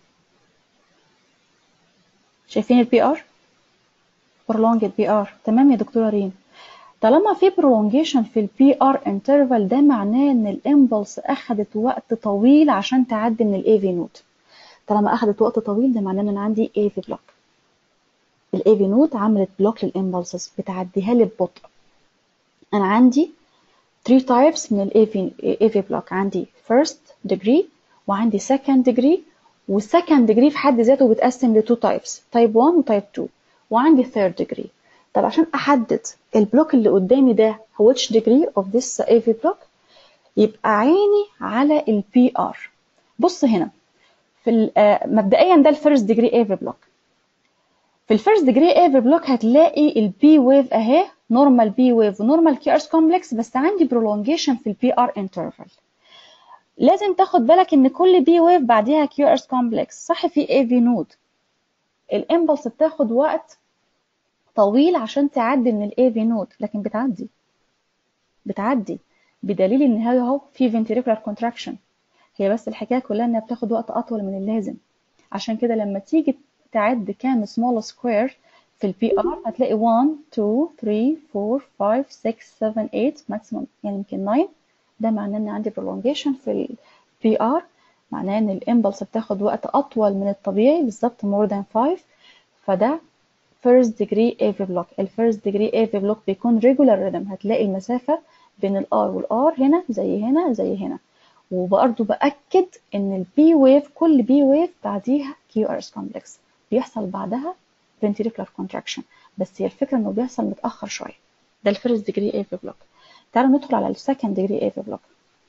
شايفين البي ار prolonged بي ار تمام يا دكتوره ريم طالما في prolongation في البي ار انترفال ده معناه ان الامبلس اخدت وقت طويل عشان تعدي من الاي في نوت طالما اخدت وقت طويل ده معناه ان انا عندي اي في بلوك الاي في نوت عملت بلوك للامبلسز بتعديها لي ببطء انا عندي 3 types من ال AV, AV block عندي first degree وعندي second degree والsecond degree في حد ذاته بيتقسم ل 2 types type 1 و type 2 وعندي third degree طب عشان احدد البلوك اللي قدامي ده which degree of this AV block يبقى عيني على ال PR بص هنا في مبدئيا ده الفيرست ديجري ايفي بلوك في الفيرست ديجري ايفي بلوك هتلاقي البي ويف اهي نورمال بي ويف ونورمال كي ارس كومبلكس بس عندي برولونجيشن في البي ار انترفال لازم تاخد بالك ان كل بي ويف بعديها كيو ارس كومبلكس صح في اي في نود الامبلس بتاخد وقت طويل عشان تعدي من الاي في نود لكن بتعدي بتعدي بدليل ان هذا اهو في ventricular contraction هي بس الحكايه كلها انها بتاخد وقت اطول من اللازم عشان كده لما تيجي تعد كام small square في البي ار هتلاقي 1 2 3 4 5 6 7 8 maximum يعني يمكن 9 ده معناه ان عندي prolongation في البي ار معناه ان الامبلس بتاخد وقت اطول من الطبيعي بالظبط more than 5 فده first degree AV block ال first degree AV block بيكون regular rhythm هتلاقي المسافة بين ال R وال R هنا زي هنا زي هنا وبرضه بأكد إن البي ويف كل بي ويف بعديها كيو ار اس كومبلكس بيحصل بعدها ventricular contraction بس هي الفكرة إنه بيحصل متأخر شوية ده الفيرست ديجري ايفي بلوك تعالوا ندخل على السكند ديجري ايفي بلوك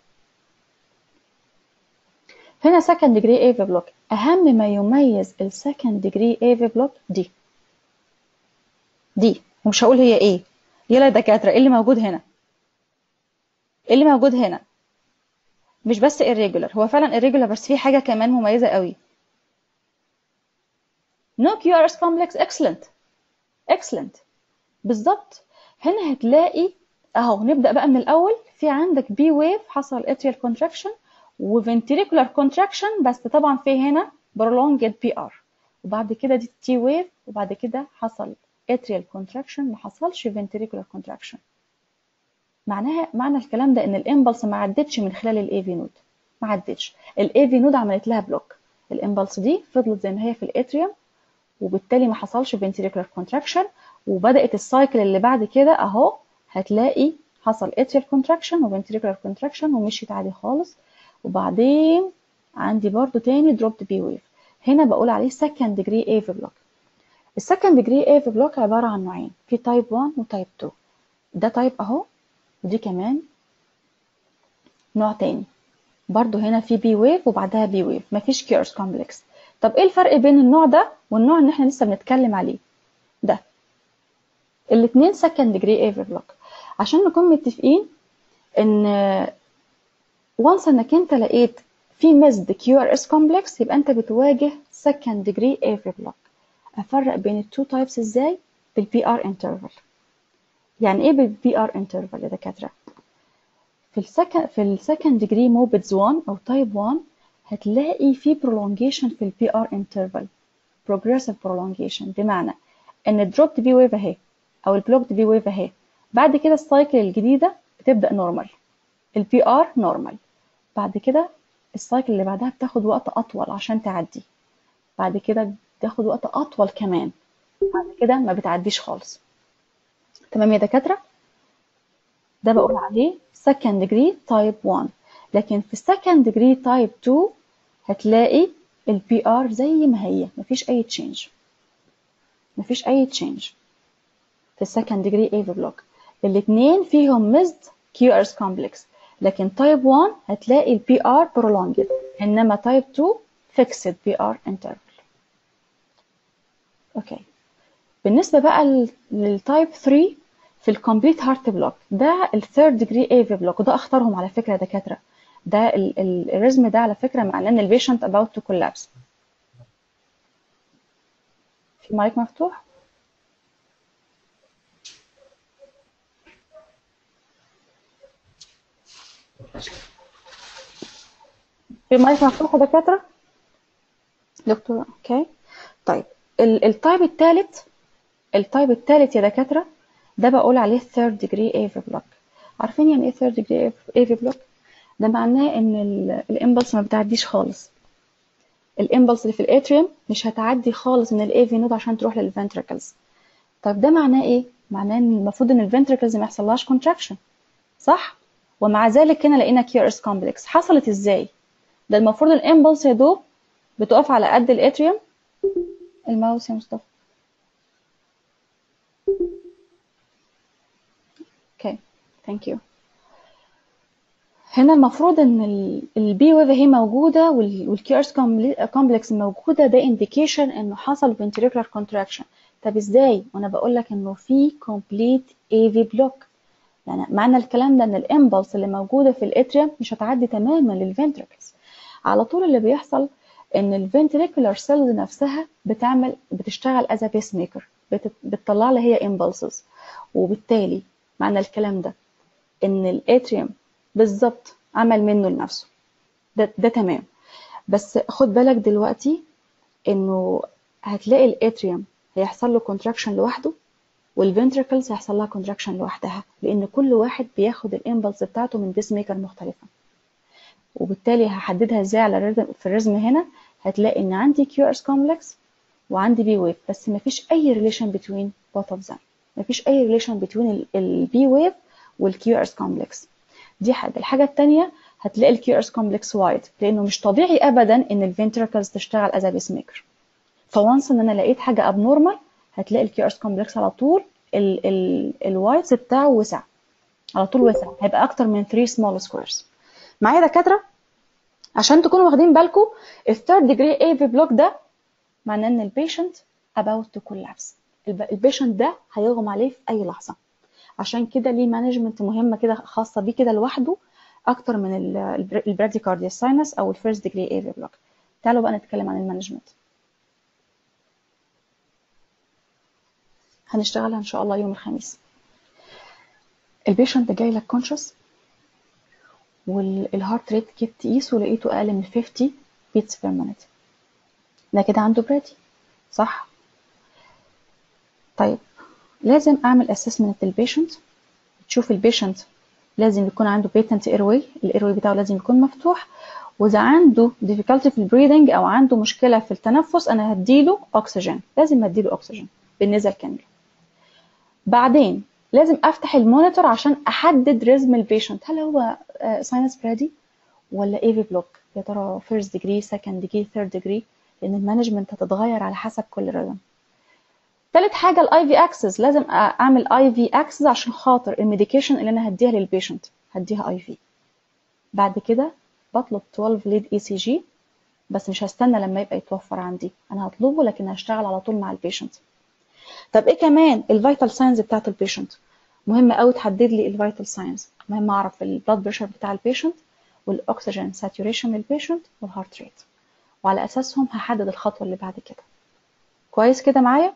هنا second degree AV block أهم ما يميز ال second degree AV block دي دي ومش هقول هي ايه يلا يا دكاترة ايه اللي موجود هنا ايه اللي موجود هنا مش بس irregular هو فعلا irregular بس في حاجة كمان مميزة قوي no QRS complex excellent excellent بالظبط هنا هتلاقي اهو نبدأ بقى من الأول في عندك بي ويف حصل atrial contraction وventricular contraction بس طبعا في هنا prolonged PR وبعد كده دي تي ويف وبعد كده حصل atrial contraction ما حصلش ventricular contraction معناها معنى الكلام ده ان الامبلس ما عدتش من خلال الاي في نود ما عدتش الاي في نود عملت لها بلوك الامبلس دي فضلت زي ما هي في الاتريوم وبالتالي ما حصلش ventricular contraction وبدات السايكل اللي بعد كده اهو هتلاقي حصل atrial contraction وventricular contraction ومشيت عادي خالص وبعدين عندي برضو تاني dropped بي ويف هنا بقول عليه second degree AV block السكند degree AV block عبارة عن نوعين في type 1 و type 2 ده type اهو ودي كمان نوع تاني برضو هنا في بي ويف وبعدها بي ويف مفيش كيرس كومبلكس طب ايه الفرق بين النوع ده والنوع اللي احنا لسه بنتكلم عليه ده الاتنين second degree AV block عشان نكون متفقين ان وانس انك انت لقيت في مزد كيو ار اس كومبلكس يبقى انت بتواجه second degree AV block افرق بين التو تايبس ازاي بالبي ار انترفال يعني ايه بالبي ار انترفال يا دكاتره في السكند في السكند ديجري موبيدز 1 او تايب 1 هتلاقي في prolongation في البي ار انترفال progressive prolongation بمعنى ان الدروبد بي ويف اهي او البلوكد بي ويف اهي بعد كده السايكل الجديده بتبدا نورمال البي ار نورمال بعد كده السايكل اللي بعدها بتاخد وقت اطول عشان تعدي بعد كده بتاخد وقت اطول كمان بعد كده ما بتعديش خالص تمام يا دكاتره ده بقول عليه second degree type 1 لكن في second degree type 2 هتلاقي البي ار زي ما هي مفيش اي تشينج مفيش اي تشينج في second degree AV block الاثنين فيهم مزد QRS complex لكن type 1 هتلاقي البي ار prolonged انما type 2 fixed PR interval اوكي بالنسبه بقى للتايب 3 في الكومبليت هارت بلوك ده الثيرد ديجري ايفي بلوك وده اختارهم على فكره يا دكاتره ده الريزم ده على فكره معناه ان البيشنت about to collapse في مايك مفتوح في مايك مفتوح يا دكاتره دكتور اوكي طيب التايب الثالث التايب الثالث يا دكاتره ده بقول عليه third degree AV block عارفين يعني ايه third degree AV block ده معناه ان الامبلس ما بتعديش خالص الامبلس اللي في الاتريوم مش هتعدي خالص من الاي في نود عشان تروح للفنتركلز طيب ده معناه ايه معناه ان المفروض ان الفنتركلز ما يحصلهاش contraction صح ومع ذلك هنا لقينا كيو اس كومبلكس حصلت ازاي ده المفروض الامبلس يا دوب بتقف على قد الاتريوم الماوس يا مصطفى اوكي ثانك يو هنا المفروض ان البي ويف هي موجوده والكيو ارس كومبلكس موجوده ده انديكيشن انه حصل ventricular contraction طب ازاي وانا بقول لك انه في complete AV block يعني معنى الكلام ده ان الامبلس اللي موجوده في الاتريوم مش هتعدي تماما للفنتركلز على طول اللي بيحصل ان الفنتريكولار سيلز نفسها بتعمل بتشتغل از بيس ميكر بتطلع لي هي امبلسز وبالتالي معنى الكلام ده ان الاتريوم بالظبط عمل منه لنفسه ده, ده تمام بس خد بالك دلوقتي انه هتلاقي الاتريوم هيحصل له كونتراكشن لوحده والفنتركلز هيحصل لها كونتراكشن لوحدها لان كل واحد بياخد الامبلس بتاعته من بيس ميكر مختلفه وبالتالي هحددها ازاي على الرزم في الرسم هنا هتلاقي ان عندي كيو ارس كومبلكس وعندي بي ويف بس مفيش اي ريليشن بتوين both of them مفيش اي ريليشن بتوين البي ويف والكيو ارس كومبلكس دي حاجه الحاجه الثانيه هتلاقي الكيو ارس كومبلكس وايد لانه مش طبيعي ابدا ان الفنتركلز تشتغل از بيس ميكر فوانس ان انا لقيت حاجه ابنورمال هتلاقي الكيو ارس كومبلكس على طول الوايتس بتاعه وسع على طول وسع هيبقى اكتر من 3 سمول سكويرز معايا دكاتره عشان تكونوا واخدين بالكم الثيرد ديجري اي في بلوك ده معناه ان البيشنت about to collapse البيشنت ده هيغمى عليه في اي لحظه عشان كده ليه مانجمنت مهمه كده خاصه بيه كده لوحده اكتر من البراديكارديا ساينس او الفيرست ديجري اي في بلوك تعالوا بقى نتكلم عن المانجمنت هنشتغلها ان شاء الله يوم الخميس البيشنت جاي لك كونشس والهارت ريت جيت تقيسه لقيته اقل من 50 بيتس بير مينيت ده كده عنده برادي صح طيب لازم اعمل اسسمنت للبيشنت تشوف البيشنت لازم يكون عنده بيتنت ايرواي الايرواي بتاعه لازم يكون مفتوح واذا عنده difficulty في البريدنج او عنده مشكله في التنفس انا هديله اكسجين لازم اديله اكسجين بالنسبه كامله بعدين لازم افتح المونيتور عشان احدد ريزم البيشنت هل هو ساينس برادي ولا اي في بلوك يا ترى فيرست ديجري سكند ديجري ثيرد ديجري لان المانجمنت هتتغير على حسب كل ريزم تالت حاجه الاي في اكسس لازم اعمل اي في اكسس عشان خاطر الميديكيشن اللي انا هديها للبيشنت هديها اي في بعد كده بطلب 12 ليد اي سي جي بس مش هستنى لما يبقى يتوفر عندي انا هطلبه لكن هشتغل على طول مع البيشنت طب ايه كمان الفيتال ساينز بتاعت البيشنت مهم قوي تحدد لي الفيتال ساينز مهم اعرف البلاد بريشر بتاع البيشنت والاكسجين ساتوريشن للبيشنت والهارت ريت وعلى اساسهم هحدد الخطوه اللي بعد كده كويس كده معايا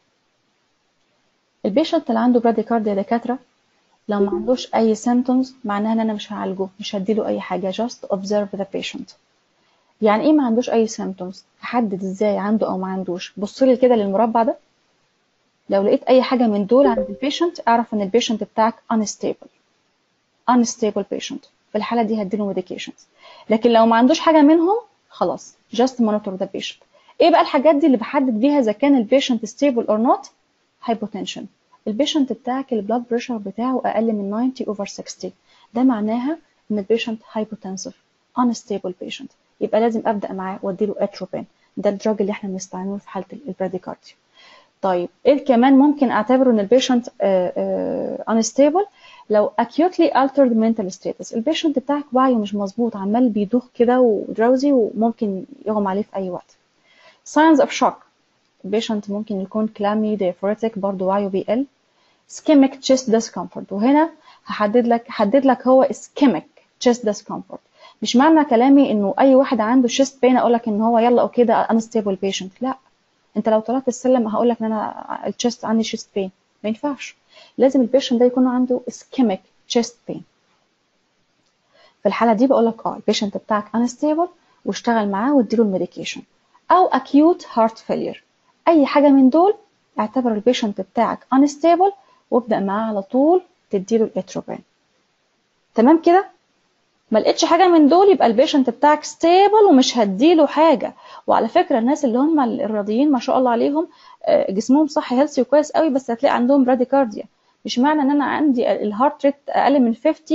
البيشنت اللي عنده براديكارديا دكاتره لو ما عندوش اي symptoms معناها ان انا مش هعالجه مش هديله اي حاجه just observe the patient يعني ايه ما عندوش اي symptoms احدد ازاي عنده او ما عندوش بص لي كده للمربع ده لو لقيت اي حاجه من دول عند البيشنت اعرف ان البيشنت بتاعك unstable unstable patient في الحاله دي هديله medications لكن لو ما عندوش حاجه منهم خلاص just monitor the patient ايه بقى الحاجات دي اللي بحدد بيها اذا كان البيشنت stable or not hypotension البيشنت بتاعك البلاد بريشر بتاعه اقل من 90 over 60 ده معناها ان البيشنت hypotensive unstable patient يبقى لازم ابدا معاه واديله اتروبين ده الدراج اللي احنا بنستعمله في حاله البراديكارديا طيب ايه كمان ممكن اعتبره ان البيشنت unstable لو acutely altered mental status البيشنت بتاعك وعيه مش مظبوط عمال بيدوخ كده ودراوزي وممكن يغمى عليه في اي وقت signs of shock البيشنت ممكن يكون كلامي diaphoretic برضه وعيه بيقل ischemic chest discomfort وهنا هحدد لك حدد لك هو ischemic chest discomfort مش معنى كلامي انه اي واحد عنده chest pain اقول لك ان هو يلا اوكي ده unstable patient لا انت لو طلعت السلم هقول لك ان انا الشيست عندي chest pain ما ينفعش لازم البيشنت ده يكون عنده ischemic chest pain في الحاله دي بقول لك اه البيشنت بتاعك unstable واشتغل معاه واديله الميديكيشن او acute heart failure اي حاجه من دول اعتبر البيشنت بتاعك unstable وابدا معاه على طول تديله الاتروبين تمام كده ما لقيتش حاجه من دول يبقى البيشنت بتاعك ستيبل ومش هديله حاجه وعلى فكره الناس اللي هم الرياضيين ما شاء الله عليهم جسمهم صح هيلثي وكويس قوي بس هتلاقي عندهم براديكارديا مش معنى ان انا عندي الهارت ريت اقل من 50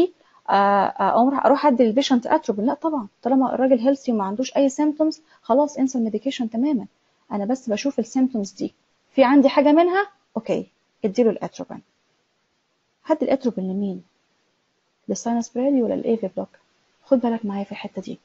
اقوم اروح ادي للبيشنت اتروبين لا طبعا طالما الراجل هيلثي وما عندوش اي سيمتومز خلاص انسى الميديكيشن تماما انا بس بشوف السيمتومز دي في عندي حاجه منها اوكي اديله الاتروبين هدي الاتروبين لمين للساينس برادي ولا الايفي بلوك خد بالك معايا في الحته دي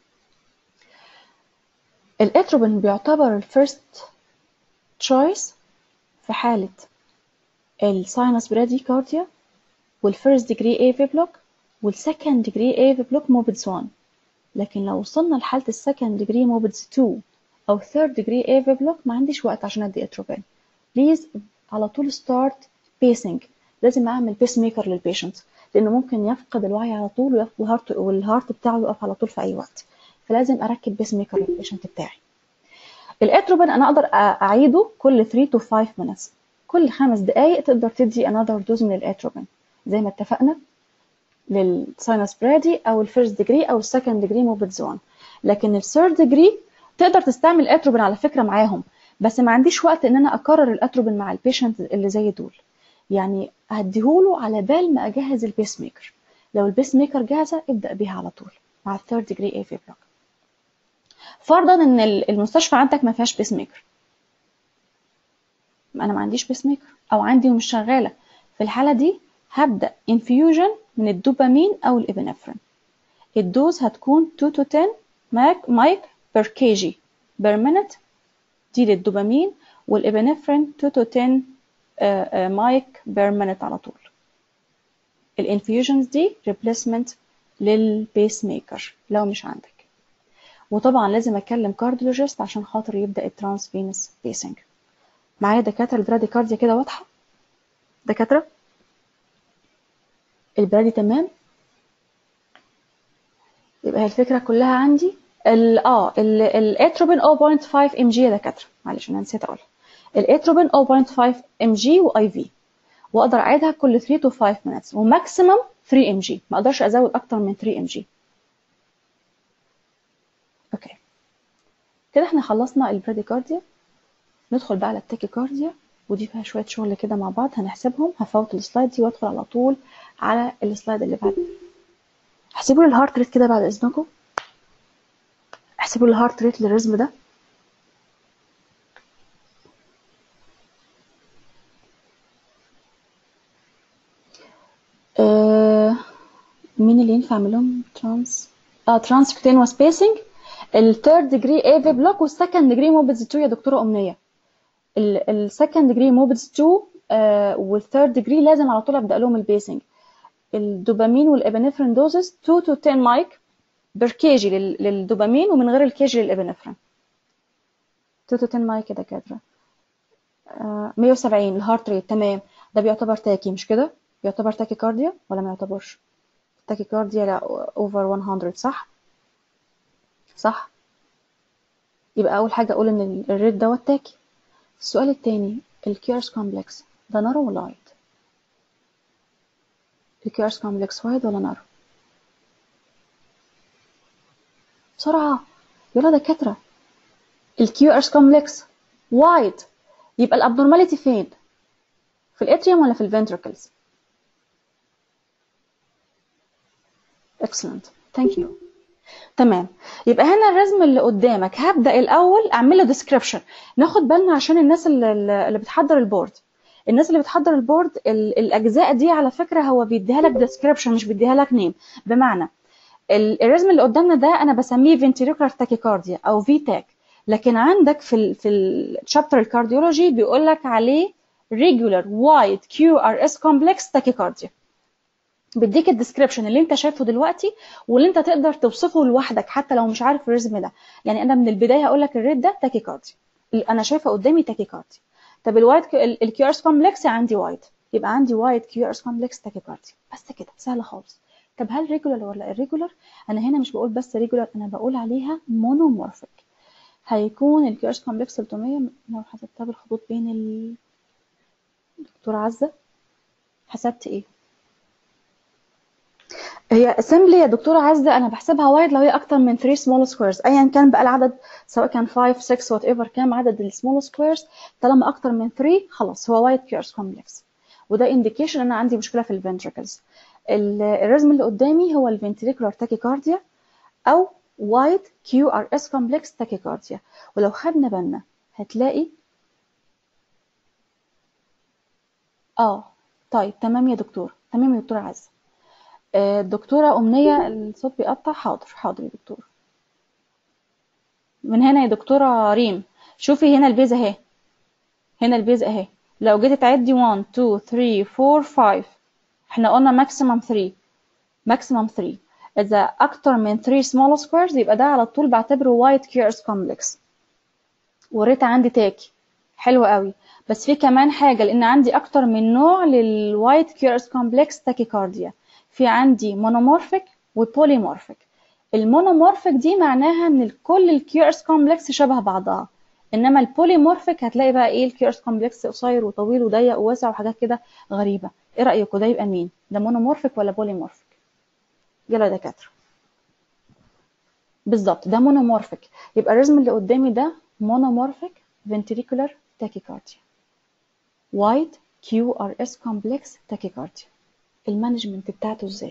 الاتروبين بيعتبر الفيرست تشويس في حاله الساينس برادي كارديا والفيرست ديجري ايفي بلوك والسكند ديجري ايفي بلوك موبدز 1 لكن لو وصلنا لحاله السكند ديجري موبدز 2 او ثيرد ديجري ايفي بلوك ما عنديش وقت عشان ادي اتروبين بليز على طول ستارت بيسنج لازم اعمل بيس ميكر للبيشنت لانه ممكن يفقد الوعي على طول ويفقد الهارت والهارت بتاعه يقف على طول في اي وقت فلازم اركب بيس ميكر للبيشنت بتاعي الاتروبين انا اقدر اعيده كل 3 to 5 minutes كل خمس دقائق تقدر تدي another دوز من الاتروبين زي ما اتفقنا للساينس برادي او الفيرست ديجري او السكند ديجري موبيدزون لكن الثيرد ديجري تقدر تستعمل اتروبين على فكره معاهم بس ما عنديش وقت ان انا اكرر الاتروبين مع البيشنت اللي زي دول يعني هديهوله على بال ما اجهز البيس ميكر لو البيس ميكر جاهزه ابدا بيها على طول مع الثيرد ديجري اي في بلوك فرضا ان المستشفى عندك ما فيهاش بيس ميكر انا ما عنديش بيس ميكر او عندي ومش شغاله في الحاله دي هبدا انفيوجن من الدوبامين او الابنفرين الدوز هتكون 2 to 10 مايك مايك بير كي جي بير مينت دي للدوبامين والابنفرين 2 to 10 مايك بير مينت على طول الانفيوجنز دي ريبليسمنت للبيس ميكر لو مش عندك وطبعا لازم اكلم كارديولوجيست عشان خاطر يبدا الترانس فينس بيسنج معايا دكاتره البراديكارديا كده واضحه دكاتره البرادي تمام يبقى هي الفكره كلها عندي ال اه الاتروبين 0.5 ام جي يا دكاتره معلش انا نسيت اقول الاتروبين 0.5 ام جي واي في واقدر اعيدها كل 3 to 5 minutes وماكسيمم 3 ام جي ما اقدرش ازود اكتر من 3 ام جي اوكي كده احنا خلصنا البراديكارديا ندخل بقى على التاكيكارديا ودي فيها شويه شغل كده مع بعض هنحسبهم هفوت السلايد دي وادخل على طول على السلايد اللي بعد احسبوا لي الهارت ريت كده بعد اذنكم احسبوا لي الهارت ريت للرزم ده آه مين اللي ينفع اعمل لهم ترانس اه ترانس كوتينوس سبيسنج الثيرد ديجري ايفي بلوك والسكند ديجري موبيدز 2 يا دكتوره امنيه السكند ديجري موبيدز 2 آه والثيرد ديجري لازم على طول ابدا لهم البيسنج الدوبامين والابنفرين دوزز 2 to 10 مايك بير كيجي للدوبامين ومن غير الكيجي للابنفرين 2 to 10 مايك يا دكاتره آه 170 الهارت ريت تمام ده بيعتبر تاكي مش كده يعتبر تاكي كارديا ولا ما يعتبرش تاكي كارديا لا اوفر 100 صح صح يبقى اول حاجه اقول ان الريت دوت تاكي السؤال التاني الكيرس كومبلكس ده نارو ولا وايد الكيرس كومبلكس وايد ولا نارو بسرعه يلا دكاتره الكيو ارس كومبلكس وايد يبقى الابنورماليتي فين في الاتريوم ولا في الفنتركلز excellent thank you تمام يبقى هنا الرسم اللي قدامك هبدا الاول اعمل له ديسكريبشن ناخد بالنا عشان الناس اللي, اللي بتحضر البورد الناس اللي بتحضر البورد الاجزاء دي على فكره هو بيديها لك ديسكريبشن مش بيديها لك نيم بمعنى الرسم اللي قدامنا ده انا بسميه فنتريكولار تاكيكارديا او في تاك لكن عندك في ال في الشابتر الكارديولوجي بيقول لك عليه regular wide QRS complex tachycardia بيديك الديسكريبشن اللي انت شايفه دلوقتي واللي انت تقدر توصفه لوحدك حتى لو مش عارف الريزم ده يعني انا من البدايه هقول لك الريت ده تاكيكارديا انا شايفه قدامي تاكيكارديا طب الوايد الكيو ارس كومبلكس عندي وايد يبقى عندي وايد كيو ارس كومبلكس تاكيكارديا بس كده سهله خالص طب هل ريجولار ولا irregular انا هنا مش بقول بس ريجولار انا بقول عليها مونومورفيك هيكون الكيو ارس كومبلكس 300 لو حسبتها بالخطوط بين الدكتوره عزه حسبت ايه هي اسمبلي يا دكتوره عزه انا بحسبها وايد لو هي اكتر من 3 سمول سكويرز ايا كان بقى العدد سواء كان 5 6 وات ايفر كام عدد السمول سكويرز طالما اكتر من 3 خلاص هو وايد كيورس كومبلكس وده انديكيشن ان انا عندي مشكله في الفنتركلز الرسم اللي قدامي هو الفنتريكولار تاكيكارديا او وايت كيو ار اس كومبلكس تاكيكارديا ولو خدنا بالنا هتلاقي اه طيب تمام يا دكتور تمام يا دكتورة عزة آه، الدكتورة أمنية الصوت بيقطع حاضر حاضر يا دكتور من هنا يا دكتورة ريم شوفي هنا البيز اهي هنا البيز اهي لو جيت تعدي 1 2 3 4 5 احنا قلنا ماكسيمم 3 ماكسيمم 3 إذا أكتر من 3 small squares يبقى ده على طول بعتبره white QRS complex وريت عندي تاكي حلو قوي بس في كمان حاجة لأن عندي أكتر من نوع للوايت كيورس كومبلكس تاكيكارديا في عندي مونومورفيك وبوليمورفيك المونومورفيك دي معناها ان كل الكيورس كومبلكس شبه بعضها انما البوليمورفيك هتلاقي بقى ايه الكيورس كومبلكس قصير وطويل وضيق وواسع وحاجات كده غريبة ايه رأيكم ده يبقى مين ده مونومورفيك ولا بوليمورفيك يلا يا دكاترة بالظبط ده مونومورفيك يبقى الرسم اللي قدامي ده مونومورفيك ventricular tachycardia وايت كيو ار اس كومبلكس tachycardia المانجمنت بتاعته ازاي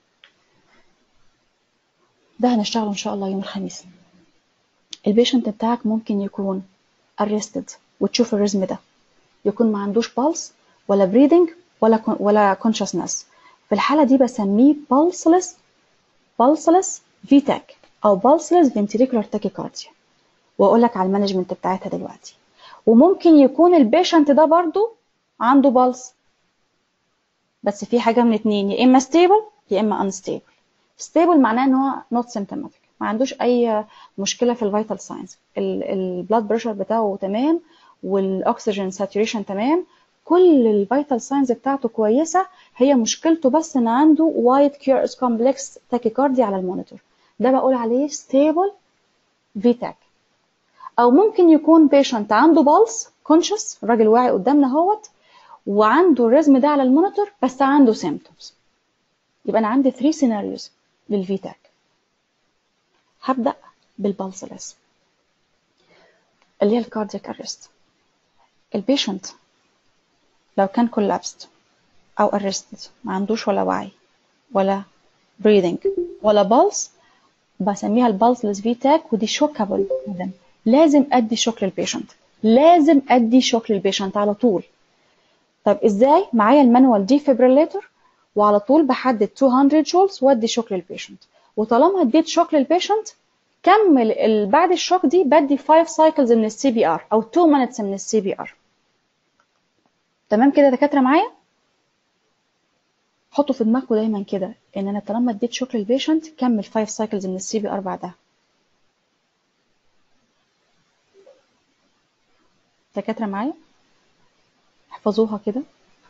ده هنشتغله ان شاء الله يوم الخميس البيشنت بتاعك ممكن يكون arrested وتشوف الرزم ده يكون ما عندوش pulse ولا breathing ولا ولا consciousness في الحالة دي بسميه pulseless pulseless VTAC أو pulseless ventricular tachycardia وأقول لك على المانجمنت بتاعتها دلوقتي وممكن يكون البيشنت ده برضو عنده بالس بس في حاجة من اتنين يا إما stable يا إما unstable stable معناه إن هو not symptomatic ما عندوش أي مشكلة في الفيتال ساينز البلاد بريشر بتاعه تمام والأكسجين ساتوريشن تمام كل الفيتال ساينز بتاعته كويسة هي مشكلته بس إن عنده وايت كيورس كومبلكس تاكيكارديا على المونيتور ده بقول عليه stable VTAC او ممكن يكون بيشنت عنده بالس كونشس الراجل واعي قدامنا اهوت وعنده الرزم ده على المونيتور بس عنده سيمبتومز يبقى انا عندي 3 سيناريوز للفيتاك هبدا بالبالسلس اللي هي الكاردياك ارست البيشنت لو كان كولابست او ارستد ما عندوش ولا وعي ولا breathing ولا بالس بسميها البالسلس فيتاك ودي شوكابل جدا لازم ادي شوك للبيشنت لازم ادي شوك للبيشنت على طول طب ازاي معايا المانوال ديفيبريليتور وعلى طول بحدد 200 جولز وادي شوك للبيشنت وطالما اديت شوك للبيشنت كمل بعد الشوك دي بدي 5 سايكلز من السي بي ار او 2 مينتس من السي بي ار تمام كده دكاتره معايا حطوا في دماغكم دايما كده ان انا طالما اديت شوك للبيشنت كمل 5 سايكلز من السي بي ار بعدها دكاترة معايا احفظوها كده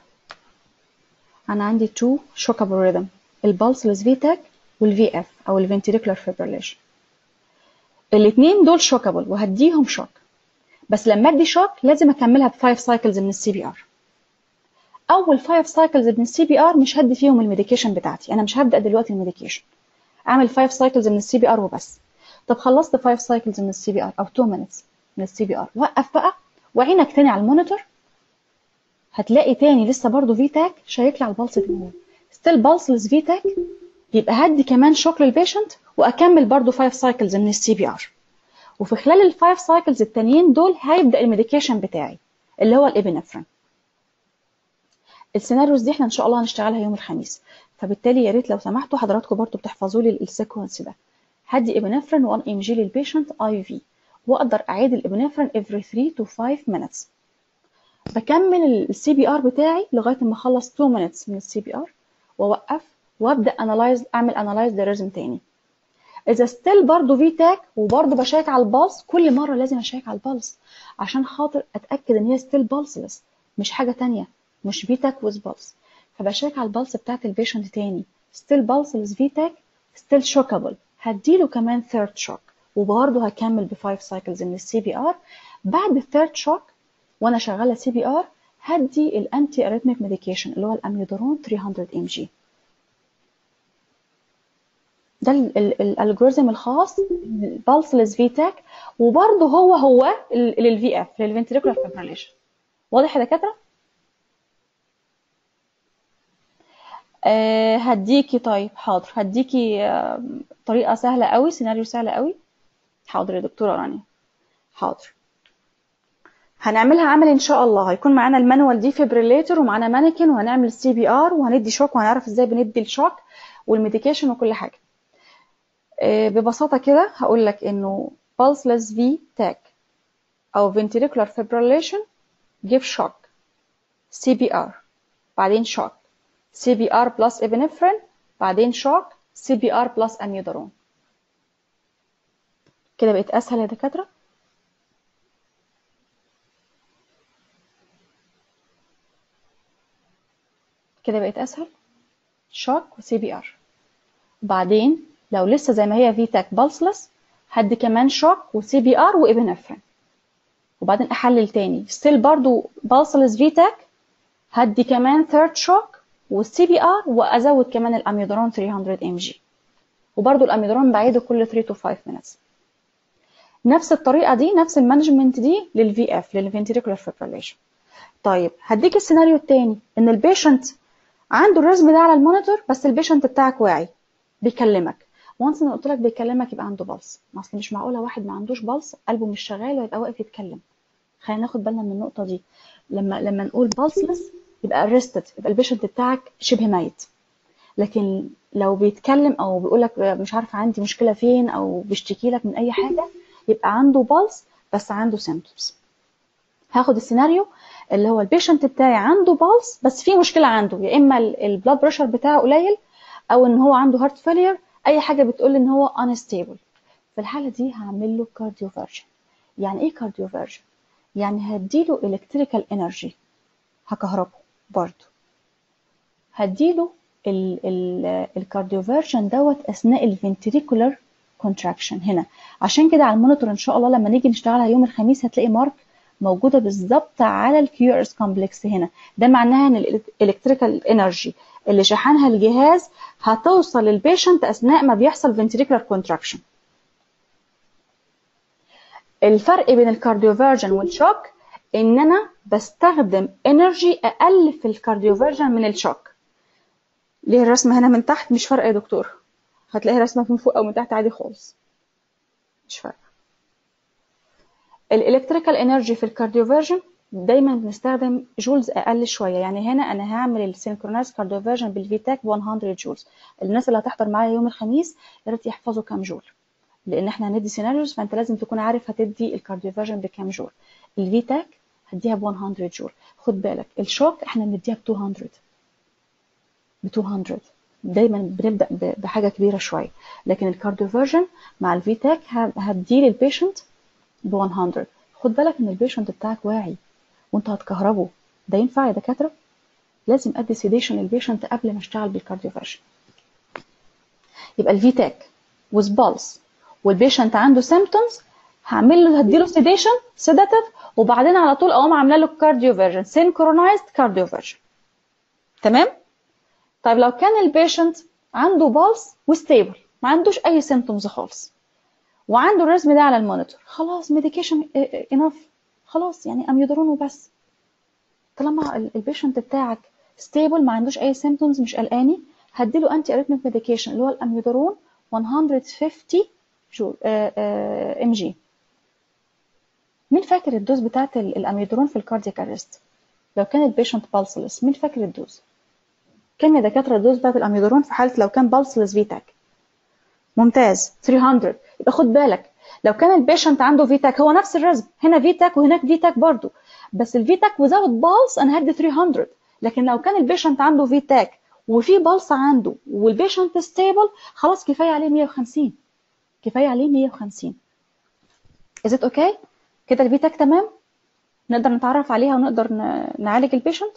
انا عندي تو شوكابل ريذم البالسلس فيتاك والفي اف او الفنتريكولار فيبريليشن الاثنين دول شوكابل وهديهم شوك بس لما ادي شوك لازم اكملها ب 5 سايكلز من السي بي ار اول 5 سايكلز من السي بي ار مش هدي فيهم الميديكيشن بتاعتي انا مش هبدا دلوقتي الميديكيشن اعمل 5 سايكلز من السي بي ار وبس طب خلصت 5 سايكلز من السي بي ار او 2 مينتس من السي بي ار وقف بقى وعينك تاني على المونيتور هتلاقي تاني لسه برضو في تاك شايك لي على البلس تاني ستيل بالسلس في تاك يبقى هدي كمان شوك للبيشنت واكمل برضو 5 سايكلز من السي بي ار وفي خلال ال 5 سايكلز التانيين دول هيبدا الميديكيشن بتاعي اللي هو الابنفرين السيناريوز دي احنا ان شاء الله هنشتغلها يوم الخميس فبالتالي يا ريت لو سمحتوا حضراتكم برضو بتحفظوا لي السيكونس ده هدي ابنفرين 1 ام جي للبيشنت اي في واقدر اعيد الابنفرين every 3 to 5 minutes بكمل السي بي ار بتاعي لغايه ما اخلص 2 minutes من السي بي ار واوقف وابدا انالايز اعمل انالايز للريزم تاني اذا ستيل برضه في تاك وبرضه بشيك على البلس كل مره لازم اشيك على البلس عشان خاطر اتاكد ان هي ستيل بالسلس مش حاجه تانية مش في تاك ويز بلس فبشيك على البلس بتاعت البيشنت تاني ستيل بالسلس في تاك ستيل شوكابل هديله كمان ثيرد شوك وبرضه هكمل ب 5 سايكلز من السي بي ار بعد الثيرد شوك وانا شغاله سي بي ار هدي الانتي اريثميك ميديكيشن اللي هو الاميودرون 300 ام جي ده الالجوريزم الخاص بالسلس في تاك وبرضه هو هو للفي اف للفنتريكولار فيبريليشن واضح يا دكاتره آه هديكي طيب حاضر هديكي آه طريقة سهلة قوي سيناريو سهل قوي حاضر يا دكتورة رانيا حاضر هنعملها عملي ان شاء الله هيكون معانا المانوال دي فيبريليتور ومعانا مانيكن وهنعمل سي بي ار وهندي شوك وهنعرف ازاي بندي الشوك والميديكيشن وكل حاجه آه ببساطه كده هقول لك انه pulseless V tag او ventricular fibrillation give shock CPR بعدين shock CPR plus epinephrine بعدين shock CPR plus amiodarone كده بقت اسهل يا دكاتره كده بقت اسهل شوك وسي بي ار بعدين لو لسه زي ما هي فيتاك بالسلس هدي كمان شوك وسي بي ار وابنفرين وبعدين احلل تاني ستيل برضو بالسلس فيتاك هدي كمان ثيرد شوك والسي بي ار وازود كمان الاميودرون 300 ام جي وبرضو الاميودرون بعيده كل 3 to 5 minutes نفس الطريقه دي نفس المانجمنت دي للفي اف للفنتريكولار فيبريليشن طيب هديك السيناريو التاني ان البيشنت عنده الرسم ده على المونيتور بس البيشنت بتاعك واعي بيكلمك وانس انا قلت لك بيكلمك يبقى عنده بلس ما اصل مش معقوله واحد ما عندوش بلس قلبه مش شغال ويبقى واقف يتكلم خلينا ناخد بالنا من النقطه دي لما لما نقول بلسلس يبقى ارستد يبقى البيشنت بتاعك شبه ميت لكن لو بيتكلم او بيقول لك مش عارفه عندي مشكله فين او بيشتكي لك من اي حاجه يبقى عنده بلس بس عنده سيمبتومز هاخد السيناريو اللي هو البيشنت بتاعي عنده بالس بس في مشكله عنده يا اما البلاد بريشر بتاعه قليل او ان هو عنده هارت فيلير اي حاجه بتقول ان هو unstable في الحاله دي هعمل له كارديوفيرجن يعني ايه كارديوفيرجن يعني هديله الكتريكال انرجي هكهربه برضه هديله الكارديوفيرجن دوت اثناء الفنتريكولار كونتراكشن هنا عشان كده على المونيتور ان شاء الله لما نيجي نشتغلها يوم الخميس هتلاقي مارك موجودة بالظبط على الكيو ار اس كومبلكس هنا ده معناها ان الالكتريكال انرجي اللي شحنها الجهاز هتوصل للبيشنت اثناء ما بيحصل ventricular contraction الفرق بين الكارديوفيرجن والشوك ان انا بستخدم انرجي اقل في الكارديوفيرجن من الشوك ليه الرسمه هنا من تحت مش فارقه يا دكتور هتلاقيها رسمه من فوق او من تحت عادي خالص مش فارقه الالكتريكال انرجي في الكارديوفيرجن دايما بنستخدم جولز اقل شويه يعني هنا انا هعمل السينكرونايز كارديوفيرجن بالفيتاك ب 100 جولز الناس اللي هتحضر معايا يوم الخميس يا ريت يحفظوا كام جول لان احنا هندي سيناريوز فانت لازم تكون عارف هتدي الكارديوفيرجن بكام جول الفيتاك هديها ب 100 جول خد بالك الشوك احنا بنديها ب 200 ب 200 دايما بنبدا بحاجه كبيره شويه لكن الكارديوفيرجن مع الفيتاك هديه للبيشنت ب 100 خد بالك ان البيشنت بتاعك واعي وانت هتكهربه ده ينفع يا دكاتره لازم ادي سيديشن للبيشنت قبل ما اشتغل بالكارديوفيرجن يبقى الفيتاك وذ بالس والبيشنت عنده سيمبتومز هعمل له هديله سيديشن سيداتيف وبعدين على طول اقوم عامله له كارديوفيرجن سينكرونايزد كارديوفيرجن تمام طيب لو كان البيشنت عنده بالس وستيبل ما عندوش اي سيمبتومز خالص وعنده الرسم ده على المونيتور خلاص ميديكيشن انف خلاص يعني اميودرون وبس طالما البيشنت بتاعك ستيبل ما عندوش اي سيمبتومز مش قلقاني هديله انتي اريثميك ميديكيشن اللي هو الاميودرون 150 جول ام جي مين فاكر الدوز بتاعت الاميودرون في الكاردياك ارست لو كان البيشنت بالسلس مين فاكر الدوز كم يا دكاتره الدوز بتاعت الاميودرون في حاله لو كان بالسلس فيتاك ممتاز 300 يبقى خد بالك لو كان البيشنت عنده فيتاك هو نفس الرسم هنا فيتاك وهناك فيتاك برضو بس الفيتاك وزود بالس انا هدي 300 لكن لو كان البيشنت عنده فيتاك وفي بالس عنده والبيشنت ستيبل خلاص كفايه عليه 150 كفايه عليه 150 از ات اوكي كده الفيتاك تمام نقدر نتعرف عليها ونقدر نعالج البيشنت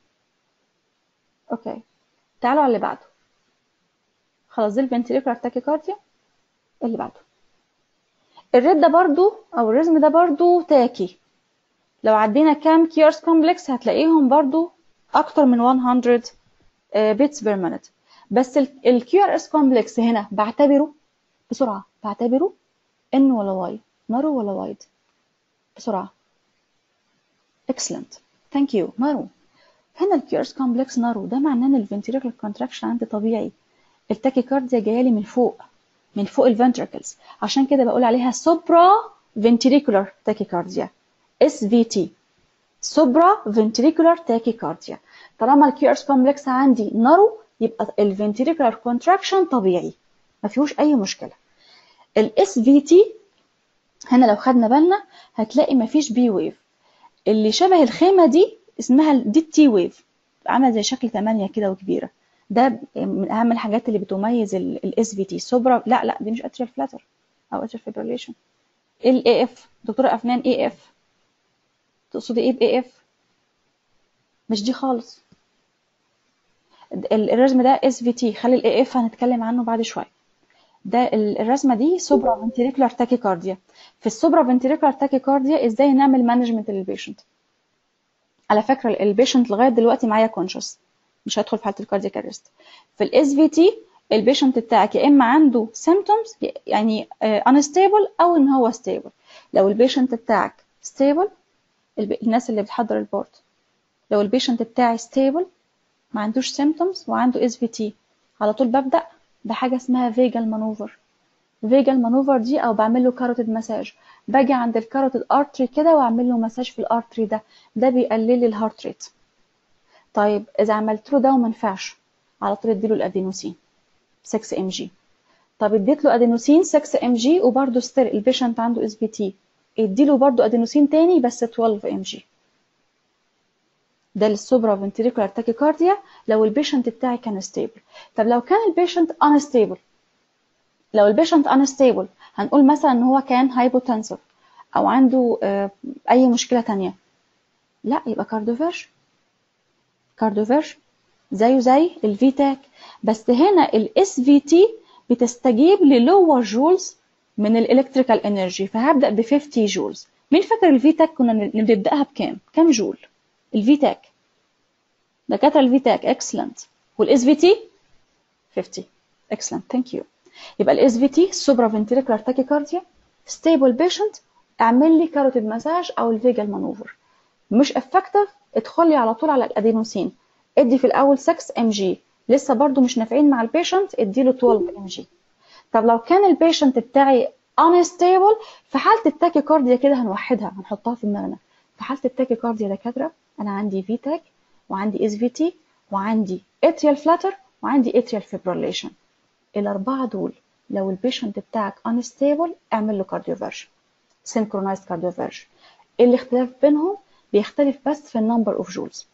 اوكي تعالوا على اللي بعده خلاص دي الفنتريكولار تاكيكارديا اللي بعده الريد ده برضو او الريزم ده برضو تاكي لو عدينا كام كيرس كومبلكس هتلاقيهم برضو اكتر من 100 بيتس بير مينت بس الكيو ار اس كومبلكس هنا بعتبره بسرعه بعتبره ان ولا واي نارو ولا وايد بسرعه excellent thank you نارو هنا الكيورس كومبلكس نارو ده معناه ان الفنتريكولار كونتراكشن عندي طبيعي التاكيكارديا جايه لي من فوق من فوق الفنتركلز عشان كده بقول عليها سوبرا فنتريكولار تاكيكارديا اس في تي سوبرا فنتريكولار تاكيكارديا طالما الكيورس كومبلكس عندي نارو يبقى الفنتريكولار كونتراكشن طبيعي ما فيهوش اي مشكله الاس في تي هنا لو خدنا بالنا هتلاقي ما فيش بي ويف اللي شبه الخيمه دي اسمها دي التي ويف عامله زي شكل 8 كده وكبيره ده من اهم الحاجات اللي بتميز الاس في تي سوبرا لا لا دي مش اتريال فلاتر او اتريال فيبريليشن الاي اف دكتوره افنان اي اف تقصدي ايه باي اف مش دي خالص الرسم ده اس في تي خلي الاي اف هنتكلم عنه بعد شويه ده الرسمه دي سوبرا فنتريكولار تاكيكارديا في السوبرا فنتريكولار تاكيكارديا ازاي نعمل مانجمنت للبيشنت على فكره البيشنت لغايه دلوقتي معايا كونشس مش هدخل في حاله الكاردياك ارست في الاس في تي البيشنت بتاعك يا اما عنده سيمتومز يعني انستيبل او ان هو ستيبل لو البيشنت بتاعك ستيبل الناس اللي بتحضر البورد لو البيشنت بتاعي ستيبل ما عندوش سيمتومز وعنده اس في تي على طول ببدا بحاجه اسمها فيجال مانوفر فيجال مانوفر دي او بعمل له كاروتيد مساج باجي عند الكاروتيد ارتري كده واعمل له مساج في الارتري ده ده بيقلل لي الهارت ريت طيب اذا عملت له ده وما نفعش على طول اديله الادينوسين 6 ام جي طب اديت له ادينوسين 6 ام جي وبرده ستير البيشنت عنده اس بي تي اديله برده ادينوسين تاني بس 12 ام جي ده للسوبرا فنتريكولار تاكيكارديا لو البيشنت بتاعي كان ستيبل طب لو كان البيشنت انستيبل لو البيشنت انستيبل هنقول مثلا ان هو كان هايبوتنسيف او عنده اي مشكله تانية لا يبقى كارديوفيرجن كارديوفيرجن زيه زي الفيتاك بس هنا الاس في تي بتستجيب للور جولز من الالكتريكال انرجي فهبدا ب 50 جولز مين فاكر الفيتاك كنا بنبداها بكام كام جول الفيتاك دكاتره الفيتاك اكسلنت والاس في تي 50 اكسلنت ثانك يو يبقى الاس في تي سوبرا فنتريكولار تاكيكارديا ستيبل بيشنت اعمل لي كاروتيد مساج او الفيجال مانوفر مش افكتيف ادخل لي على طول على الادينوسين ادي في الاول 6 ام جي لسه برضو مش نافعين مع البيشنت اديله 12 ام جي طب لو كان البيشنت بتاعي unstable في حاله التاكيكارديا كده هنوحدها هنحطها في دماغنا في حاله التاكيكارديا دكاتره انا عندي فيتاك وعندي اس في تي وعندي اتريال فلاتر وعندي اتريال فيبريليشن الاربعه دول لو البيشنت بتاعك unstable اعمل له كارديوفيرجن synchronized كارديوفيرجن الاختلاف بينهم بيختلف بس في النمبر اوف جولز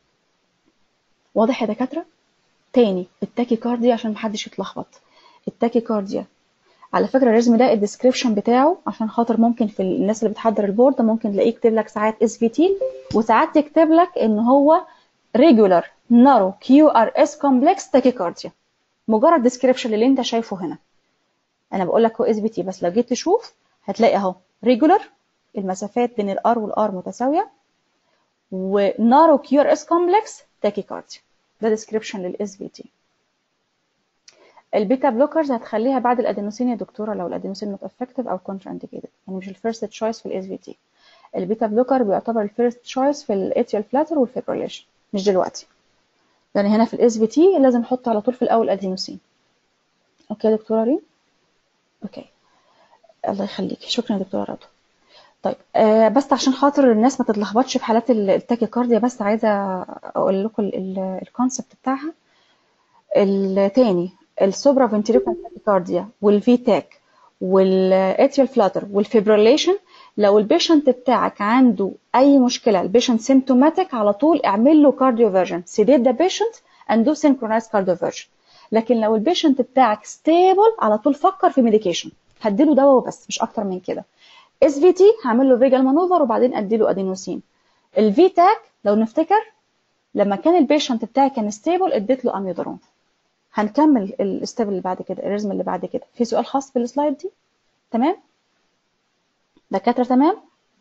واضح يا دكاتره تاني التاكيكارديا عشان محدش يتلخبط التاكيكارديا على فكره الرسم ده الديسكريبشن بتاعه عشان خاطر ممكن في الناس اللي بتحضر البورد ممكن تلاقيه يكتب لك ساعات اس في تي وساعات يكتب لك ان هو ريجولار نارو كيو ار اس كومبلكس تاكيكارديا مجرد ديسكريبشن اللي انت شايفه هنا انا بقول لك هو اس في تي بس لو جيت تشوف هتلاقي اهو ريجولار المسافات بين الار والار متساويه ونارو كيو ار اس كومبلكس تاكيكارديا ده ديسكريبشن للاس في تي البيتا بلوكرز هتخليها بعد الادينوسين يا دكتوره لو الادينوسين نوت افكتيف او كونتر انديكيتد يعني مش الفيرست تشويس في الاس في تي البيتا بلوكر بيعتبر الفيرست تشويس في الاتريال فلاتر والفيبريليشن مش دلوقتي يعني هنا في الاس في تي لازم نحط على طول في الاول ادينوسين اوكي يا دكتوره ريم اوكي الله يخليكي شكرا يا دكتوره رضوى طيب آه بس عشان خاطر الناس ما تتلخبطش في حالات التاكيكارديا بس عايزه اقول لكم الكونسبت بتاعها التاني السوبرا فنتريكولار تاكيكارديا والفيتاك والاتريال فلاتر والفيبريليشن لو البيشنت بتاعك عنده اي مشكله البيشنت سيمتوماتيك على طول اعمل له كارديوفيرجن سيديت ذا بيشنت اند دو سينكرونايز كارديوفيرجن لكن لو البيشنت بتاعك ستيبل على طول فكر في ميديكيشن هديله دواء وبس مش اكتر من كده اس في تي هعمل له فيجال مانوفر وبعدين اديله ادينوسين الفيتاك لو نفتكر لما كان البيشنت بتاعي كان ستيبل اديت له اميودارون هنكمل الستيب اللي بعد كده الرزم اللي بعد كده في سؤال خاص بالسلايد دي تمام دكاتره تمام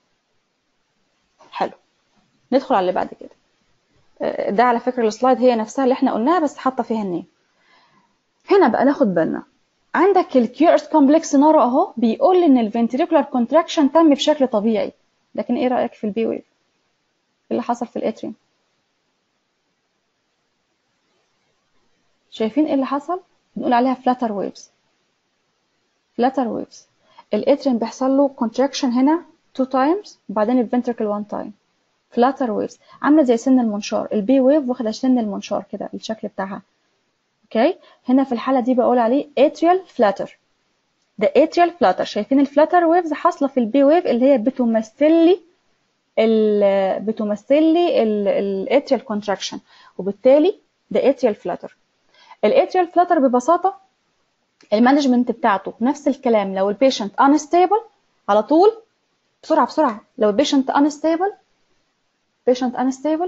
حلو ندخل على اللي بعد كده ده على فكره السلايد هي نفسها اللي احنا قلناها بس حاطه فيها النيم هنا بقى ناخد بالنا عندك الكيورس كومبلكس نارو اهو بيقول ان الفنتريكولار كونتراكشن تم بشكل طبيعي لكن ايه رايك في البي ويف اللي حصل في الاتريوم شايفين ايه اللي حصل بنقول عليها فلاتر ويفز فلاتر ويفز الاتريم بيحصل له contraction هنا two times وبعدين الفنتركل one time فلاتر ويفز عامله زي سن المنشار البي ويف واخده سن المنشار كده الشكل بتاعها اوكي هنا في الحاله دي بقول عليه اتريال فلاتر ده اتريال فلاتر شايفين الفلاتر ويفز حاصله في البي ويف اللي هي بتمثل لي ال بتمثل لي الاتريال كونتراكشن وبالتالي ده اتريال فلاتر الاتريال فلاتر ببساطه المانجمنت بتاعته نفس الكلام لو البيشنت انستيبل على طول بسرعه بسرعه لو البيشنت انستيبل patient unstable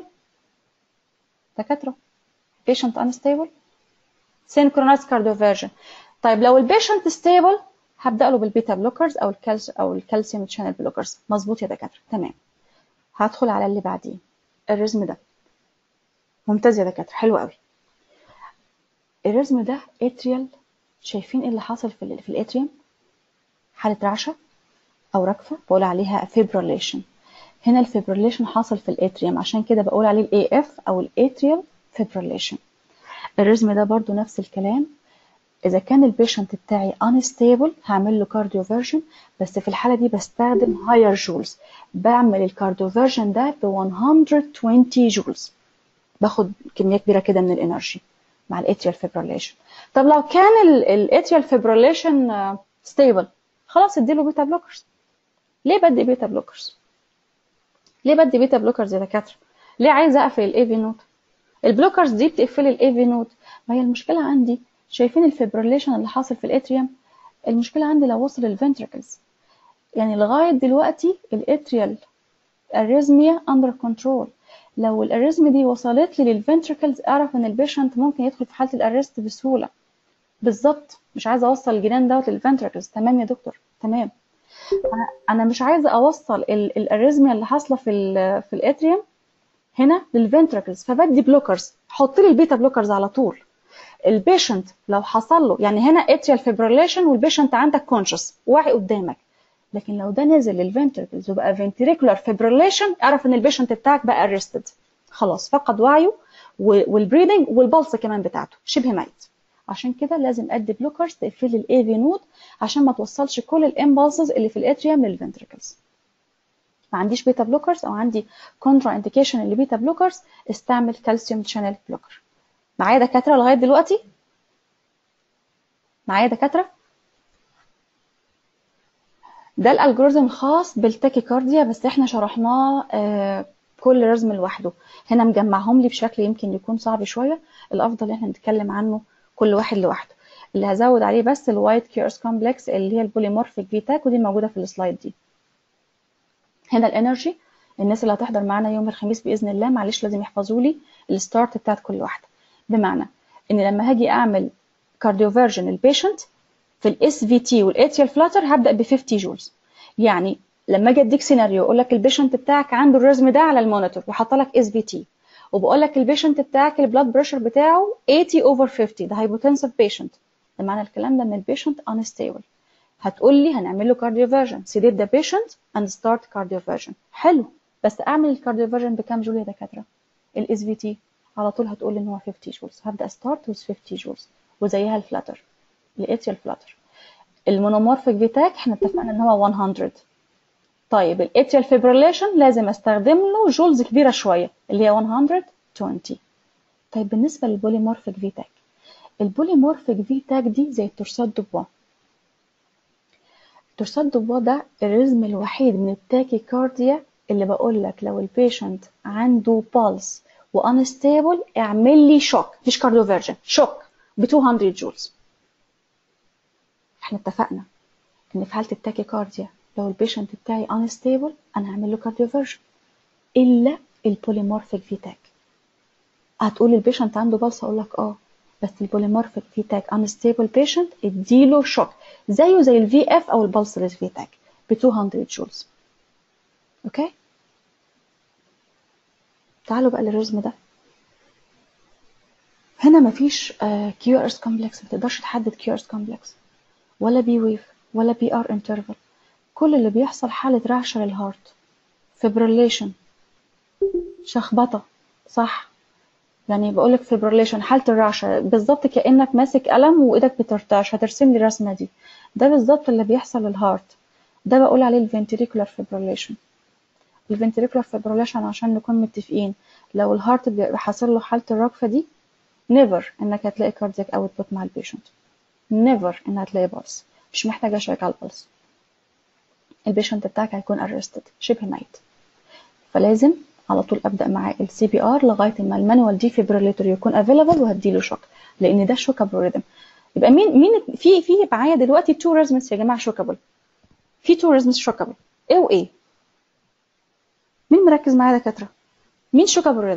دكاترة patient unstable synchronized cardioversion طيب لو البيشنت ستيبل هبدأ له بالبيتا بلوكرز أو الكالس أو الكالسيوم شانل بلوكرز مظبوط يا دكاترة تمام هدخل على اللي بعديه الرزم ده ممتاز يا دكاترة حلو قوي الرزم ده اتريال شايفين ايه اللي حاصل في ال في الاتريوم حالة رعشة أو ركفة بقول عليها fibrillation هنا الفيبريليشن حاصل في الاتريوم عشان كده بقول عليه الاي اف او الاتريال فيبريليشن الرزم ده برضو نفس الكلام اذا كان البيشنت بتاعي unstable هعمل له كارديوفيرجن بس في الحاله دي بستخدم هاير جولز بعمل الكارديوفيرجن ده ب 120 جولز باخد كميه كبيره كده من الانرجي مع الاتريال فيبريليشن طب لو كان الاتريال فيبريليشن ستيبل خلاص اديله بيتا بلوكرز ليه بدي بيتا بلوكرز ليه بدي بيتا بلوكرز يا دكاتره ليه عايزه اقفل الاي في نود البلوكرز دي بتقفل الاي في نود ما هي المشكله عندي شايفين الفيبريليشن اللي حاصل في الاتريوم المشكله عندي لو وصل الفنتركلز يعني لغايه دلوقتي الاتريال اريزميا اندر كنترول لو الاريزميا دي وصلت لي للفنتركلز اعرف ان البيشنت ممكن يدخل في حاله الارست بسهوله بالظبط مش عايزه اوصل الجنان دوت للفنتركلز تمام يا دكتور تمام انا مش عايزه اوصل الاريزميا اللي حاصله في ال في الاتريوم هنا للفنتركلز فبدي بلوكرز حط لي البيتا بلوكرز على طول البيشنت لو حصل له يعني هنا اتريال فيبريليشن والبيشنت عندك كونشس واعي قدامك لكن لو ده نزل للفنتركلز وبقى فنتريكولار فيبريليشن اعرف ان البيشنت بتاعك بقى ارستد خلاص فقد وعيه والبريدنج والبلس كمان بتاعته شبه ميت عشان كده لازم ادي بلوكرز تقفل لي الاي في نود عشان ما توصلش كل الامبulses اللي في الاتريوم للفنتركلز ما عنديش بيتا بلوكرز او عندي كونترا انديكيشن اللي بيتا بلوكرز استعمل كالسيوم شانل بلوكر معايا دكاتره لغايه دلوقتي معايا دكاتره ده الالجوريزم الخاص بالتاكيكارديا بس احنا شرحناه آه كل رزم لوحده هنا مجمعهم لي بشكل يمكن يكون صعب شويه الافضل ان احنا نتكلم عنه كل واحد لوحده اللي هزود عليه بس الوايت كيرس كومبلكس اللي هي البوليمورفيك فيتاك ودي موجوده في السلايد دي هنا الانرجي الناس اللي هتحضر معانا يوم الخميس باذن الله معلش لازم يحفظوا لي الستارت بتاعت كل واحده بمعنى ان لما هاجي اعمل كارديوفيرجن البيشنت في الاس في تي والاتريال فلاتر هبدا ب 50 جولز يعني لما اجي اديك سيناريو اقول لك البيشنت بتاعك عنده الرزم ده على المونيتور وحاطه لك اس في تي وبقول لك البيشنت بتاعك البلاد بريشر بتاعه 80 اوفر 50 ده هايبوتنسيف بيشنت ده معنى الكلام ده ان البيشنت انستيبل هتقول لي هنعمل له كارديوفيرجن سيديت ذا بيشنت اند ستارت كارديوفيرجن حلو بس اعمل الكارديوفيرجن بكام جول يا دكاتره الاس في تي على طول هتقول لي ان هو 50 جولز هبدا ستارت وذ 50 جولز وزيها الفلاتر الاتريال فلاتر المونومورفيك فيتاك احنا اتفقنا ان هو 100 طيب الاتريال فيبريليشن لازم استخدم له جولز كبيره شويه اللي هي 120 طيب بالنسبه للبوليمورفيك فيتاك البوليمورفيك فيتاك دي زي التورسات دوبوا التورسات دوبوا ده الرزم الوحيد من التاكيكارديا اللي بقول لك لو البيشنت عنده بالس وانستيبل اعمل لي شوك مش كارديوفيرجن شوك ب 200 جولز احنا اتفقنا ان في حاله التاكيكارديا لو البيشنت بتاعي unstable انا هعمل له كارديوفيرجن الا البوليمورفيك فيتاك هتقول البيشنت عنده بلس اقول لك اه بس البوليمورفيك فيتاك unstable بيشنت اديله شوك زيه زي الفي اف او البلسرز فيتاك ب 200 جولز اوكي تعالوا بقى للرزم ده هنا مفيش كيو ار اس كومبلكس ما تقدرش تحدد كيو ار اس كومبلكس ولا بي ويف ولا بي ار انترفال كل اللي بيحصل حالة رعشة للهارت فيبريليشن شخبطة صح يعني بقول لك فيبريليشن حاله الرعشه بالظبط كانك ماسك قلم وايدك بترتعش هترسم لي الرسمه دي ده بالظبط اللي بيحصل للهارت ده بقول عليه الفنتريكولار فيبريليشن الفنتريكولار فيبريليشن عشان نكون متفقين لو الهارت بيبقى حاصل له حاله الرجفه دي نيفر انك هتلاقي كاردياك اوتبوت مع البيشنت نيفر ان هتلاقي بلس مش محتاجه اشيك على البلس البيشنت بتاعك هيكون ارستد شبه ميت فلازم على طول ابدا معاه السي بي ار لغايه ما المانوال ديفيبريليتور يكون افيلابل وهديله شوك لان ده شوكابل ريدم يبقى مين مين في في معايا دلوقتي تو ريزمنتس يا جماعه شوكابل في تو ريزمنتس شوكابل ايه وايه مين مركز معايا دكاتره مين شوكابل ريدم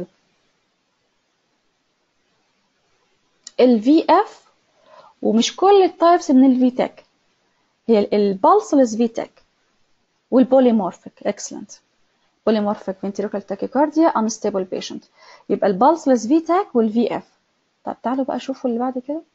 الفي اف ومش كل التايبس من الفي تك هي البالسلس في تك والبوليمورفيك اكسلنت polymorphic ventricular tachycardia unstable patient يبقى البالسلس في تاك والفي اف طب تعالوا بقى شوفوا اللي بعد كده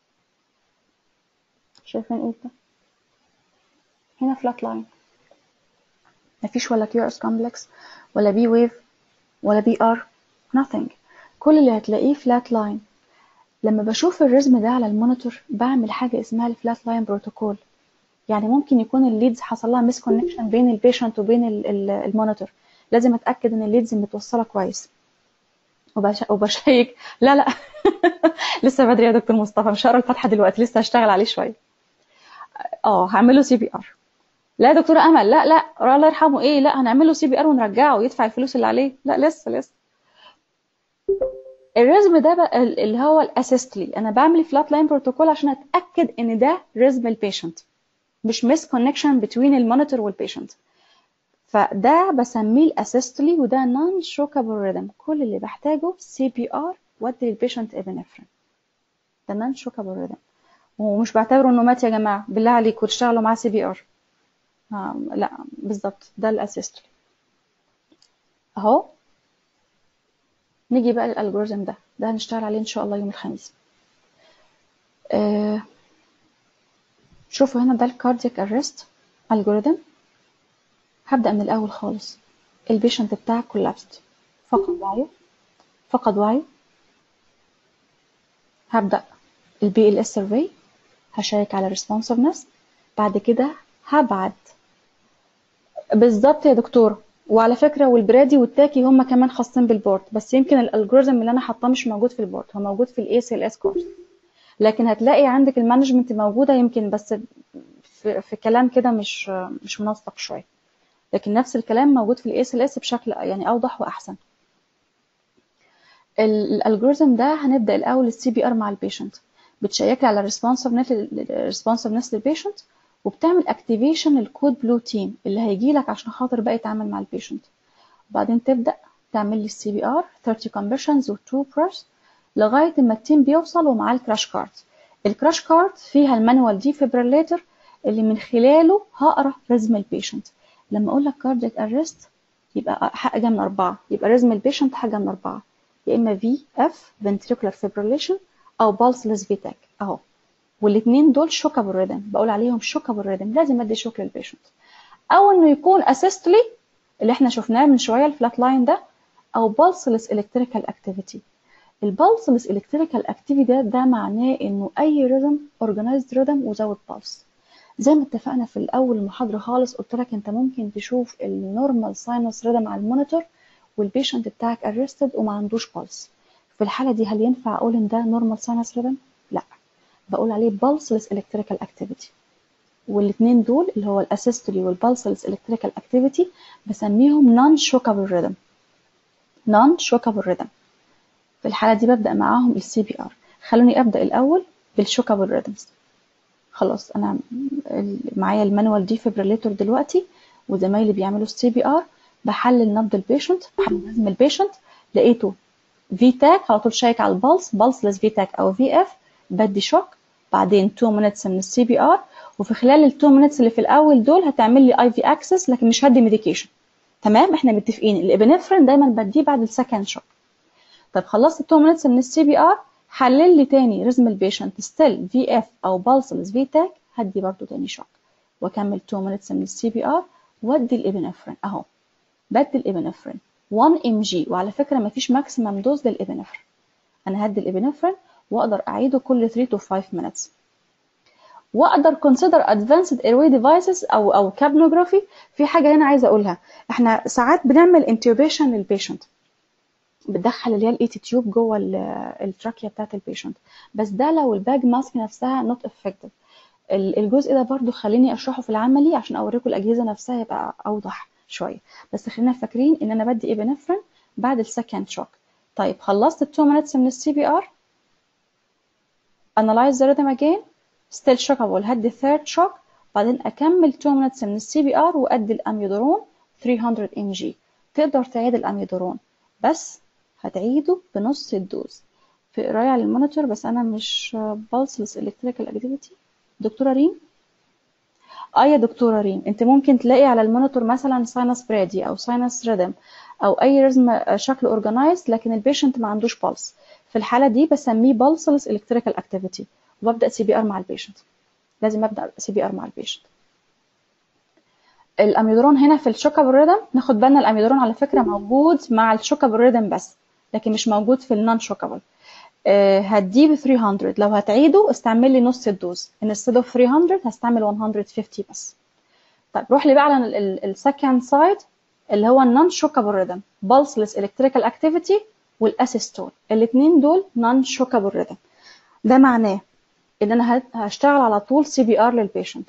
شايفين ايه ده هنا فلات لاين مفيش ولا كيو اس كومبلكس ولا بي ويف ولا بي ار nothing كل اللي هتلاقيه فلات لاين لما بشوف الرسم ده على المونيتور بعمل حاجه اسمها الفلات لاين بروتوكول يعني ممكن يكون الليدز حصل لها ميس كونكشن بين البيشنت وبين المونيتور لازم اتاكد ان الليدز متوصله كويس وبش... وبشيك لا لا لسه بدري يا دكتور مصطفى مش هقرا الفاتحه دلوقتي لسه هشتغل عليه شويه اه هعمل له سي بي ار لا يا دكتوره امل لا لا الله يرحمه ايه لا هنعمل له سي بي ار ونرجعه ويدفع الفلوس اللي عليه لا لسه لسه الرزم ده بقى اللي هو الاسيستلي انا بعمل فلات لاين بروتوكول عشان اتاكد ان ده رزم البيشنت مش ميس كونكشن بتوين المونيتور والبيشنت فده بسميه الاسيستلي وده نون شوكابل ريدم كل اللي بحتاجه سي بي ار وادي للبيشنت ابنفرين ده نون شوكابل ريدم ومش بعتبره انه مات يا جماعه بالله عليكم تشتغلوا معاه سي بي ار آه لا بالظبط ده الاسيستلي اهو نيجي بقى للالجوريزم ده ده هنشتغل عليه ان شاء الله يوم الخميس آه شوفوا هنا ده الكاردياك ارست الجوريزم هبدأ من الأول خالص البيشنت بتاعك كولابست فقد وعيه فقد وعيه هبدأ البي ال اس سيرفي هشيك على responsiveness بعد كده هبعت بالظبط يا دكتورة وعلى فكرة والبرادي والتاكي هم كمان خاصين بالبورد بس يمكن الالجوريزم اللي انا حاطاه مش موجود في البورد هو موجود في الاي سي ال اس كورس لكن هتلاقي عندك المانجمنت موجودة يمكن بس في, في كلام كده مش مش منسق شوية لكن نفس الكلام موجود في الاي اس ال اس بشكل يعني اوضح واحسن الالجوريزم ده هنبدا الاول السي بي ار مع البيشنت بتشيك لي على الريسبونسفنس الريسبونسفنس للبيشنت وبتعمل اكتيفيشن للكود بلو تيم اللي هيجي لك عشان خاطر بقى يتعامل مع البيشنت وبعدين تبدا تعمل لي السي بي ار 30 كومبريشنز و2 بريس لغايه ما التيم بيوصل ومعاه الكراش كارد الكراش كارد فيها المانوال ديفيبريليتر اللي من خلاله هقرا رزم البيشنت لما اقول لك كاردياك ارست يبقى حاجه من اربعه يبقى رزم البيشنت حاجه من اربعه يا اما في اف ventricular fibrillation او pulseless فيتاك اهو والاثنين دول شوكابل ريدم بقول عليهم شوكابل ريدم لازم ادي شوك للبيشنت او انه يكون اسيستلي اللي احنا شفناه من شويه الفلات لاين ده او pulseless electrical activity البالسلس electrical activity ده ده معناه انه اي ريدم organized ريدم وزود بالس زي ما اتفقنا في الاول المحاضره خالص قلت لك انت ممكن تشوف النورمال ساينس ريدم على المونيتور والبيشنت بتاعك ارستد وما عندوش بالس في الحاله دي هل ينفع اقول ان ده نورمال ساينس ريدم لا بقول عليه بالسلس الكتريكال اكتيفيتي والاثنين دول اللي هو الاسيستولي والبالسلس الكتريكال اكتيفيتي بسميهم نون شوكابل ريدم نون شوكابل ريدم في الحاله دي ببدا معاهم السي بي ار خلوني ابدا الاول بالشوكابل ريدمز خلاص انا معايا المانوال ديفيبريليتور دلوقتي وزمايلي بيعملوا السي بي ار بحلل نبض البيشنت بحلل نزم البيشنت لقيته في تاك على طول شيك على البلس بلسلس في تاك او في اف بدي شوك بعدين 2 مينتس من السي بي ار وفي خلال ال 2 مينتس اللي في الاول دول هتعمل لي اي في اكسس لكن مش هدي ميديكيشن تمام احنا متفقين الابنفرين دايما بديه بعد السكند شوك طب خلصت 2 مينتس من السي بي ار حلل لي تاني رزم البيشنت ستيل في اف او بالسلس في تاك هدي برضو تاني شوك واكمل 2 مينتس من السي بي ار وادي الابنفرين اهو بدي الابنفرين 1 ام جي وعلى فكره مفيش ماكسيمم دوز للابنفرين انا هدي الابنفرين واقدر اعيده كل 3 to 5 minutes واقدر consider advanced airway devices او او كابنوجرافي في حاجه هنا عايزه اقولها احنا ساعات بنعمل intubation للبيشنت بتدخل اللي هي الاي تي تيوب جوه التراكيه بتاعت البيشنت بس ده لو الباج ماسك نفسها نوت افكتيف الجزء ده برضو خليني اشرحه في العملي عشان اوريكم الاجهزه نفسها يبقى اوضح شويه بس خلينا فاكرين ان انا بدي ابنفرين بعد السكند شوك طيب خلصت ال 2 minutes من السي بي ار analyze the rhythm again still shockable هدي third shock بعدين اكمل 2 minutes من السي بي ار وادي الاميودرون 300 ام جي تقدر تعيد الاميودرون بس هتعيده بنص الدوز في قرايه على المونيتور بس انا مش بلسلس الكتريكال اكتيفيتي دكتوره ريم اه يا دكتوره ريم انت ممكن تلاقي على المونيتور مثلا ساينس برادي او ساينس ريدم او اي رزم شكله اورجنايزد لكن البيشنت ما عندوش بالس في الحاله دي بسميه بلسلس الكتريكال اكتيفيتي وببدا سي بي ار مع البيشنت لازم ابدا سي بي ار مع البيشنت الاميودرون هنا في الشوكابل ريدم ناخد بالنا الاميودرون على فكره موجود مع الشوكابل ريدم بس لكن مش موجود في النون شوكابل أه هديه ب 300 لو هتعيده استعمل لي نص الدوز instead of 300 هستعمل 150 بس طيب روح لي بقى على السكند سايد اللي هو النون شوكابل ريدم pulseless electrical activity والاسيستول الاثنين دول نون شوكابل ريدم ده معناه ان انا هشتغل على طول سي بي ار للبيشنت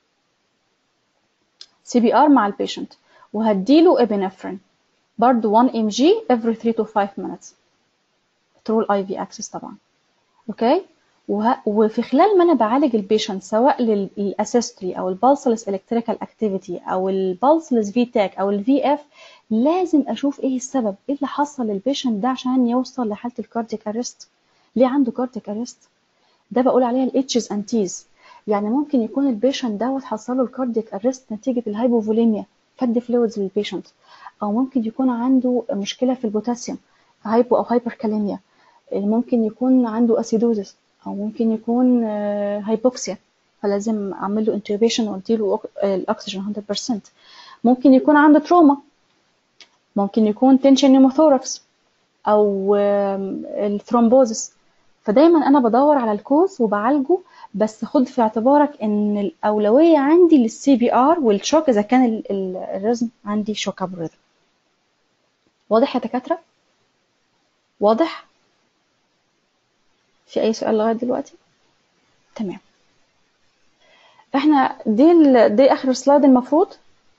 سي بي ار مع البيشنت وهديله ابنفرين برضو 1 ام جي every 3 to 5 minutes through الاي في اكسس طبعا اوكي وه... وفي خلال ما انا بعالج البيشنت سواء للاسيستري او البالسلس الكتريكال اكتيفيتي او البالسلس في تاك او الفي اف لازم اشوف ايه السبب ايه اللي حصل للبيشنت ده عشان يوصل لحاله الكاردياك ارست ليه عنده كاردياك ارست ده بقول عليها الاتشز اند تيز يعني ممكن يكون البيشنت دوت حصل له الكاردياك ارست نتيجه الهايبوفوليميا فد فلويدز للبيشنت او ممكن يكون عنده مشكله في البوتاسيوم هايبو او هايبر كاليميا ممكن يكون عنده اسيدوزس او ممكن يكون هايبوكسيا فلازم اعمل له انتوبيشن واديله الاكسجين 100% ممكن يكون عنده تروما ممكن يكون تنشن نيموثوركس او الثرومبوزس فدايما انا بدور على الكوز وبعالجه بس خد في اعتبارك ان الاولويه عندي للسي بي ار والشوك اذا كان الرزم عندي شوك ابريد واضح يا دكاتره واضح في اي سؤال لغايه دلوقتي تمام احنا دي ال... دي اخر سلايد المفروض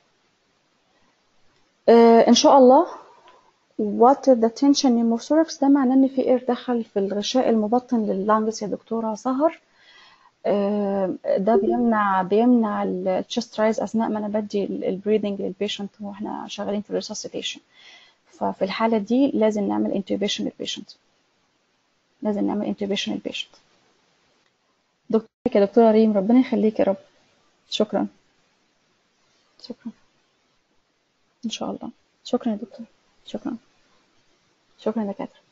اه ان شاء الله what the tension pneumothorax ده معناه ان في اير دخل في الغشاء المبطن لللانجس يا دكتوره سهر اه ده بيمنع بيمنع التشست رايز اثناء ما انا بدي البريدنج للبيشنت واحنا شغالين في الريسوسيتيشن ففي الحاله دي لازم نعمل انتوبيشن للبيشنت لازم نعمل انتوبيشن للبيشنت دكتور يا دكتوره ريم ربنا يخليك يا رب شكرا شكرا ان شاء الله شكرا يا دكتور شكرا شكرا يا دكاتره